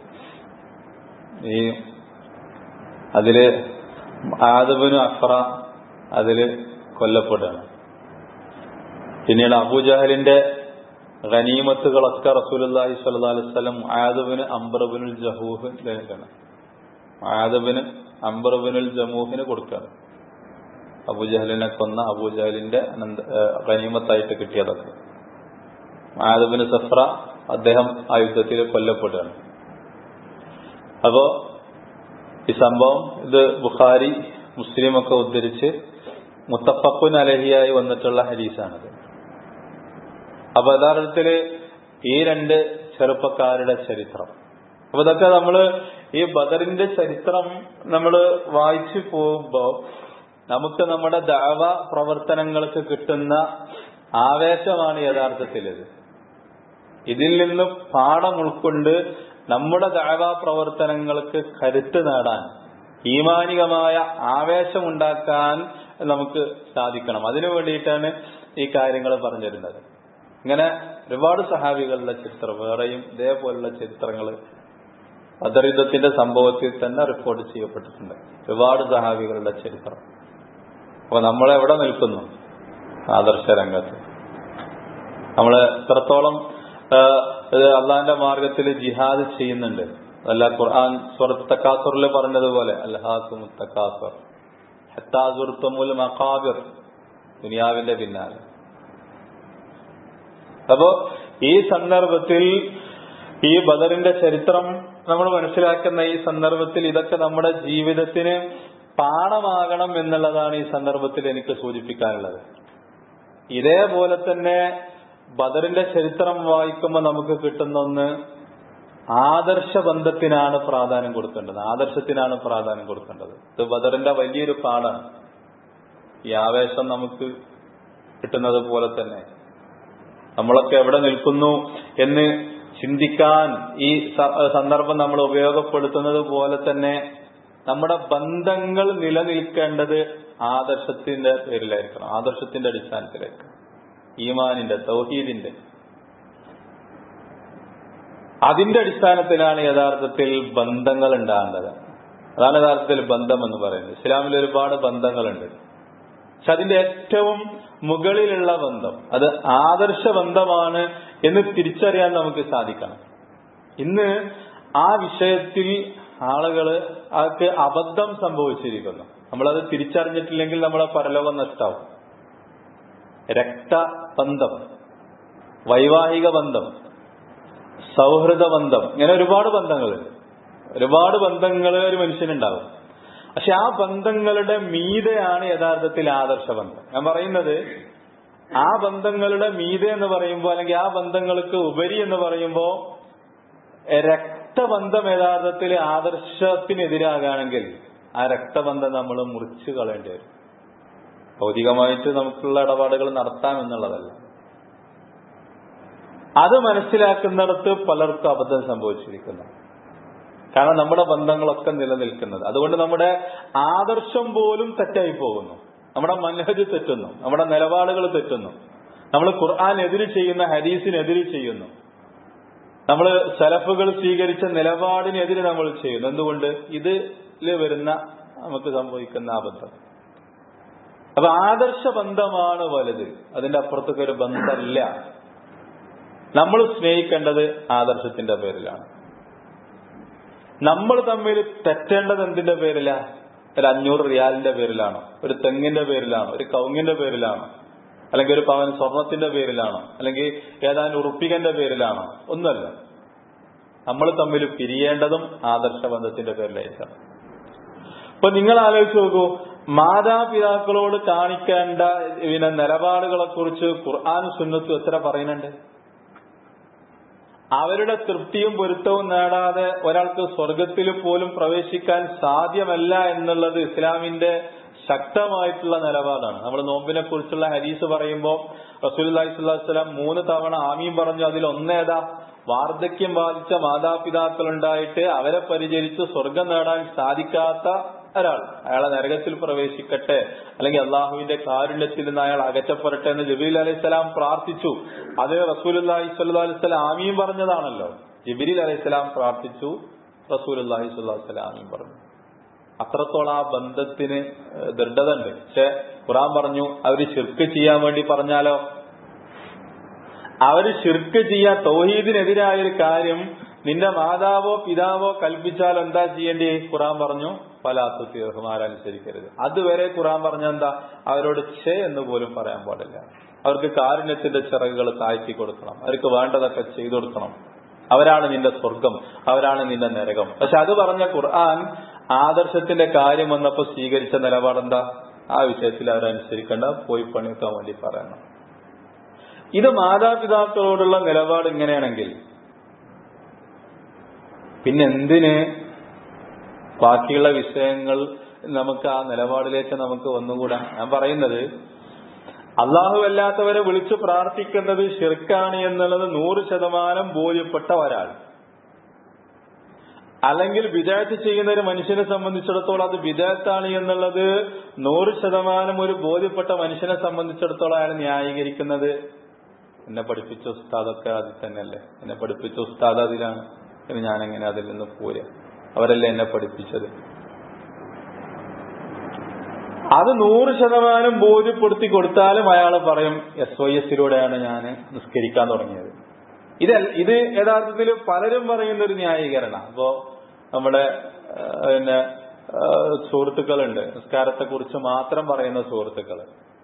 ഈ അതില് ആദബിനു അഫ്ര അതില് കൊല്ലപ്പെടുകയാണ് പിന്നീട് അബൂജഹലിന്റെ ഖനീമത്തുകളൊക്കെ റസൂലി സ്വല്ലാ അലൈവലം ആദബിന് അംബർബിനുൽ ജഹൂഹിലാണ് ആദബിന് അംബർബിനുൽ ജമൂഹിന് കൊടുക്കുകയാണ് അബൂജഹലിനെ കൊന്ന അബൂജഹലിന്റെ അനന്ത ഗനീമത്തായിട്ട് കിട്ടിയതൊക്കെ ആദബിന് സഫ്ര അദ്ദേഹം ആ യുദ്ധത്തിൽ കൊല്ലപ്പെടുകയാണ് അപ്പോ ഈ സംഭവം ഇത് ബുഖാരി മുസ്ലിം ഒക്കെ ഉദ്ധരിച്ച് മുത്തഫക്കുൻ അലഹിയായി വന്നിട്ടുള്ള ഹരീസാണിത് അപ്പൊ യഥാർത്ഥത്തില് ഈ രണ്ട് ചെറുപ്പക്കാരുടെ ചരിത്രം അപ്പൊ ഇതൊക്കെ നമ്മള് ഈ ബദറിന്റെ ചരിത്രം നമ്മൾ വായിച്ചു പോകുമ്പോ നമുക്ക് നമ്മുടെ ദാവ പ്രവർത്തനങ്ങൾക്ക് കിട്ടുന്ന ആവേശമാണ് യഥാർത്ഥത്തിൽ ഇത് ഇതിൽ നിന്ന് പാഠം ഉൾക്കൊണ്ട് നമ്മുടെ ദാവ പ്രവർത്തനങ്ങൾക്ക് കരുത്ത് നേടാൻ ഈമാനികമായ ആവേശമുണ്ടാക്കാൻ നമുക്ക് സാധിക്കണം അതിനു വേണ്ടിയിട്ടാണ് ഈ കാര്യങ്ങൾ പറഞ്ഞിരുന്നത് ഇങ്ങനെ ഒരുപാട് സഹാബികളുടെ ചരിത്രം വേറെയും ഇതേപോലുള്ള ചരിത്രങ്ങൾ ബദർ യുദ്ധത്തിന്റെ സംഭവത്തിൽ തന്നെ റിപ്പോർട്ട് ചെയ്യപ്പെട്ടിട്ടുണ്ട് ഒരുപാട് സഹാബികളുടെ ചരിത്രം അപ്പൊ നമ്മൾ എവിടെ നിൽക്കുന്നു ആദർശ രംഗത്ത് നമ്മൾ എത്രത്തോളം അള്ളാഹിന്റെ മാർഗത്തിൽ ജിഹാദ് ചെയ്യുന്നുണ്ട് അല്ല ഖുർആൻ സ്വറത്തക്കാസുറിൽ പറഞ്ഞതുപോലെ അൽഹാഖും തക്കാസുർ ഹത്താസുർത്തുമുൽ മഖാബിർ ദുനിയാവിന്റെ പിന്നാലെ അപ്പോ ഈ സന്ദർഭത്തിൽ ഈ ബദറിന്റെ ചരിത്രം നമ്മൾ മനസ്സിലാക്കുന്ന ഈ സന്ദർഭത്തിൽ ഇതൊക്കെ നമ്മുടെ ജീവിതത്തിന് പാഠമാകണം എന്നുള്ളതാണ് ഈ സന്ദർഭത്തിൽ എനിക്ക് സൂചിപ്പിക്കാനുള്ളത് ഇതേപോലെ തന്നെ ബദറിന്റെ ചരിത്രം വായിക്കുമ്പോൾ നമുക്ക് കിട്ടുന്ന ഒന്ന് ആദർശ ബന്ധത്തിനാണ് പ്രാധാന്യം കൊടുക്കേണ്ടത് ആദർശത്തിനാണ് പ്രാധാന്യം കൊടുക്കേണ്ടത് ഇത് ബദറിന്റെ വലിയൊരു പാടാണ് ഈ ആവേശം നമുക്ക് കിട്ടുന്നത് പോലെ തന്നെ നമ്മളൊക്കെ എവിടെ നിൽക്കുന്നു എന്ന് ചിന്തിക്കാൻ ഈ സന്ദർഭം നമ്മൾ ഉപയോഗപ്പെടുത്തുന്നത് പോലെ തന്നെ നമ്മുടെ ബന്ധങ്ങൾ നിലനിൽക്കേണ്ടത് ആദർശത്തിന്റെ പേരിലായിരിക്കണം ആദർശത്തിന്റെ അടിസ്ഥാനത്തിലായിരിക്കണം ഈമാനിന്റെ തൗഹീദിന്റെ അതിന്റെ അടിസ്ഥാനത്തിലാണ് യഥാർത്ഥത്തിൽ ബന്ധങ്ങൾ ഉണ്ടാകേണ്ടത് അതാണ് യഥാർത്ഥത്തിൽ ബന്ധം എന്ന് പറയുന്നത് ഇസ്ലാമിൽ ഒരുപാട് ബന്ധങ്ങളുണ്ട് പക്ഷെ അതിന്റെ ഏറ്റവും മുകളിലുള്ള ബന്ധം അത് ആദർശ ബന്ധമാണ് എന്ന് തിരിച്ചറിയാൻ നമുക്ക് സാധിക്കണം ഇന്ന് ആ വിഷയത്തിൽ ആളുകള് അവർക്ക് അബദ്ധം സംഭവിച്ചിരിക്കുന്നു നമ്മളത് തിരിച്ചറിഞ്ഞിട്ടില്ലെങ്കിൽ നമ്മളെ പരലോകം നഷ്ടാവും രക്തബന്ധം വൈവാഹിക ബന്ധം സൗഹൃദ ബന്ധം ഇങ്ങനെ ഒരുപാട് ബന്ധങ്ങളുണ്ട് ഒരുപാട് ബന്ധങ്ങൾ ഒരു മനുഷ്യനുണ്ടാവും പക്ഷെ ആ ബന്ധങ്ങളുടെ മീതെയാണ് യഥാർത്ഥത്തിൽ ആദർശ ബന്ധം ഞാൻ പറയുന്നത് ആ ബന്ധങ്ങളുടെ മീതെ എന്ന് പറയുമ്പോൾ അല്ലെങ്കിൽ ആ ബന്ധങ്ങൾക്ക് ഉപരി എന്ന് പറയുമ്പോൾ രക്തബന്ധം യഥാർത്ഥത്തിൽ ആദർശത്തിനെതിരാകാണെങ്കിൽ ആ രക്തബന്ധം നമ്മൾ മുറിച്ചു കളയേണ്ടി വരും ഭൗതികമായിട്ട് നമുക്കുള്ള ഇടപാടുകൾ നടത്താം എന്നുള്ളതല്ല അത് മനസ്സിലാക്കുന്നിടത്ത് പലർക്കും അബദ്ധം സംഭവിച്ചിരിക്കുന്നു കാരണം നമ്മുടെ ബന്ധങ്ങളൊക്കെ നിലനിൽക്കുന്നത് അതുകൊണ്ട് നമ്മുടെ ആദർശം പോലും തെറ്റായി പോകുന്നു നമ്മുടെ മനഹജ് തെറ്റുന്നു നമ്മുടെ നിലപാടുകൾ തെറ്റുന്നു നമ്മൾ ഖുർആൻ എതിര് ചെയ്യുന്ന ഹദീസിനെതിര് ചെയ്യുന്നു നമ്മൾ സലഫുകൾ സ്വീകരിച്ച നിലപാടിനെതിരെ നമ്മൾ ചെയ്യുന്നു എന്തുകൊണ്ട് ഇതിൽ വരുന്ന നമുക്ക് സംഭവിക്കുന്ന അബദ്ധം അപ്പൊ ആദർശ ബന്ധമാണ് വലുത് അതിന്റെ അപ്പുറത്തൊക്കെ ഒരു ബന്ധമില്ല നമ്മൾ സ്നേഹിക്കേണ്ടത് ആദർശത്തിന്റെ പേരിലാണ് നമ്മൾ തമ്മിൽ തെറ്റേണ്ടത് എന്തിന്റെ പേരിലാ ഒരു അഞ്ഞൂറ് റിയാലിന്റെ പേരിലാണോ ഒരു തെങ്ങിന്റെ പേരിലാണോ ഒരു കൗങ്ങിന്റെ പേരിലാണോ അല്ലെങ്കിൽ ഒരു പവൻ സ്വർണത്തിന്റെ പേരിലാണോ അല്ലെങ്കിൽ ഏതാനും ഉറുപ്പികന്റെ പേരിലാണോ ഒന്നല്ല നമ്മൾ തമ്മിൽ പിരിയേണ്ടതും ആദർശ ബന്ധത്തിന്റെ പേരിലായിരിക്കണം ഇപ്പൊ നിങ്ങൾ ആലോചിച്ച് നോക്കൂ മാതാപിതാക്കളോട് കാണിക്കേണ്ട പിന്നെ നിലപാടുകളെ കുറിച്ച് ഖുർആൻ സുന്നത്തും എത്ര പറയുന്നുണ്ട് അവരുടെ തൃപ്തിയും പൊരുത്തവും നേടാതെ ഒരാൾക്ക് സ്വർഗത്തിൽ പോലും പ്രവേശിക്കാൻ സാധ്യമല്ല എന്നുള്ളത് ഇസ്ലാമിന്റെ ശക്തമായിട്ടുള്ള നിലപാടാണ് നമ്മൾ നോമ്പിനെ കുറിച്ചുള്ള ഹരീസ് പറയുമ്പോൾ റസൂലി സ്വലാസ്ലാം മൂന്ന് തവണ ആമീൻ പറഞ്ഞു അതിൽ ഒന്നേതാ വാർദ്ധക്യം ബാധിച്ച മാതാപിതാക്കൾ ഉണ്ടായിട്ട് അവരെ പരിചരിച്ച് സ്വർഗം നേടാൻ സാധിക്കാത്ത ഒരാൾ അയാളെ നരകത്തിൽ പ്രവേശിക്കട്ടെ അല്ലെങ്കിൽ അള്ളാഹുവിന്റെ കാരുണ്യത്തിൽ നിന്ന് അയാൾ അകറ്റപ്പെടട്ടെ എന്ന് ജബീൽ അലൈഹിസ്സലാം പ്രാർത്ഥിച്ചു അത് റസൂൽ അള്ളാഹി സ്വല്ലാ അലൈസ്ലാം ആമീൻ പറഞ്ഞതാണല്ലോ ജബീൽ അലൈഹിസ്സലാം പ്രാർത്ഥിച്ചു റസൂൽ അള്ളാഹി സ്വല്ലാസ്ലാം ആമീൻ പറഞ്ഞു അത്രത്തോളം ആ ബന്ധത്തിന് ദൃഢത ഉണ്ട് പക്ഷെ ഖുറാൻ പറഞ്ഞു അവര് ശിർക്ക് ചെയ്യാൻ വേണ്ടി പറഞ്ഞാലോ അവര് ശിർക്ക് ചെയ്യാ തൗഹീദിനെതിരായ ഒരു കാര്യം നിന്റെ മാതാവോ പിതാവോ കൽപ്പിച്ചാൽ എന്താ ചെയ്യേണ്ടി ഖുറാൻ പറഞ്ഞു പലാത്തുമാരനുസരിക്കരുത് അതുവരെ ഖുറാൻ പറഞ്ഞ എന്താ അവരോട് ഛേ എന്ന് പോലും പറയാൻ പാടില്ല അവർക്ക് കാരുണ്യത്തിന്റെ ചിറകുകൾ താഴ്ത്തി കൊടുക്കണം അവർക്ക് വേണ്ടതൊക്കെ ചെയ്തു കൊടുക്കണം അവരാണ് നിന്റെ സ്വർഗം അവരാണ് നിന്റെ നരകം പക്ഷെ അത് പറഞ്ഞ ഖുർആൻ ആദർശത്തിന്റെ കാര്യം വന്നപ്പോ സ്വീകരിച്ച നിലപാടെന്താ ആ വിഷയത്തിൽ അവരനുസരിക്കേണ്ട പോയി പണിയെടുക്കാൻ വേണ്ടി പറയണം ഇത് മാതാപിതാക്കളോടുള്ള നിലപാട് ഇങ്ങനെയാണെങ്കിൽ പിന്നെ എന്തിന് ബാക്കിയുള്ള വിഷയങ്ങൾ നമുക്ക് ആ നിലപാടിലേക്ക് നമുക്ക് വന്നുകൂടാ ഞാൻ പറയുന്നത് അള്ളാഹു അല്ലാത്തവരെ വിളിച്ചു പ്രാർത്ഥിക്കുന്നത് ഷിർക്കാണ് എന്നുള്ളത് നൂറ് ശതമാനം ബോധ്യപ്പെട്ട ഒരാൾ അല്ലെങ്കിൽ വിദേഹത്ത് ചെയ്യുന്ന ഒരു മനുഷ്യനെ സംബന്ധിച്ചിടത്തോളം അത് വിദേഹത്താണ് എന്നുള്ളത് നൂറ് ശതമാനം ഒരു ബോധ്യപ്പെട്ട മനുഷ്യനെ സംബന്ധിച്ചിടത്തോളം അയാൾ ന്യായീകരിക്കുന്നത് എന്നെ പഠിപ്പിച്ച ഉസ്താദൊക്കെ അതിൽ തന്നെയല്ലേ എന്നെ പഠിപ്പിച്ച ഉസ്താദ് അതിലാണ് പിന്നെ ഞാൻ എങ്ങനെ അതിൽ നിന്ന് പോരുക അവരല്ലേ എന്നെ പഠിപ്പിച്ചത് അത് നൂറ് ശതമാനം ബോധ്യപ്പെടുത്തി കൊടുത്താലും അയാൾ പറയും എസ് ഒ എസിലൂടെയാണ് ഞാൻ നിസ്കരിക്കാൻ തുടങ്ങിയത് ഇത് ഇത് യഥാർത്ഥത്തിൽ പലരും പറയുന്ന ഒരു ന്യായീകരണ അപ്പോ നമ്മുടെ ആ, പിന്നെ ആ, സുഹൃത്തുക്കളുണ്ട് നിസ്കാരത്തെ കുറിച്ച് മാത്രം പറയുന്ന സുഹൃത്തുക്കൾ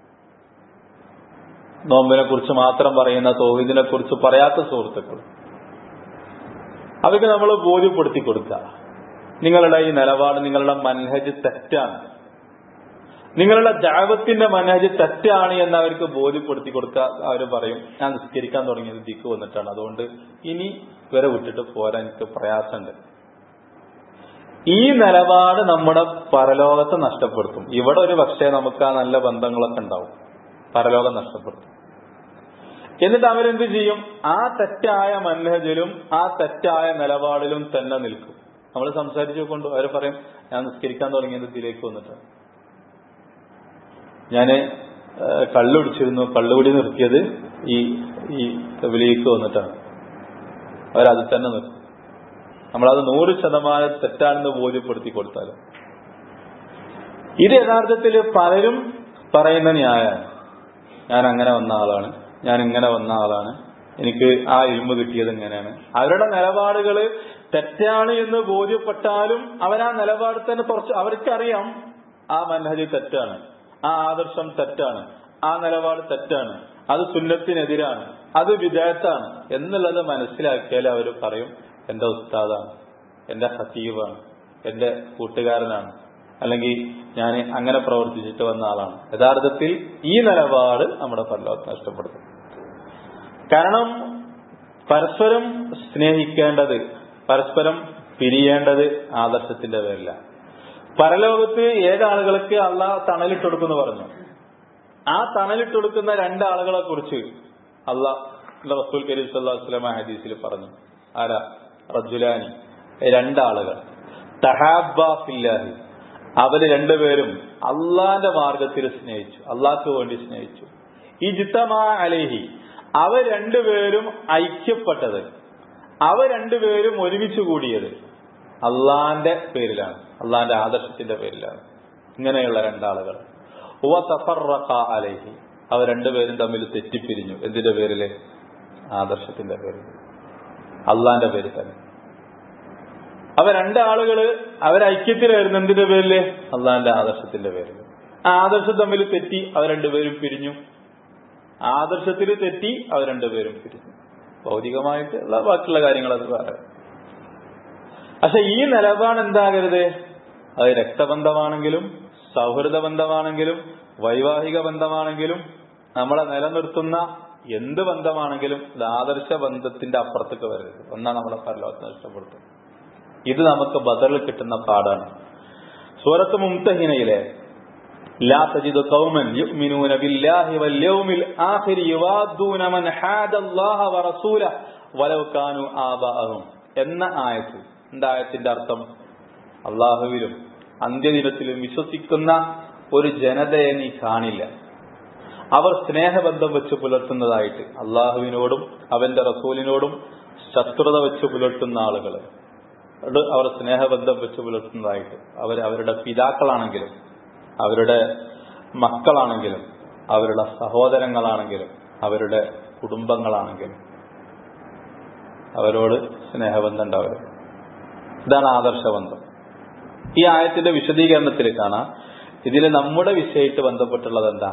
നോമ്പിനെ കുറിച്ച് മാത്രം പറയുന്ന തോഹിദിനെ കുറിച്ച് പറയാത്ത സുഹൃത്തുക്കൾ അവർക്ക് നമ്മൾ ബോധ്യപ്പെടുത്തി കൊടുക്കുക നിങ്ങളുടെ ഈ നിലപാട് നിങ്ങളുടെ മൻഹജ് തെറ്റാണ് നിങ്ങളുടെ ജാവത്തിന്റെ മനഹജ് തെറ്റാണ് എന്ന് അവർക്ക് ബോധ്യപ്പെടുത്തി കൊടുക്കുക അവർ പറയും ഞാൻ നിസ്കരിക്കാൻ തുടങ്ങിയത് ദിക്ക് വന്നിട്ടാണ് അതുകൊണ്ട് ഇനി ഇവരെ വിട്ടിട്ട് പോരാൻ എനിക്ക് പ്രയാസമുണ്ട് ഈ നിലപാട് നമ്മുടെ പരലോകത്തെ നഷ്ടപ്പെടുത്തും ഇവിടെ ഒരു പക്ഷേ നമുക്ക് ആ നല്ല ബന്ധങ്ങളൊക്കെ ഉണ്ടാവും പരലോകം നഷ്ടപ്പെടുത്തും എന്നിട്ട് അവരെന്ത് ചെയ്യും ആ തെറ്റായ മൻഹജിലും ആ തെറ്റായ നിലപാടിലും തന്നെ നിൽക്കും നമ്മൾ സംസാരിച്ചു കൊണ്ട് അവർ പറയും ഞാൻ നിസ്കരിക്കാൻ തുടങ്ങിയത് ഇതിലേക്ക് വന്നിട്ടാണ് ഞാന് കള്ളുടിച്ചിരുന്നു കള്ളുപിടി നിർത്തിയത് ഈ ഈ തെവിലേക്ക് വന്നിട്ടാണ് അവരത് തന്നെ നിർത്തും നമ്മളത് നൂറ് ശതമാനം തെറ്റാണെന്ന് ബോധ്യപ്പെടുത്തി കൊടുത്താലും ഇത് യഥാർത്ഥത്തിൽ പലരും പറയുന്ന ന്യായമാണ് ഞാൻ അങ്ങനെ വന്ന ആളാണ് ഞാൻ ഇങ്ങനെ വന്ന ആളാണ് എനിക്ക് ആ ഇൽമ കിട്ടിയത് ഇങ്ങനെയാണ് അവരുടെ നിലപാടുകൾ തെറ്റാണ് എന്ന് ബോധ്യപ്പെട്ടാലും അവരാ നിലപാട് തന്നെ കുറച്ച് അവർക്കറിയാം ആ മനഹജ് തെറ്റാണ് ആ ആദർശം തെറ്റാണ് ആ നിലപാട് തെറ്റാണ് അത് സുന്നത്തിനെതിരാണ് അത് വിദേഹത്താണ് എന്നുള്ളത് മനസ്സിലാക്കിയാൽ അവർ പറയും എന്റെ ഉസ്താദാണ് എന്റെ ഹസീബാണ് എന്റെ കൂട്ടുകാരനാണ് അല്ലെങ്കിൽ ഞാൻ അങ്ങനെ പ്രവർത്തിച്ചിട്ട് വന്ന ആളാണ് യഥാർത്ഥത്തിൽ ഈ നിലപാട് നമ്മുടെ പരലോകത്ത് നഷ്ടപ്പെടുത്തും കാരണം പരസ്പരം സ്നേഹിക്കേണ്ടത് പരസ്പരം പിരിയേണ്ടത് ആദർശത്തിന്റെ പേരില പരലോകത്ത് ഏഴാളുകൾക്ക് അള്ളാഹ് തണലിട്ടൊടുക്കുന്നു പറഞ്ഞു ആ തണലിട്ടൊടുക്കുന്ന രണ്ടാളുകളെ കുറിച്ച് അള്ളാഹ് റസൂൽ കരീം സല്ലാഹു വസ്ലമ ഹദീസിൽ പറഞ്ഞു ആരാ റജുലാനി രണ്ടാളുകൾ തഹാബില്ലാഹി അവര് രണ്ടുപേരും അള്ളാന്റെ മാർഗത്തിൽ സ്നേഹിച്ചു അള്ളാഹ്ക്ക് വേണ്ടി സ്നേഹിച്ചു ഈ ജിത്തമാ അലേഹി അവ രണ്ടുപേരും ഐക്യപ്പെട്ടത് അവ രണ്ടുപേരും ഒരുമിച്ച് കൂടിയത് അള്ളാന്റെ പേരിലാണ് അള്ളാന്റെ ആദർശത്തിന്റെ പേരിലാണ് ഇങ്ങനെയുള്ള രണ്ടാളുകൾ ഉവ തഫറഖ അലൈഹി അവ രണ്ടുപേരും തമ്മിൽ തെറ്റിപ്പിരിഞ്ഞു എന്തിന്റെ പേരില് ആദർശത്തിന്റെ പേരിൽ അള്ളാന്റെ പേരിൽ തന്നെ അവ രണ്ടാളുകള് അവരൈക്യത്തിലായിരുന്നു എന്തിന്റെ പേരില് അള്ളാന്റെ ആദർശത്തിന്റെ പേരിൽ ആ ആദർശം തമ്മിൽ തെറ്റി അവർ രണ്ടുപേരും പിരിഞ്ഞു ആദർശത്തിൽ തെറ്റി അവർ രണ്ടുപേരും പിരിഞ്ഞു ഭൗതികമായിട്ട് ഉള്ള ബാക്കിയുള്ള കാര്യങ്ങൾ അത് പറയാം പക്ഷെ ഈ നിലപാട് എന്താകരുത് അത് രക്തബന്ധമാണെങ്കിലും സൗഹൃദ ബന്ധമാണെങ്കിലും വൈവാഹിക ബന്ധമാണെങ്കിലും നമ്മളെ നിലനിർത്തുന്ന എന്ത് ബന്ധമാണെങ്കിലും ഇത് ആദർശ ബന്ധത്തിന്റെ അപ്പുറത്തേക്ക് വരരുത് ഒന്നാണ് നമ്മളെ പരലോകത്തിന് ഇഷ്ടപ്പെടുത്തും ഇത് നമുക്ക് ബദറിൽ കിട്ടുന്ന പാടാണ് സൂറത്ത് മുംതഹിനയിലെ لا تجد قوما يؤمنون بالله واليوم الآخر يوادون من حاد الله ورسوله ولو كانوا آباءهم എന്ന ആയത്ത് എന്താ ആയത്തിന്റെ അർത്ഥം അള്ളാഹുവിലും അന്ത്യദിനത്തിലും വിശ്വസിക്കുന്ന ഒരു ജനതയെ നീ കാണില്ല അവർ സ്നേഹബന്ധം വെച്ച് പുലർത്തുന്നതായിട്ട് അള്ളാഹുവിനോടും അവന്റെ റസൂലിനോടും ശത്രുത വെച്ച് പുലർത്തുന്ന ആളുകൾ അത് അവർ സ്നേഹബന്ധം വെച്ച് പുലർത്തുന്നതായിട്ട് അവർ അവരുടെ പിതാക്കളാണെങ്കിലും അവരുടെ മക്കളാണെങ്കിലും അവരുടെ സഹോദരങ്ങളാണെങ്കിലും അവരുടെ കുടുംബങ്ങളാണെങ്കിലും അവരോട് സ്നേഹബന്ധം ഉണ്ടാവരുത് ഇതാണ് ആദർശബന്ധം ഈ ആയത്തിന്റെ വിശദീകരണത്തിൽ കാണാം ഇതിൽ നമ്മുടെ വിഷയമായിട്ട് ബന്ധപ്പെട്ടുള്ളത് എന്താ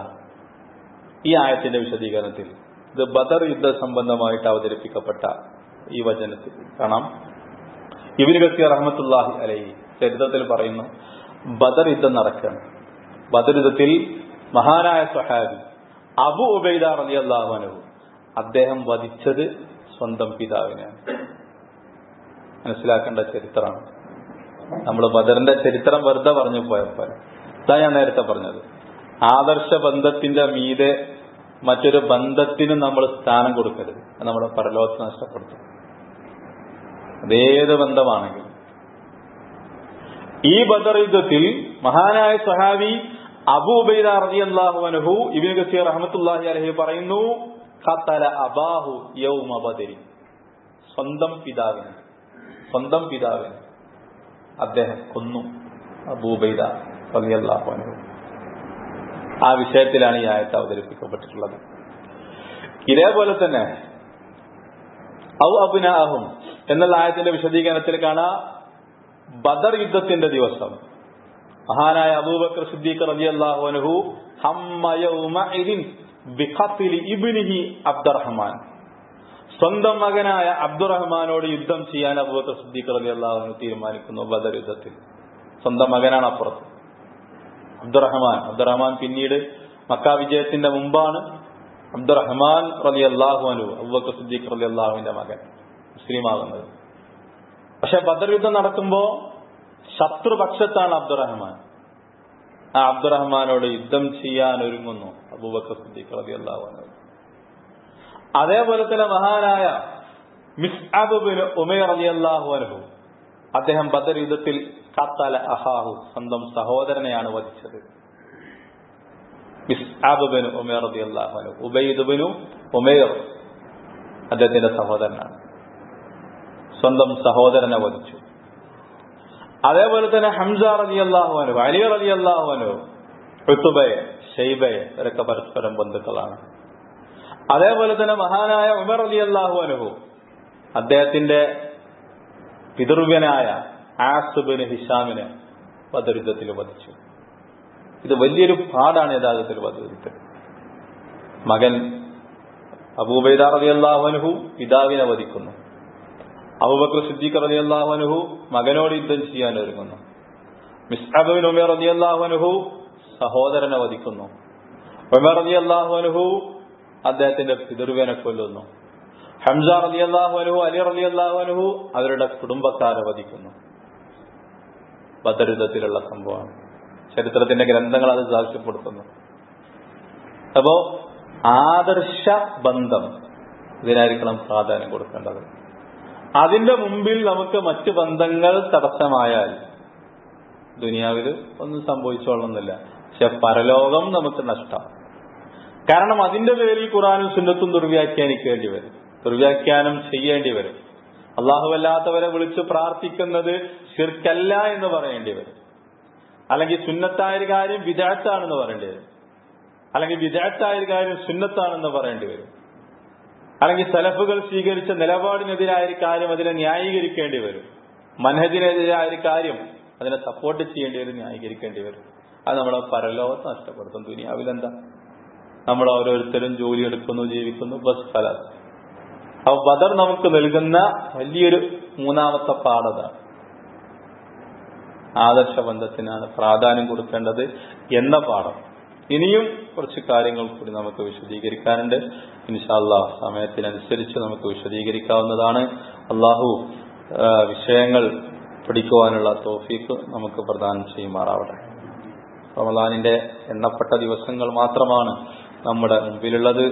ഈ ആയത്തിന്റെ വിശദീകരണത്തിൽ ഇത് ബദർ യുദ്ധ സംബന്ധമായിട്ട് അവതരിപ്പിക്കപ്പെട്ട ഈ വചനത്തിൽ കാണാം ഇബിന് ഗസീർ റഹമത്തുല്ലാഹി അലൈ ചരിത്രത്തിൽ പറയുന്നു ബദർ യുദ്ധം നടക്കുകയാണ് ബദർ യുദ്ധത്തിൽ മഹാനായ സഹാബി അബു ഉബൈദ റലി അള്ളാഹുനു അദ്ദേഹം വധിച്ചത് സ്വന്തം പിതാവിനെയാണ് മനസ്സിലാക്കേണ്ട ചരിത്രമാണ് നമ്മൾ ബദറിന്റെ ചരിത്രം വെറുതെ പറഞ്ഞു പോയപ്പോൾ ഇതാ ഞാൻ നേരത്തെ പറഞ്ഞത് ആദർശ ബന്ധത്തിന്റെ മീതെ മറ്റൊരു ബന്ധത്തിനും നമ്മൾ സ്ഥാനം കൊടുക്കരുത് അത് നമ്മുടെ പരലോകത്ത് നഷ്ടപ്പെടുത്തും അതേത് ബന്ധമാണെങ്കിലും ഈ ബദർ യുദ്ധത്തിൽ മഹാനായ സഹാബി അബൂബൈദ റളിയല്ലാഹു അൻഹു ഇബ്നു കസീർ റഹ്മത്തുള്ളാഹി അലൈഹി പറയുന്നു ഖതല അബാഹു യൗമ ബദരി സ്വന്തം പിതാവിനെ സ്വന്തം പിതാവിനെ അദ്ദേഹം കൊന്നു അബൂബൈദ റളിയല്ലാഹു അൻഹു ആ വിഷയത്തിലാണ് ഈ ആയത്ത് അവതരിപ്പിക്കപ്പെട്ടിട്ടുള്ളത് ഇതേപോലെ തന്നെ ഔ അബുനാഹും എന്നുള്ള ആയത്തിന്റെ വിശദീകരണത്തിൽ കാണാം ബദർ യുദ്ധത്തിന്റെ ദിവസം മഹാനായ അബൂബക്കർ സിദ്ദീഖ് റളിയല്ലാഹു അൻഹു ഹമ്മ യൗമഇദിൻ ബിഖത്ലി ഇബ്നിഹി അബ്ദുറഹ്മാൻ സ്വന്തം മകനായ അബ്ദുറഹ്മാനോട് യുദ്ധം ചെയ്യാൻ അബൂബക്കർ സിദ്ദീഖ് റളിയല്ലാഹു അൻഹു തീരുമാനിക്കുന്നു ബദർ യുദ്ധത്തിൽ സ്വന്തം മകനാണ് അപ്പുറത്ത് അബ്ദുറഹ്മാൻ അബ്ദുറഹ്മാൻ പിന്നീട് മക്ക വിജയത്തിന്റെ മുമ്പാണ് അബ്ദുറഹ്മാൻ റലി അള്ളാഹു അനു അബൂബക്കർ സിദ്ദീഖ് റലി അള്ളാഹുവിന്റെ മകൻ മുസ്ലിം ആകുന്നത് പക്ഷെ ബദർ യുദ്ധം നടക്കുമ്പോ ശത്രുപക്ഷത്താണ് അബ്ദുറഹ്മാൻ ആ അബ്ദുറഹ്മാനോട് യുദ്ധം ചെയ്യാൻ ഒരുങ്ങുന്നു അബൂബക്കർ സിദ്ദീഖ് റലി അള്ളാഹു അനു അതേപോലെ തന്നെ മഹാനായ മിസ്അബിന് ഉമേർ അലി അള്ളാഹു അനുഹു അദ്ദേഹം ബദർ യുദ്ധത്തിൽ കത്തല അഹാഹു സ്വന്തം സഹോദരനെയാണ് വധിച്ചത് മിസ്ആബിന് ഉമേർ റതി അള്ളാഹു അനു ഉബൈദുബിനു ഉമേർ അദ്ദേഹത്തിന്റെ സഹോദരനാണ് സ്വന്തം സഹോദരനെ വധിച്ചു അതേപോലെ തന്നെ ഹംസ റലി അള്ളാഹു അനു അലി റലി അള്ളാഹു അനു ഋത്തുബയെ ഷെയ്ബയെ ഇവരൊക്കെ പരസ്പരം ബന്ധുക്കളാണ് അതേപോലെ തന്നെ മഹാനായ ഉമർ അലി അള്ളാഹു അനുഹു അദ്ദേഹത്തിന്റെ പിതൃവ്യനായ ആസുബിന് ഹിഷാമിനെ വധരുദ്ധത്തിൽ വധിച്ചു ഇത് വലിയൊരു പാടാണ് യഥാർത്ഥത്തിൽ വധരുദ്ധത്തിൽ മകൻ അബൂബൈദ റതി അള്ളാഹുനുഹു പിതാവിനെ വധിക്കുന്നു അബൂബക്കർ സിദ്ദീഖ് റതി അള്ളാഹുനുഹു മകനോട് യുദ്ധം ചെയ്യാൻ ഒരുങ്ങുന്നു മിസ്അബിൻ ഉമർ റതി അള്ളാഹുനുഹു സഹോദരനെ വധിക്കുന്നു ഉമർ റതി അള്ളാഹുനുഹു അദ്ദേഹത്തിന്റെ പിതൃവ്യനെ കൊല്ലുന്നു ഹംസ റലി അള്ളാഹു അനുഹു അലി റലി അള്ളാഹു അനുഹു അവരുടെ കുടുംബക്കാരെ വധിക്കുന്നു ബദരുദ്ധത്തിലുള്ള സംഭവമാണ് ചരിത്രത്തിന്റെ ഗ്രന്ഥങ്ങൾ അത് സാക്ഷ്യപ്പെടുത്തുന്നു അപ്പോ ആദർശ ബന്ധം ഇതിനായിരിക്കണം പ്രാധാന്യം കൊടുക്കേണ്ടത് അതിന്റെ മുമ്പിൽ നമുക്ക് മറ്റു ബന്ധങ്ങൾ തടസ്സമായാൽ ദുനിയാവിൽ ഒന്നും സംഭവിച്ചോളുന്നില്ല പക്ഷെ പരലോകം നമുക്ക് നഷ്ടം കാരണം അതിന്റെ പേരിൽ ഖുറാനും സുന്നത്തും ദുർവ്യാഖ്യാനിക്കേണ്ടി വരും ദുർവ്യാഖ്യാനം ചെയ്യേണ്ടി വരും അള്ളാഹുവല്ലാത്തവരെ വിളിച്ച് പ്രാർത്ഥിക്കുന്നത് ശിർക്കല്ല എന്ന് പറയേണ്ടി വരും അല്ലെങ്കിൽ സുന്നത്തായ ഒരു കാര്യം വിദാത്താണെന്ന് പറയേണ്ടി വരും അല്ലെങ്കിൽ വിദാത്തായ ഒരു കാര്യം സുന്നത്താണെന്ന് പറയേണ്ടി വരും അല്ലെങ്കിൽ സലഫുകൾ സ്വീകരിച്ച നിലപാടിനെതിരായ ഒരു കാര്യം അതിനെ ന്യായീകരിക്കേണ്ടി വരും മനഹജിനെതിരായ ഒരു കാര്യം അതിനെ സപ്പോർട്ട് ചെയ്യേണ്ടി വരും ന്യായീകരിക്കേണ്ടി വരും അത് നമ്മളെ പരലോകത്ത് നഷ്ടപ്പെടുത്തും ദുനിയാവിലെന്താ നമ്മൾ ഓരോരുത്തരും ജോലി എടുക്കുന്നു ജീവിക്കുന്നു ബസ് ഫലം അപ്പൊ ബദർ നമുക്ക് നൽകുന്ന വലിയൊരു മൂന്നാമത്തെ പാഠത ആദർശ ബന്ധത്തിനാണ് പ്രാധാന്യം കൊടുക്കേണ്ടത് എന്ന പാഠം ഇനിയും കുറച്ച് കാര്യങ്ങൾ കൂടി നമുക്ക് വിശദീകരിക്കാനുണ്ട് ഇൻഷാല്ല സമയത്തിനനുസരിച്ച് നമുക്ക് വിശദീകരിക്കാവുന്നതാണ് അള്ളാഹു വിഷയങ്ങൾ പഠിക്കുവാനുള്ള തോഫീക്ക് നമുക്ക് പ്രദാനം ചെയ്യുമാറാവട്ടെ റമദാനിന്റെ എണ്ണപ്പെട്ട ദിവസങ്ങൾ മാത്രമാണ് നമ്മുടെ മുമ്പിലുള്ളത്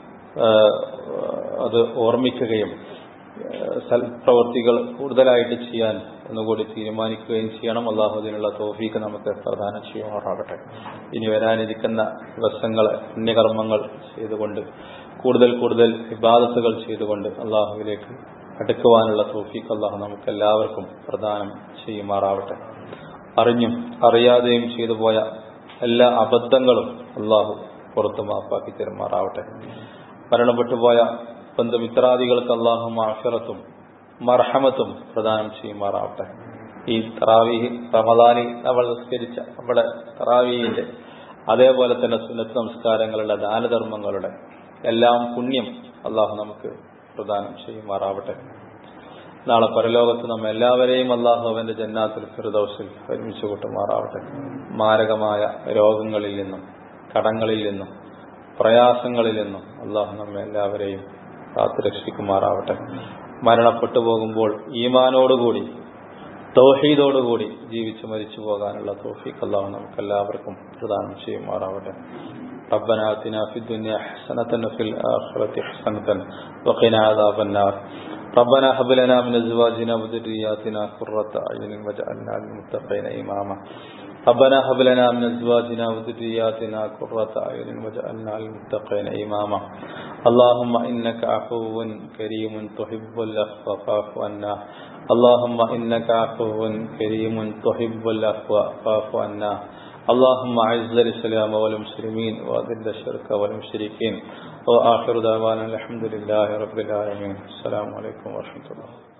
അത് ഓർമ്മിക്കുകയും സൽപ്രവർത്തികൾ കൂടുതലായിട്ട് ചെയ്യാൻ ഒന്നുകൂടി തീരുമാനിക്കുകയും ചെയ്യണം അള്ളാഹു അതിനുള്ള തോഫീക്ക് നമുക്ക് പ്രദാനം ചെയ്യുമാറാകട്ടെ ഇനി വരാനിരിക്കുന്ന ദിവസങ്ങൾ പുണ്യകർമ്മങ്ങൾ ചെയ്തുകൊണ്ട് കൂടുതൽ കൂടുതൽ വിവാദത്തുകൾ ചെയ്തുകൊണ്ട് അള്ളാഹുവിലേക്ക് അടുക്കുവാനുള്ള തോഫീക്ക് അള്ളാഹു നമുക്ക് എല്ലാവർക്കും പ്രദാനം ചെയ്യുമാറാവട്ടെ അറിഞ്ഞും അറിയാതെയും ചെയ്തു പോയ എല്ലാ അബദ്ധങ്ങളും അള്ളാഹു പുറത്തു മാപ്പാക്കി തരുമാറാവട്ടെ മരണപ്പെട്ടുപോയ ബന്ധുമിത്രാദികൾക്ക് അള്ളാഹു മാഫിറത്തും മർഹമത്തും പ്രദാനം ചെയ്യുമാറാവട്ടെ ഈ തറാവീഹ് റമദാനി നമ്മൾ നിസ്കരിച്ച നമ്മുടെ തറാവീഹിന്റെ അതേപോലെ തന്നെ സുന്നത്ത് നമസ്കാരങ്ങളുടെ ദാനധർമ്മങ്ങളുടെ എല്ലാം പുണ്യം അള്ളാഹു നമുക്ക് പ്രദാനം ചെയ്യുമാറാവട്ടെ നാളെ പരലോകത്ത് നമ്മ എല്ലാവരെയും അള്ളാഹു അവന്റെ ജന്നാത്തിൽ ഫിറദൌസിൽ ഒരുമിച്ച് കൂട്ടുമാറാവട്ടെ മാരകമായ രോഗങ്ങളിൽ നിന്നും കടങ്ങളിൽ നിന്നും പ്രയാസങ്ങളിൽ നിന്നും അള്ളാഹു നമ്മെ എല്ലാവരെയും കാത്തു രക്ഷിക്കുമാറാവട്ടെ മരണപ്പെട്ടു പോകുമ്പോൾ ഈമാനോടുകൂടി തൗഹീദോടുകൂടി ജീവിച്ചു മരിച്ചു പോകാനുള്ള തോഫീക്ക് അള്ളാഹു നമുക്ക് എല്ലാവർക്കും പ്രദാനം ചെയ്യുമാറാവട്ടെ ربنا آتنا في الدنيا حسنة وفي الآخرة حسنة وقنا عذاب النار ربنا هب لنا من أزواجنا وذرياتنا قرة أعين واجعلنا للمتقين إماما ربنا هب لنا من أزواجنا وذرياتنا قرة أعين واجعلنا للمتقين إماما اللهم إنك عفو كريم تحب العفو فاعف عنا اللهم إنك عفو كريم تحب العفو فاعف عنا اللهم أعز الإسلام والمسلمين وأذل الشرك والمشركين وآخر دعوانا الحمد لله رب العالمين السلام عليكم ورحمة الله